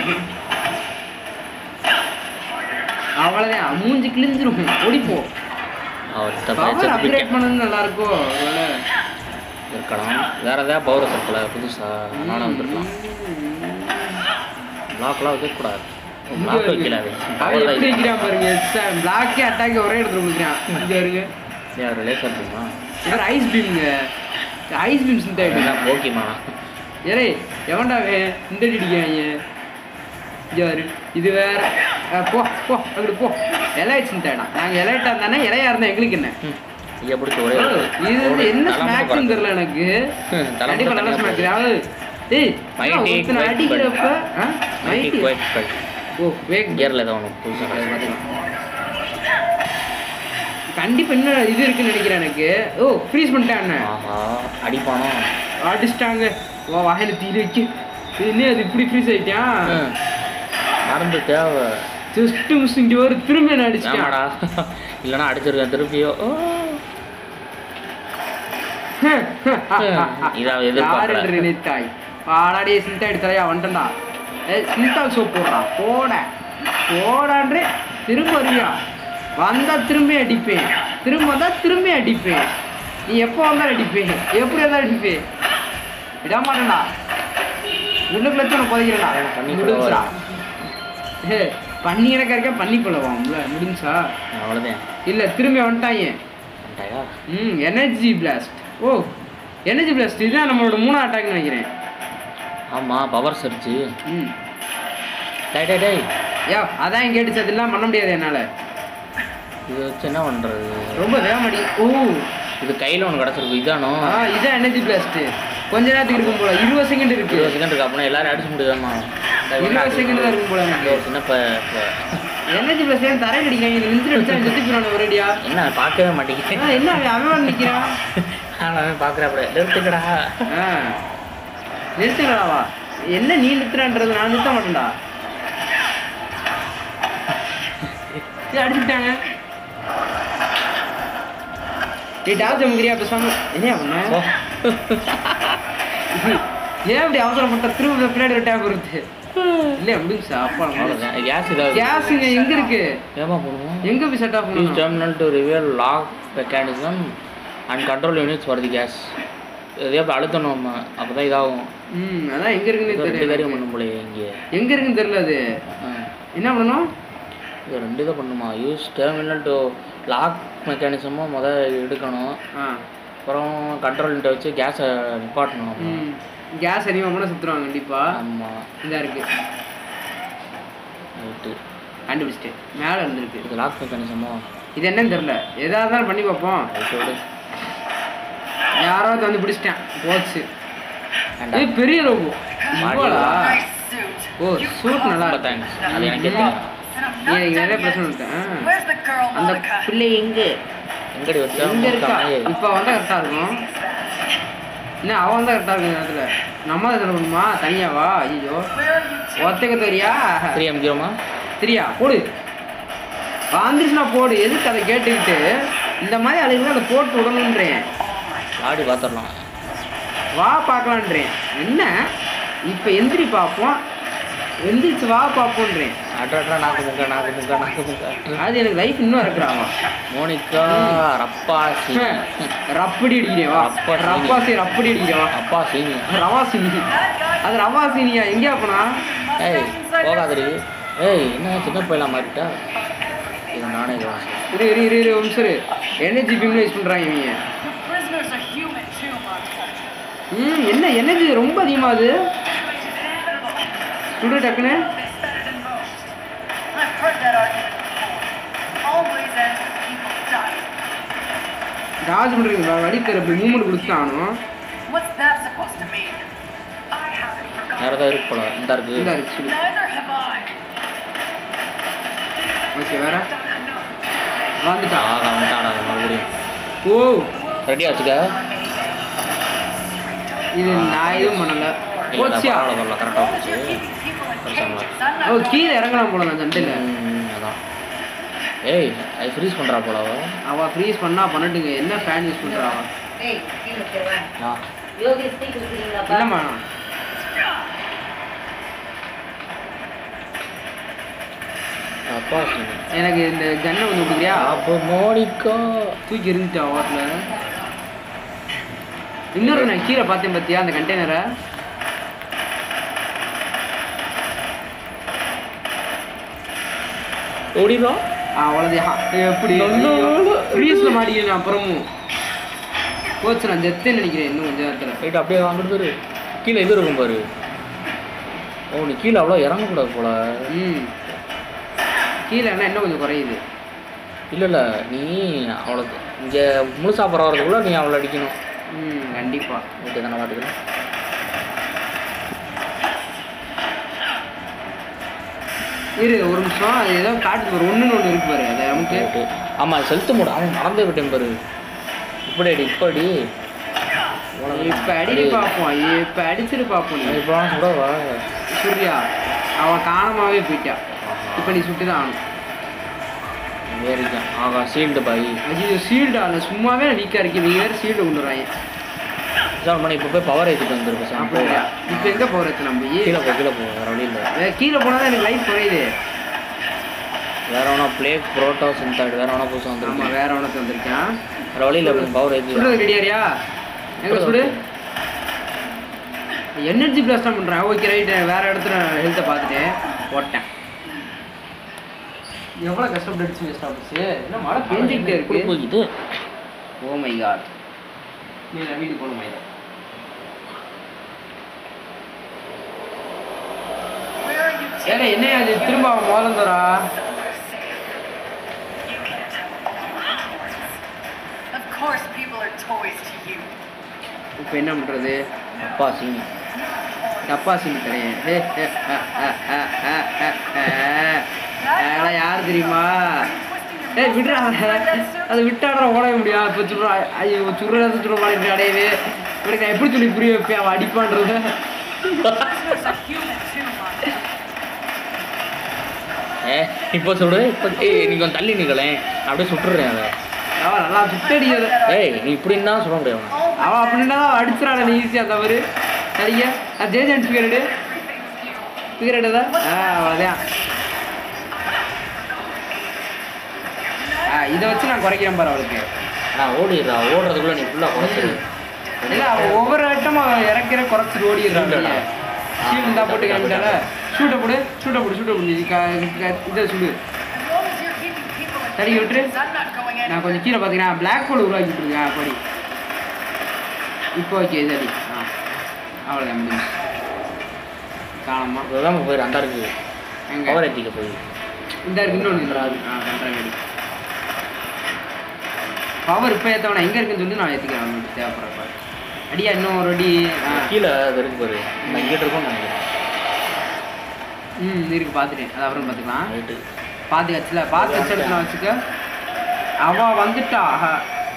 [SPEAKER 2] அவ்வளவுதான் மூஞ்சி கிழிஞ்சிரும் ஓடிப்போ
[SPEAKER 1] அவர்
[SPEAKER 2] பவர் அப்கிரேட் பண்ணது நல்லா இருக்கும் ஒருவேளை
[SPEAKER 1] இருக்கலாம் வேற ஏதாவது பவர் சர்க்கிள புதுசா நானும் வந்துருக்கலாம் பிளாக்லாம் வைக்கக்கூடாது பிளாக் வைக்கல அது
[SPEAKER 2] அவன்
[SPEAKER 1] power தான்
[SPEAKER 2] எப்படி
[SPEAKER 1] இது.
[SPEAKER 2] வைக்கிறான் பாருங்க பிளாக்கே அட்டாக் ஒரே இடத்துல கொடுக்குறான் இங்க இருக்கு
[SPEAKER 1] ஏன் ஒரு லேசர் தெரியுமா
[SPEAKER 2] இவர் ஐஸ் பீம்ங்க ஐஸ் பீம் சிந்த் ஆயிட்டு
[SPEAKER 1] இதெல்லாம் போக்கிமானா
[SPEAKER 2] ஏலே எவன்டா அவன் இந்த அடிக்காங்க யாரு இது வேற அஹ் போ போ அப்படி போ எலைட் சிந்தாடா நாங்கள் எலைட்டா இருந்தானே இலையா இருந்தா எங்களுக்கு என்ன
[SPEAKER 1] ஐயா பிடிச்சி ஒரே
[SPEAKER 2] ஓ, இது வந்து என்ன ஸ்நாக்ஸ்னு தெரியல எனக்கு
[SPEAKER 1] தலை
[SPEAKER 2] கண்டிப்பா நல்ல
[SPEAKER 1] மட்டும்
[SPEAKER 2] ஸ்நாக்ஸ் அதாவது ஏய்
[SPEAKER 1] Mighty
[SPEAKER 2] ஒருத்தனை
[SPEAKER 1] Quake
[SPEAKER 2] அடிக்கிறப்ப ஆ?
[SPEAKER 1] Mighty
[SPEAKER 2] Mighty.
[SPEAKER 1] குவைட் ஃபைட்
[SPEAKER 2] ஓ வேக்
[SPEAKER 1] கியரில் ஏதோ ஒன்று புதுசாக
[SPEAKER 2] கண்டிப்பா இன்னும் இது இருக்குன்னு நினைக்கிறேன் எனக்கு ஓ ஃப்ரீஸ் பண்ணிட்டான்
[SPEAKER 1] ஆஹா அடிப்பானோ
[SPEAKER 2] அடிச்சிட்டாங்க வா வாயில தீ வைக்க இது என்ன அது இப்படி ஃப்ரீஸ் ஆயிட்டான்
[SPEAKER 1] ம். மருந்து தேவை
[SPEAKER 2] ஜஸ்ட் மிஸ் இங்க ஒரு திரும்ப என்ன அடிச்சிட்டான்
[SPEAKER 1] ஆமாடா இல்லைன்னா அடிச்சிருக்கேன் திருப்பியோ ஓ. இதை அவ எதிர்பார்க்கல.
[SPEAKER 2] யார் என்று நினைத்தாய் பாடாடி சிந்தா எடுத்தாயா வந்துட்டா ஏ சிந்தா சோப் போடுறா போட போடான்றே திரும்ப வருவியா வந்தா திரும்ப அடிப்பேன் திரும்ப வந்தா திரும்ப அடிப்பேன் நீ எப்போ வந்தாலும் அடிப்பேன் எப்படி வந்தாலும் அடிப்பேன் விட மாட்டேன்டா உள்ளுக்குள்ள வச்சு உனக்கு புதைக்கிறேன்டா
[SPEAKER 1] பண்ணி
[SPEAKER 2] முடிஞ்சுடா ஏ பண்ணி எனக்கு இருக்க பண்ணி போலவாம்ல முடிஞ்சா
[SPEAKER 1] அவ்வளோதான்
[SPEAKER 2] இல்லை திரும்பி வந்துட்டாங்க
[SPEAKER 1] வந்துட்டாயா?
[SPEAKER 2] ம் எனர்ஜி பிளாஸ்ட் ஓ எனர்ஜி பிளாஸ்ட் இதுதான் நம்மளோட மூணாவது அட்டாக் நினைக்கிறேன்
[SPEAKER 1] ஆமா பவர் சர்ச்சு
[SPEAKER 2] ம்
[SPEAKER 1] டேய் டேய் டேய்
[SPEAKER 2] யா அதான் கேட்டுச்சு அதெல்லாம் பண்ண முடியாது என்னால்
[SPEAKER 1] இது வச்சு என்ன பண்றது
[SPEAKER 2] ரொம்ப வேகமாடி ஓ
[SPEAKER 1] இது கையில் ஒன்று கிடச்சிருக்கு இதானோ
[SPEAKER 2] ஆ இதான் எனர்ஜி பிளாஸ்ட் கொஞ்ச நேரத்துக்கு இருக்கும் போல இருபது செகண்ட் இருக்கு
[SPEAKER 1] இருபது செகண்ட் இருக்கு அப்படின்னா எல்லாரும் அடிச்சு முடியுதாம்மா
[SPEAKER 2] இருபது செகண்ட் தான் இருக்கும் போல எனக்கு
[SPEAKER 1] ஒரு சின்ன ப- ப-
[SPEAKER 2] எனர்ஜி பிளாஸ்ட் ஏன் தரையில் அடிக்காங்க இது நின்று அடிச்சா செத்து போயிடும் ஒரேடியா
[SPEAKER 1] என்ன பார்க்கவே மாட்டேங்குது
[SPEAKER 2] ஆ, என்ன அவன் அவன் நிற்கிறான்
[SPEAKER 1] அவன் பார்க்குறாப்புல நிறுத்துக்கடா
[SPEAKER 2] ஆ நிறுத்துங்களாவா என்ன நீ நிறுத்துறான்றது நான் நிறுத்த மாட்டேன்டா சரி, அடிச்சுட்டாங்க நீ டாப் ஜம்கிறியா பேசாம என்ன பண்ண
[SPEAKER 1] ஓ.
[SPEAKER 2] ஏன் இப்படி அவசரப்பட்ட திரும்ப பின்னாடி ஒரு டேப் வருது இல்லையா முடிஞ்சா அப்பா
[SPEAKER 1] அவ்வளோதான் கேஸ் ஏதாவது
[SPEAKER 2] கேஸ் இங்க எங்க இருக்கு
[SPEAKER 1] ஏமா போடுவோம்
[SPEAKER 2] எங்க போய் செட் ஆஃப்
[SPEAKER 1] யூஸ்
[SPEAKER 2] பண்ணணும்
[SPEAKER 1] terminal to reveal lock mechanism and control units for the case இதே அப்போ அழுத்தணும் நம்ம அப்போ தான் இதாகும்
[SPEAKER 2] ம் அதான் எங்க இருக்குன்னு
[SPEAKER 1] இது ரெண்டு
[SPEAKER 2] தெரியல
[SPEAKER 1] காரியம் பண்ணும் போலயே இங்கே
[SPEAKER 2] எங்க இருக்குன்னு தெரியல அது
[SPEAKER 1] ஆ.
[SPEAKER 2] என்ன பண்ணணும்
[SPEAKER 1] இது ரெண்டு இதை பண்ணுமா யூஸ் டெர்மினல் டு லாக் மெக்கானிசமும் முத எடுக்கணும்
[SPEAKER 2] ஆ
[SPEAKER 1] அப்புறம் கண்ட்ரோல் யூனிட்டை வச்சு கேஸை நிப்பாட்டணும் அப்புறம்.
[SPEAKER 2] ம் கேஸ் அதிகமாக கூட சுற்றுவாங்க கண்டிப்பா
[SPEAKER 1] ஆமாம்
[SPEAKER 2] இதா இருக்கு
[SPEAKER 1] ரைட்டு
[SPEAKER 2] கண்டுபிடிச்சிட்டேன் மேலே இருந்திருக்கு
[SPEAKER 1] இது லாக் மெக்கானிசமோ
[SPEAKER 2] இது என்னன்னு தெரியல எதா இருந்தாலும் பண்ணி பார்ப்போம்
[SPEAKER 1] ரைட்டு விடு
[SPEAKER 2] யாராவது வந்து பிடிச்சிட்டேன் போச்சு
[SPEAKER 1] வேண்டாம்
[SPEAKER 2] இது பெரிய ரோபோ இவ்வளோடா
[SPEAKER 4] Nice suit.
[SPEAKER 2] ஓ சூட் நல்லா
[SPEAKER 1] ரொம்ப
[SPEAKER 2] இருக்கு
[SPEAKER 1] தேங்க்ஸ் அது எனக்கே தெரியும்
[SPEAKER 4] And I'm
[SPEAKER 2] நீ
[SPEAKER 4] not
[SPEAKER 2] எனக்கு நிறைய
[SPEAKER 4] even
[SPEAKER 2] பிரச்சனை
[SPEAKER 4] finished.
[SPEAKER 2] இருக்கேன்
[SPEAKER 4] Where's the girl,
[SPEAKER 2] அந்த
[SPEAKER 4] Malika?
[SPEAKER 2] பிள்ளை எங்க
[SPEAKER 1] எங்கடி வச்சா
[SPEAKER 2] எங்க இருக்கா
[SPEAKER 1] மூக்காமே.
[SPEAKER 2] இப்போ வந்தா கரெக்டாக இருக்கும் என்ன அவன் வந்தா கரெக்டாக இருக்கும் இந்த நேரத்தில் நம்ம தான் சொல்லணுமா தனியாவா ஐயோ
[SPEAKER 4] Where are you taking
[SPEAKER 2] ஒத்தைக்க தெரியா
[SPEAKER 1] த்ரீ எம்ஜிஓமா
[SPEAKER 2] சரியா போடு வந்துச்சுன்னா போடு எதுக்கு அதை கேட்டுக்கிட்டு இந்த மாதிரி அதுக்கு அதை போட்டு விடணுன்றேன்
[SPEAKER 1] ஆடி பார்த்துடலாம்
[SPEAKER 2] வா பார்க்கலான்றேன் என்ன இப்போ எந்திரி பார்ப்போம் எந்திரிச்சு வா பார்ப்போன்றேன்
[SPEAKER 1] அட்ரா நாக்கு முக்கா நாக்கு முக்கா நாக்கு முக்கா
[SPEAKER 2] அது எனக்கு லைஃப் இன்னும் இருக்கிறாங்க
[SPEAKER 1] மோனிகா ரப்பாசி
[SPEAKER 2] ரப்படி அடிக்கிறேன் வா
[SPEAKER 1] ரப்பாசி.
[SPEAKER 2] ரப்பாசி ரப்படி அடிக்கிறேன் வா
[SPEAKER 1] அப்பா சீனி
[SPEAKER 2] ரவாசினி அது ரவாசினியா எங்கேயா போனா
[SPEAKER 1] ஏய் போகாதடி ஏய் என்ன சின்ன பையலாம் மாறிட்டா இது நானே கவனிச்சேன்.
[SPEAKER 2] இரு இரு இரு இரு ஒரு நிமிஷம் இரு எனர்ஜி பீம்ல யூஸ் பண்ணுறாங்க இவங்க
[SPEAKER 4] Prisoners are human too, Monica.
[SPEAKER 2] ம் என்ன எனர்ஜி ரொம்ப அதிகமாகுது சுடு டக்குன்னு
[SPEAKER 4] I've heard that argument before. Always ends with people dying.
[SPEAKER 2] டாஜ் பண்ணுறீங்க வடிக்கிற அப்படி மூமெண்ட் கொடுத்துட்டானோ
[SPEAKER 4] What's that supposed to mean? I haven't forgotten.
[SPEAKER 1] வேற ஏதாவது இருக்கு போல இந்த இருக்கு
[SPEAKER 2] இந்த இருக்கு சுடு
[SPEAKER 4] Neither have I.
[SPEAKER 2] ஓகே வேற வந்துட்டா
[SPEAKER 1] ஆகா வந்துட்டாடா மறுபடியும்
[SPEAKER 2] ஓ
[SPEAKER 1] ரெடியா வச்சுக்க
[SPEAKER 2] இது நான் எதுவும் பண்ணல போச்சியா
[SPEAKER 1] பரவாயில்ல கரெக்டாக
[SPEAKER 4] As
[SPEAKER 1] போச்சு
[SPEAKER 4] you're keeping people in
[SPEAKER 1] பிரச்சனை
[SPEAKER 4] cages,
[SPEAKER 1] இல்லை.
[SPEAKER 4] I'm
[SPEAKER 2] ஓ
[SPEAKER 4] not
[SPEAKER 2] கீழே இறங்கலாம் போல நான் சண்டையில்
[SPEAKER 1] ம், அதான் ஏய் அது ஃப்ரீஸ் பண்ணுறா போல அவ
[SPEAKER 2] அவள் ஃப்ரீஸ் பண்ணா பண்ணட்டுங்க என்ன ஃபேன் யூஸ் பண்ணுறா அவ
[SPEAKER 5] ஏய் கீழே போடுவேன்
[SPEAKER 1] ஆ
[SPEAKER 5] யோகேஷ் டீ குடிக்கிறீங்களாப்பா
[SPEAKER 2] இல்லைம்மா
[SPEAKER 1] அப்பா சீனி
[SPEAKER 2] எனக்கு இந்த கன்னை வந்து விட்டுக்கிறியா
[SPEAKER 1] அப்போ மோனிகா
[SPEAKER 2] தூக்கி எறிஞ்சிட்டா ஓட்டில் இன்னொரு நான் கீழே பார்த்தேன் பார்த்தியா அந்த கண்டெய்னரை
[SPEAKER 1] ஓடிடும்
[SPEAKER 2] அவ்வளோதான் எப்படி ஃப்ரீஸ்ல மாட்டிக்கிறேன் அப்புறமும் கோச்சு நான் ஜெத்தேன்னு நினைக்கிறேன் இன்னும் கொஞ்சம் நேரத்தில்
[SPEAKER 1] ரைட் அப்படியே வாங்கிட்டு பாரு கீழே இது இருக்கும் பாரு ஓ நீ கீழே அவ்வளோ இறங்கக்கூடாது போல
[SPEAKER 2] ம் கீழே என்ன இன்னும் கொஞ்சம் குறையுது
[SPEAKER 1] இல்லை இல்லை நீ அவ்வளோ இங்கே முழுசா பரவாயில்றதுக்குள்ள நீ அவ்வளோ அடிக்கணும்
[SPEAKER 2] ம் கண்டிப்பா
[SPEAKER 1] ஓகே தானே பார்த்துக்கலாம்
[SPEAKER 2] இரு ஒரு நிமிஷம் அது ஏதோ காட்டுது ஒரு ஒன்றுன்னு ஒன்று இருக்கு பாரு அதை நமக்கு
[SPEAKER 1] ஓகே ஆமாம் செலுத்த மூடு அவன் மறந்தே விட்டேன் பாரு இப்படி அடி இப்போ அடி
[SPEAKER 2] இப்போ அடிச்சு பார்ப்போம் இப்போ அடிச்சுட்டு பார்ப்போம் நீ
[SPEAKER 1] இப்போ சுடவா
[SPEAKER 2] சூர்யா அவன் காணாமவே போயிட்டா இப்போ நீ சுட்டு தான் ஆகணும்
[SPEAKER 1] ஏறிக்கான் ஆகா சீல்டு பாய்
[SPEAKER 2] ஐயோ ஷீல்டு ஆகல சும்மாவே வீக்காக இருக்கு நீ வேறு ஷீல்டு கொண்டு வராங்க
[SPEAKER 1] சார் மணி இப்போ போய் பவர் ஏற்றிட்டு வந்துருக்கு சார்
[SPEAKER 2] அப்படியா இப்போ எங்கே போகிறது நம்ம
[SPEAKER 1] கீழே போ கீழே போ வேறு வழி இல்லை
[SPEAKER 2] வே- கீழே போனால் தான் எனக்கு லைஃப் குறையுது
[SPEAKER 1] வேற ஒன்றா பிளேக் புரோட்டா சிந்தாடு வேற ஒன்றா புதுசாக
[SPEAKER 2] ஆமாம்
[SPEAKER 1] வந்துருக்கு
[SPEAKER 2] வேற ஒன்றத்தை வந்திருக்கேன்
[SPEAKER 1] வேறு வழி இல்லை பவர் ஏற்றி
[SPEAKER 2] சுடுறது ரெடியாரியா எங்க சுடு எனர்ஜி பிளாஸ்ட் தான் பண்ணுறேன் ஓகே ரைட்டு வேற இடத்துல ஹெல்த்தை பார்த்துட்டு போட்டேன் எவ்வளோ கஷ்டப்பட்டு அடிச்சு வேஸ்ட் ஆகுச்சு என்ன மழை பெஞ்சிக்கிட்டே இருக்கு
[SPEAKER 1] போய்கிட்டு
[SPEAKER 2] ஓ மை காட் நீ நான் வீட்டுக்கு போகணும் மைதா
[SPEAKER 3] Where are you
[SPEAKER 2] ஏங்க என்ன அது திரும்ப அவன் மோதம் தரா
[SPEAKER 3] Of course, people are toys to you.
[SPEAKER 2] இப்போ என்ன பண்ணுறது
[SPEAKER 1] அப்பா சீனி
[SPEAKER 2] தப்பா சீன் கிடையாது அதெல்லாம் யார் தெரியுமா ஏய் விடுறா அதை விட்டாடுற ஓடவே முடியாது இப்போ சொல்கிறா ஐயோ சுடுறது சுடுற மாதிரி அடையவே இவனுக்கு நான் எப்படி சொல்லி புரிய வைப்பேன் அவன் அடிப்பான்றத
[SPEAKER 3] Prisoners are human too, Monica.
[SPEAKER 1] ஏ இப்போ சுடு இப்போ ஏய் நீ கொஞ்சம் தள்ளி நிற்கலேன் அப்படியே சுட்டுறேன் அதை
[SPEAKER 2] அவன் நல்லா சுட்டடிக்கிறத
[SPEAKER 1] ஏய் நீ இப்படின்னா சொல்ல முடியாது அவனை.
[SPEAKER 2] அவன் அப்படின்னா அடிச்சிடாட நீ ஈஸியாக தவறு சரியா நான் ஜெயஜென்ட் ஃபிகரடு ஃபிகரடு தான் ஆ அவ்வளோதான் ஆ இதை வச்சு நான் குறைக்கிறேன் பாரு அவளுக்கு
[SPEAKER 1] நான் ஓடிடுறா ஓடுறதுக்குள்ள நீ ஃபுல்லாக குறைச்சிரு
[SPEAKER 2] இல்லை அவன் ஒவ்வொரு ஐட்டம் அவன் இறக்கிற குறைச்சிட்டு ஓடிடுறான்
[SPEAKER 1] ஷூட்டடா.
[SPEAKER 2] ஷீல்டு இருந்தால் போட்டு கிளம்பிட்டால ஷூட்டை போடு ஷூட்டை போடு ஷூட்டை போடு நீ க- க- இதை சுடு
[SPEAKER 3] As long as you're keeping people in
[SPEAKER 2] தடி விட்டுரு
[SPEAKER 3] chains, I'm not going
[SPEAKER 2] நான்
[SPEAKER 3] anywhere.
[SPEAKER 2] கொஞ்சம் கீழே பார்த்தீங்கன்னா பிளாக் ஹோல் உருவாக்கிட்டு இருக்கேன் அப்படி இப்போ ஓகே சரி ஆ அவ்வளோதான் முடிஞ்சு காணமா
[SPEAKER 1] இதுதான் போயிரு அந்த இருக்கு
[SPEAKER 2] எங்க
[SPEAKER 1] பவர் ஏற்றிக்க போய்
[SPEAKER 2] இந்த இருக்கு இன்னொன்று ஆ பண்ணுறேன் ரெடி பவர் இப்போ ஏற்றவனா எங்கே இருக்குன்னு சொல்லி நான் ஏற்றிக்கிறேன் அவனுக்கு தேவைப்படுறப்ப அடியா இன்னும் ஒரு அடி ஆ
[SPEAKER 1] கீழே அது இருக்கு பாரு நான் இங்கிட்ட இருக்கும்னு நினைக்கிறேன்
[SPEAKER 2] ம் இருக்கு பார்த்துட்டேன் அது அப்புறம் பார்த்துக்கலாம்
[SPEAKER 1] ரைட்டு
[SPEAKER 2] பார்த்து வச்சுல பார்த்து வச்ச இடத்துல வச்சுக்க அவ வந்துட்டா ஆஹா.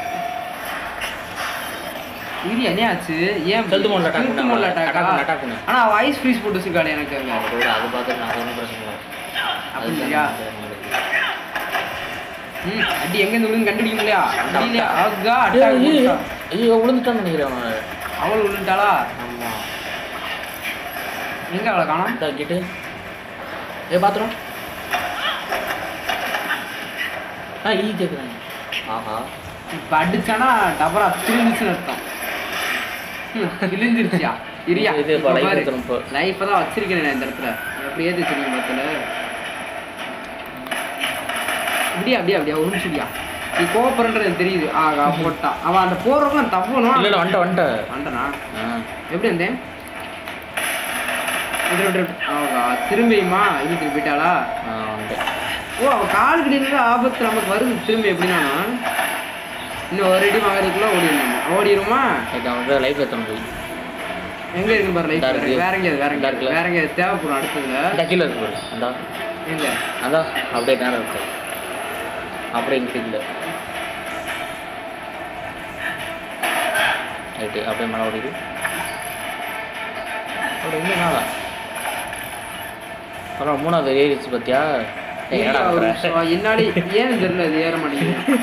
[SPEAKER 2] இது என்ன ஆச்சு ஏன்
[SPEAKER 1] செலுத்து மோட்ல attack
[SPEAKER 2] செலுத்து
[SPEAKER 1] பண்ணு.
[SPEAKER 2] மோட்ல
[SPEAKER 1] attack
[SPEAKER 2] attack ஆ?
[SPEAKER 1] பண்ணு, attack பண்ணு.
[SPEAKER 2] ஆனா அவ ஐஸ் ஃப்ரீஸ் போட்டு வச்சிருக்காளே எனக்கு அங்க
[SPEAKER 1] அதோட அது பார்த்துட்டு நான் ஒன்றும் பிரச்சனை இல்லை
[SPEAKER 2] அப்படியா ம் அடி எங்க இருந்து விழுந்து கண்டுபிடிக்க முடியா அடியில ஆகா அட்டாக் போட்டா.
[SPEAKER 1] ஐயோ விழுந்துட்டான்னு நினைக்கிறேன் அவன்
[SPEAKER 2] அவள் விழுந்துட்டாளா
[SPEAKER 1] ஆமா
[SPEAKER 2] எங்க அவளை காணோம்
[SPEAKER 1] இந்த கிட்டு ஏ பாத்துறோம் ஆ ஈ கேட்குறேன் ஆஹா
[SPEAKER 2] இப்ப அடிச்சானா டபரா திருந்துச்சுன்னு அர்த்தம் ம், கிழிஞ்சிருச்சியா இரியா
[SPEAKER 1] இது இப்ப life எடுத்துரும் இப்போ.
[SPEAKER 2] லைஃப்பை தான் வச்சிருக்கேன் நான் இந்த இடத்துல எப்படி ஏற்றி வச்சிருக்கேன் பத்தில் இப்படியா அப்படியா அப்படியா ஒரு நிமிஷம் இப்படியா நீ கோவப்படுறது எனக்கு தெரியுது ஆகா போட்டான் அவன் அந்த போடுறவங்க தப்பணும்
[SPEAKER 1] இல்லை இல்லை வந்துட்ட வந்துட்ட
[SPEAKER 2] வந்துட்டனா
[SPEAKER 1] ஆ
[SPEAKER 2] எப்படி வந்தேன் விட்டு, விட்டு, விட்டு. ஆகா திரும்பியுமா இழுத்துட்டு போயிட்டாளா
[SPEAKER 1] ஆ வந்துட்டேன்
[SPEAKER 2] ஓ அவ கால் கிட்ட ஆபத்து நமக்கு வருது திரும்பி எப்படின்னா இன்னும் ஒரு அடி வாங்குறதுக்குள்ள ஓடிடணும் ஓடிடுமா
[SPEAKER 1] ரைட் அவனுக்கு லைஃப் எத்தனை போய்
[SPEAKER 2] எங்க இருக்கு பாரு லைஃப்
[SPEAKER 1] இந்தா இருக்கு.
[SPEAKER 2] வேற எங்கேயாவது வேற
[SPEAKER 1] இந்தா
[SPEAKER 2] எங்கேயாவது
[SPEAKER 1] இருக்குல்ல.
[SPEAKER 2] வேற எங்கேயாவது தேவைப்படும் அடுத்ததுல
[SPEAKER 1] இந்த கீழே இருக்கு பாரு அந்தா
[SPEAKER 2] எங்க
[SPEAKER 1] அந்தா அப்படியே நேரம் இருக்கு அப்படியே இங்கிட்டு இல்லை ரைட்டு அப்படியே மழை ஓடிது அப்படி இங்கே நாளா அப்புறம் மூணாவது ஏறிச்சு பார்த்தியா ஏய், என்னடா
[SPEAKER 2] ஒரு
[SPEAKER 1] பண்ற?
[SPEAKER 2] நிமிஷம். என்னாடி ஏன்னு தெரியல இது ஏற மாட்டேங்குது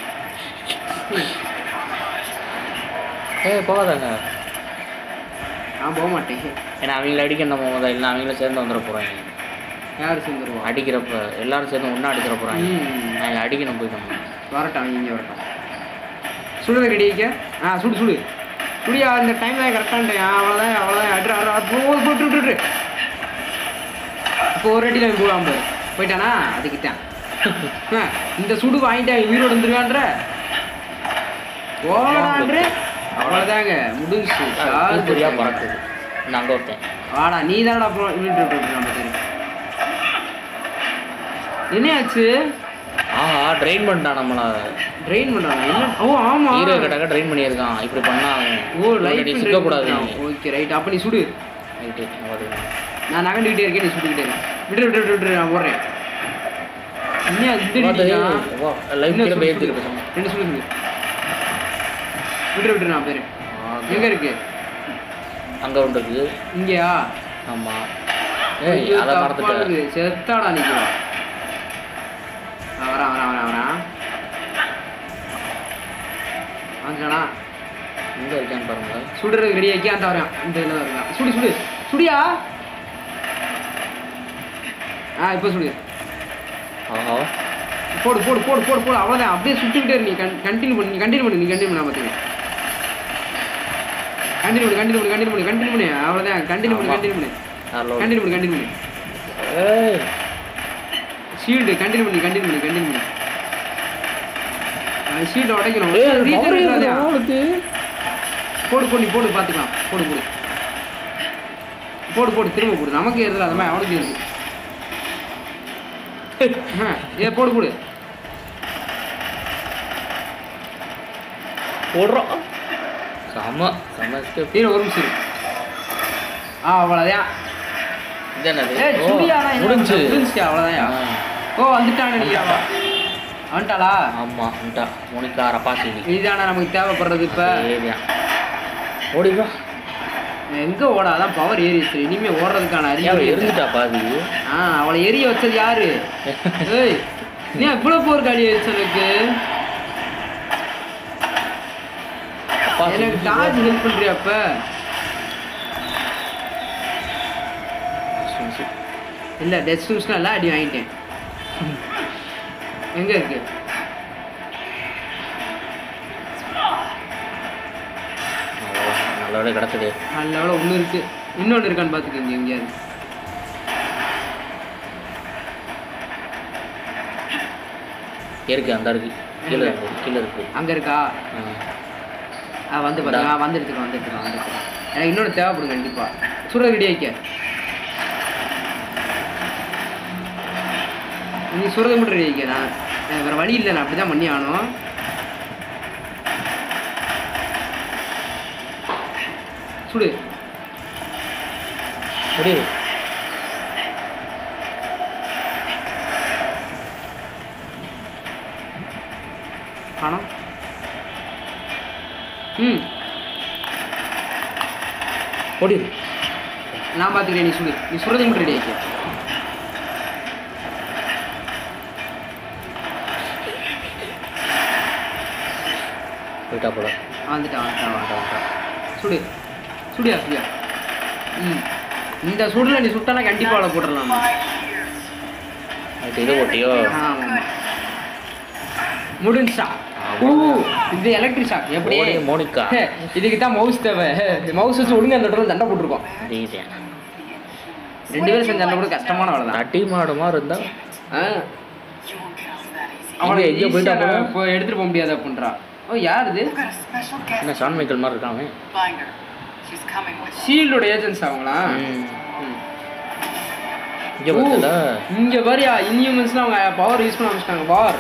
[SPEAKER 1] ஏய் போகாதாங்க
[SPEAKER 2] நான் போக மாட்டேன்
[SPEAKER 1] ஏன்னா அவங்கள அடிக்க நம்ம முதல்ல இல்லை அவங்கள சேர்ந்து வந்துட போகிறாங்க
[SPEAKER 2] யார் சேர்ந்துருவா
[SPEAKER 1] அடிக்கிறப்ப எல்லாரும் சேர்ந்து ஒன்றா அடிக்கிற போகிறாங்க
[SPEAKER 2] ம்.
[SPEAKER 1] நாங்கள் அடிக்கணும் போயிட்டோம்
[SPEAKER 2] வரட்டும் அவங்க இங்கே வரட்டும் சுடுறது கடிக்க ஆ சுடு சுடு புரியா இந்த டைம் தான் கரெக்டான்ட்டேன் அவ்வளோதான் அவ்வளோதான் அட்ரு அட்ரு போட்டு விட்டு விட்டு இப்போ ஒரு அடியில் போடாம பாரு போயிட்டானா அதுக்குத்தான் ஆ, இந்த சுடு வாங்கிட்டேன் உயிரோடு வந்துருவான்ற ஓடான்ற அவ்வளோதாங்க முடிஞ்சு
[SPEAKER 1] தூத்துக்குடியா பறக்குது நான் அங்கே ஒருத்தன்
[SPEAKER 2] வாடா நீ தானடா அப்புறம் விட்டு விட்டு நம்ம தெரியும் என்ன ஆச்சு
[SPEAKER 1] ஆஹா ட்ரெயின் பண்ணிட்டான் நம்மள
[SPEAKER 2] ட்ரெயின் பண்ணுறாங்க என்ன ஓ ஆமா
[SPEAKER 1] ஹீரோ கிட்டக்க ட்ரெயின் பண்ணியிருக்கான் இப்படி பண்ணா
[SPEAKER 2] ஓ லைட்
[SPEAKER 1] சிக்கக்கூடாது
[SPEAKER 2] ஓகே ரைட் அப்போ நீ சுடு
[SPEAKER 1] ரைட்டு
[SPEAKER 2] நான் நகண்டுக்கிட்டே இருக்கேன் நீ சுட்டுக்கிட்டே இரு விட்டு விட்டு விட்டு விட்டு நான் போடுறேன் இன்னும் இது அடிக்கிறியா?
[SPEAKER 1] லைஃப்
[SPEAKER 2] இன்னும்
[SPEAKER 1] கிட்ட
[SPEAKER 2] சுடு,
[SPEAKER 1] போயிட்டு
[SPEAKER 2] சுடு. ரெண்டு சுடு சுடு விட்டு விட்டு நான் பேரு எங்க இருக்கு
[SPEAKER 1] அங்கே ஒன்று இருக்குது
[SPEAKER 2] இங்கயா
[SPEAKER 1] ஆமாம் ஏய்
[SPEAKER 2] ஐயோ,
[SPEAKER 1] அதை
[SPEAKER 2] தப்பா
[SPEAKER 1] மறந்துட்டேன்
[SPEAKER 2] இருக்கு. செத்தாடா நிக்கிறான் வரான் வரான் வரான் வரான் வந்துட்டானா
[SPEAKER 1] எங்கே இருக்கான்னு பாருங்க
[SPEAKER 2] சுடுறதுக்கு ரெடி ஆக்கி அந்த வரான் இந்த இதில் வரலாம் சுடு சுடு சுடியா ஆ இப்போ சுடு
[SPEAKER 1] ஆஹா
[SPEAKER 2] போடு போடு போடு போடு போடு அவ்வளோதான் அப்படியே சுட்டுக்கிட்டே இரு நீ கண்டினியூ பண்ணு நீ கண்டினியூ பண்ணு நீ கண்டினியூ பண்ண பார்த்துங்க கண்டினியூ பண்ணு கண்டினியூ பண்ணு கண்டினியூ பண்ணு கண்டினியூ பண்ணு அவ்வளோதான் கண்டினியூ பண்ணு கண்டினியூ பண்ணு
[SPEAKER 1] ஹலோ
[SPEAKER 2] கண்டினியூ பண்ணு கண்டினியூ பண்ணு
[SPEAKER 1] ஏய்
[SPEAKER 2] ஷீல்டு கண்டினியூ பண்ணி கண்டினியூ பண்ணி கண்டினியூ பண்ணி ஷீல்டு உடைக்கணும்
[SPEAKER 1] ஏய்,
[SPEAKER 2] ரீசன்
[SPEAKER 1] power
[SPEAKER 2] இருக்காதயா?
[SPEAKER 1] இருக்குடா அவனுக்கு.
[SPEAKER 2] போடு போடு நீ போடு பார்த்துக்கலாம் போடு போடு போடு போடு திரும்ப போடு நமக்கு எதில் அது மாதிரி அவனுக்கு இருக்கு ஆ, ஏ போடு போடு
[SPEAKER 1] போடுறோம் செம செம escape.
[SPEAKER 2] தீர ஒரு நிமிஷம் இரு. ஆ அவ்வளோதான்
[SPEAKER 1] இது என்னது
[SPEAKER 2] ஏ
[SPEAKER 1] ஓ,
[SPEAKER 2] சுடியாடா என்ன
[SPEAKER 1] முடிஞ்சு
[SPEAKER 2] முடிஞ்சு அவ்வளோதான்
[SPEAKER 1] ஆ,
[SPEAKER 2] ஓ வந்துட்டான் நினைக்கிறா வந்துட்டாளா
[SPEAKER 1] ஆமா வந்துட்டா மோனிகா ரப்பாசினி
[SPEAKER 2] இதுதானே நமக்கு தேவைப்படுறது இப்போ
[SPEAKER 1] சரிதான் ஓடிவா
[SPEAKER 2] எங்க ஓட அதான் பவர் ஏறிடுச்சு இனிமே ஓடுறதுக்கான
[SPEAKER 1] ஏன்
[SPEAKER 2] அறிவு இல்லை.
[SPEAKER 1] இருந்துட்டா பாதி
[SPEAKER 2] ஆ அவளை எரிய வச்சது யாரு ஏய் நீ இவ்வளவு போர் காலி ஆயிடுச்சு எனக்கு
[SPEAKER 1] ரப்பாசினி.
[SPEAKER 2] எனக்கு டாஜ் ஹெல்ப் பண்றியா அப்ப இல்ல டெஸ்டினேஷன் எல்லாம் அடி வாங்கிட்டேன் எங்க இருக்கு
[SPEAKER 1] அவ்வளவுதான். நல்ல வேலை கிடக்குது
[SPEAKER 2] நல்ல வேலை ஒன்று இருக்கு இன்னொன்று இருக்கான்னு பார்த்துக்கோங்க எங்கேயாவது
[SPEAKER 1] இருக்கு அந்த இருக்கு கீழே இருக்கு கீழே இருக்கு
[SPEAKER 2] அங்க இருக்கா
[SPEAKER 1] ஆ.
[SPEAKER 2] ஆ வந்து பாருங்க வந்து எடுத்துக்கலாம் வந்து எடுத்துக்கலாம் வந்து எடுத்துக்கலாம் எனக்கு இன்னொன்று தேவைப்படும் கண்டிப்பா சுட ரெடி வைக்க நீ சுரதை மட்டும் ரெடி வைக்க நான் எனக்கு வேற வழி இல்லை நான் அப்படி தான் பண்ணி ஆகணும் சுடு
[SPEAKER 1] முடியுது
[SPEAKER 2] காணோம் ம்
[SPEAKER 1] ஓடிடு
[SPEAKER 2] நான் பார்த்துக்கிறேன் நீ சுடு நீ சுரதை மட்டும் ரெடி வைக்க
[SPEAKER 1] போயிட்டா போல
[SPEAKER 2] வந்துட்டான் வந்துட்டான் வந்துட்டான் வந்துட்டான் சுடு சுடியா சுடியா ம் இந்த சுடுல நீ சுட்டானா கண்டிப்பாக அவளை போட்டுடலாம்
[SPEAKER 1] அது இது ஓட்டியோ
[SPEAKER 2] ஆமா முடிஞ்சா ஓ இது எலக்ட்ரிக் ஷாக் எப்படி
[SPEAKER 1] ஓடி மோனிகா
[SPEAKER 2] ஹே, இதுக்கு தான் மவுஸ் தேவை மவுஸ் வச்சு ஒழுங்கு அந்த இடத்துல சண்டை போட்டிருக்கோம்
[SPEAKER 1] இதேதான்.
[SPEAKER 2] ரெண்டு பேரும் செஞ்ச சண்டை கூட கஷ்டமான வேலை தான்
[SPEAKER 1] நட்டி மாடு மாதிரி இருந்தா
[SPEAKER 2] ஆ.
[SPEAKER 3] You won't get off that easy.
[SPEAKER 2] அவனை
[SPEAKER 1] எங்க போயிட்டா
[SPEAKER 2] easy-ஆ
[SPEAKER 1] போல?
[SPEAKER 2] இப்போ எடுத்துட்டு போக முடியாது அப்படின்றா ஓ யார் இது
[SPEAKER 3] I've got a special guest.
[SPEAKER 1] என்ன ஷான் மைக்கேல் மாதிரி இருக்கான் அவன்.
[SPEAKER 3] Find her. She's coming with me.
[SPEAKER 2] ஷீல்டோட ஏஜென்ட்ஸ் அவங்களா
[SPEAKER 1] ம்.
[SPEAKER 2] ம்.
[SPEAKER 1] இங்க
[SPEAKER 2] ஓ,
[SPEAKER 1] பார்த்தல
[SPEAKER 2] இங்க பாரியா இன்ஹியூமன்ஸ்லாம் அவங்க பவர் யூஸ் பண்ண ஆரம்பிச்சிட்டாங்க பவர்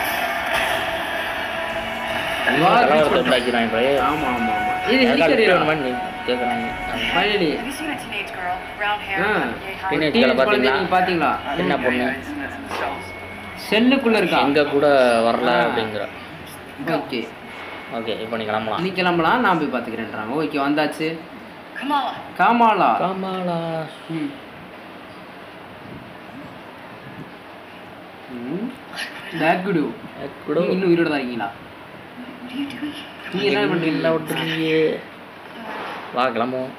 [SPEAKER 1] கலவரத்தை உண்டாக்கிறான் இப்போ
[SPEAKER 2] ஆமா ஆமா ஆமா இது ஹெலிகாரியரா
[SPEAKER 1] கேட்குறாங்க
[SPEAKER 2] finally
[SPEAKER 3] Have you seen a teenage girl? Brown hair?
[SPEAKER 2] Ah
[SPEAKER 3] yay high?
[SPEAKER 1] Teenage
[SPEAKER 2] teenage
[SPEAKER 1] girl
[SPEAKER 2] குழந்தை
[SPEAKER 1] பாத்தீங்களா?
[SPEAKER 2] நீங்க பாத்தீங்களா
[SPEAKER 1] என்ன பொண்ணு
[SPEAKER 3] It's in the cells.
[SPEAKER 2] செல்லுக்குள்ள இருக்கா
[SPEAKER 1] எங்க கூட வரல
[SPEAKER 2] ஆ.
[SPEAKER 1] அப்படிங்கிற
[SPEAKER 2] ஓகே
[SPEAKER 1] ஓகே இப்போ நீ கிளம்பலாம்
[SPEAKER 2] நீ கிளம்பலாம் நான் போய் பாத்துக்கிறேன்றாங்க ஓகே வந்தாச்சு
[SPEAKER 3] Kamala.
[SPEAKER 2] காமாலா
[SPEAKER 1] காமாலா
[SPEAKER 2] ம் ம் டாக்குடு
[SPEAKER 1] கூட
[SPEAKER 2] நீங்க இன்னும் உயிரோட தான் இருக்கீங்களா
[SPEAKER 3] What are you doing?
[SPEAKER 2] நீங்க என்ன பண்றீங்க
[SPEAKER 1] இல்லை விட்டுருங்க வா கிளம்புவோம்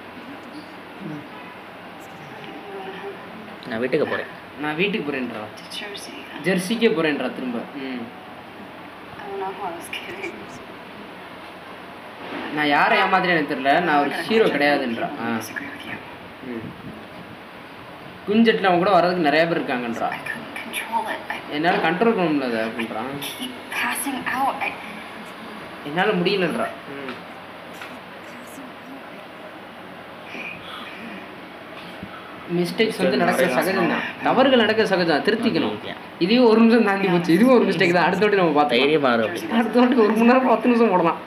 [SPEAKER 1] நான் வீட்டுக்கு போறேன்
[SPEAKER 2] நான் வீட்டுக்கு போறேன்றா
[SPEAKER 3] To Jersey.
[SPEAKER 2] ஜெர்சிக்கே போறேன்றா திரும்ப ம்
[SPEAKER 3] I don't know. I was kidding.
[SPEAKER 2] நான் யாரை ஏமாத்துறேன்னு தெரியல நான் ஒரு ஹீரோ கிடையாதுன்றான் ஆ
[SPEAKER 3] disagree with you.
[SPEAKER 2] ம். குஞ்செட்டில் அவன் கூட வர்றதுக்கு நிறைய பேர் இருக்காங்கன்றான்
[SPEAKER 3] I couldn't control it. I
[SPEAKER 2] என்னால் கண்ட்ரோல் பண்ண முடியல அப்படின்றான்
[SPEAKER 3] keep passing out. I,
[SPEAKER 2] என்னால் முடியலன்றான் ம். மிஸ்டேக்ஸ் வந்து நடக்க சகஜம் தான் தவறுகள் நடக்க சகஜம் திருத்திக்கணும் இதுவும் ஒரு நிமிஷம் தாண்டி போச்சு இதுவும் ஒரு மிஸ்டேக் தான் அடுத்த வாட்டி நம்ம பார்த்தோம்
[SPEAKER 1] தைரியமாக இரு அப்படி
[SPEAKER 2] அடுத்த வாட்டி ஒரு மணி நேரம் பத்து நிமிஷம் போடலாம்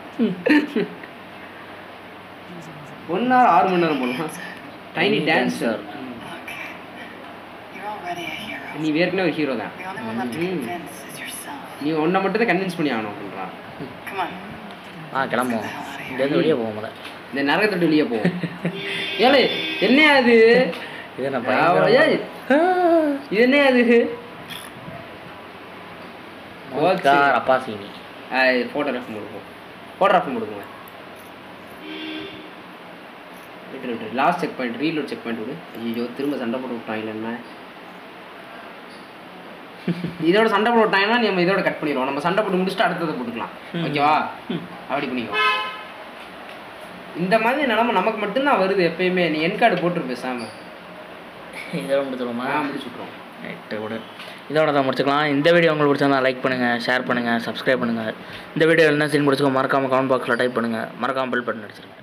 [SPEAKER 2] ஒன் ஹவர் ஆறு மணி நேரம் போடலாம் tiny dancer
[SPEAKER 3] look, you're already a hero.
[SPEAKER 2] நீ ஏற்கனவே ஒரு ஹீரோ தான்
[SPEAKER 3] The only one left to
[SPEAKER 2] Mm.
[SPEAKER 3] convince is yourself.
[SPEAKER 2] நீ உன்னை மட்டும் தான் கன்வின்ஸ் பண்ணி ஆகணும் அப்படின்றான்
[SPEAKER 3] Come on.
[SPEAKER 1] ஆ கிளம்புவோம் இங்கேருந்து வெளியே போவோம் முதல்ல
[SPEAKER 2] இந்த நரகத்தோட்டு வெளியே போவோம் ஏலே என்ன அது
[SPEAKER 1] இது நான்
[SPEAKER 2] ஆ, ஏய், இது என்ன அது
[SPEAKER 1] கார் அப்பா சீனி
[SPEAKER 2] ஃபோட்டோகிராஃப் கொடுப்போம் ஃபோட்டோகிராஃப் கொடுக்குங்க விட்டு விட்டு last check point reload check point விடு ஐயோ திரும்ப சண்டை போட்டு விட்டாங்க என்ன இதோட சண்டை போட்டு விட்டாங்கன்னா நம்ம இதோட கட் பண்ணிடுவோம் நம்ம சண்டை போட்டு முடிச்சுட்டு அடுத்ததை போட்டுக்கலாம் ஓகேவா அப்படி பண்ணிக்கோ இந்த மாதிரி நிலமை நமக்கு மட்டும்தான் வருது எப்பயுமே நீ என் கார்டு போட்டுரு பேசாம
[SPEAKER 1] இதோட முடிச்சிடுவோமா
[SPEAKER 2] ஆ முடிச்சு விட்ருவோம்
[SPEAKER 1] ரைட்டு விடு இதோட தான் முடிச்சுக்கலாம் இந்த வீடியோ உங்களுக்கு பிடிச்சிருந்தா லைக் பண்ணுங்கள் ஷேர் பண்ணுங்கள் சப்ஸ்கிரைப் பண்ணுங்கள் இந்த வீடியோ என்ன சீன் பிடிச்சிக்கோ மறக்காமல் கமெண்ட் பாக்ஸில் டைப் பண்ணுங்கள் மறக்காமல் பில் பட்டன் அடிச்சிருங்க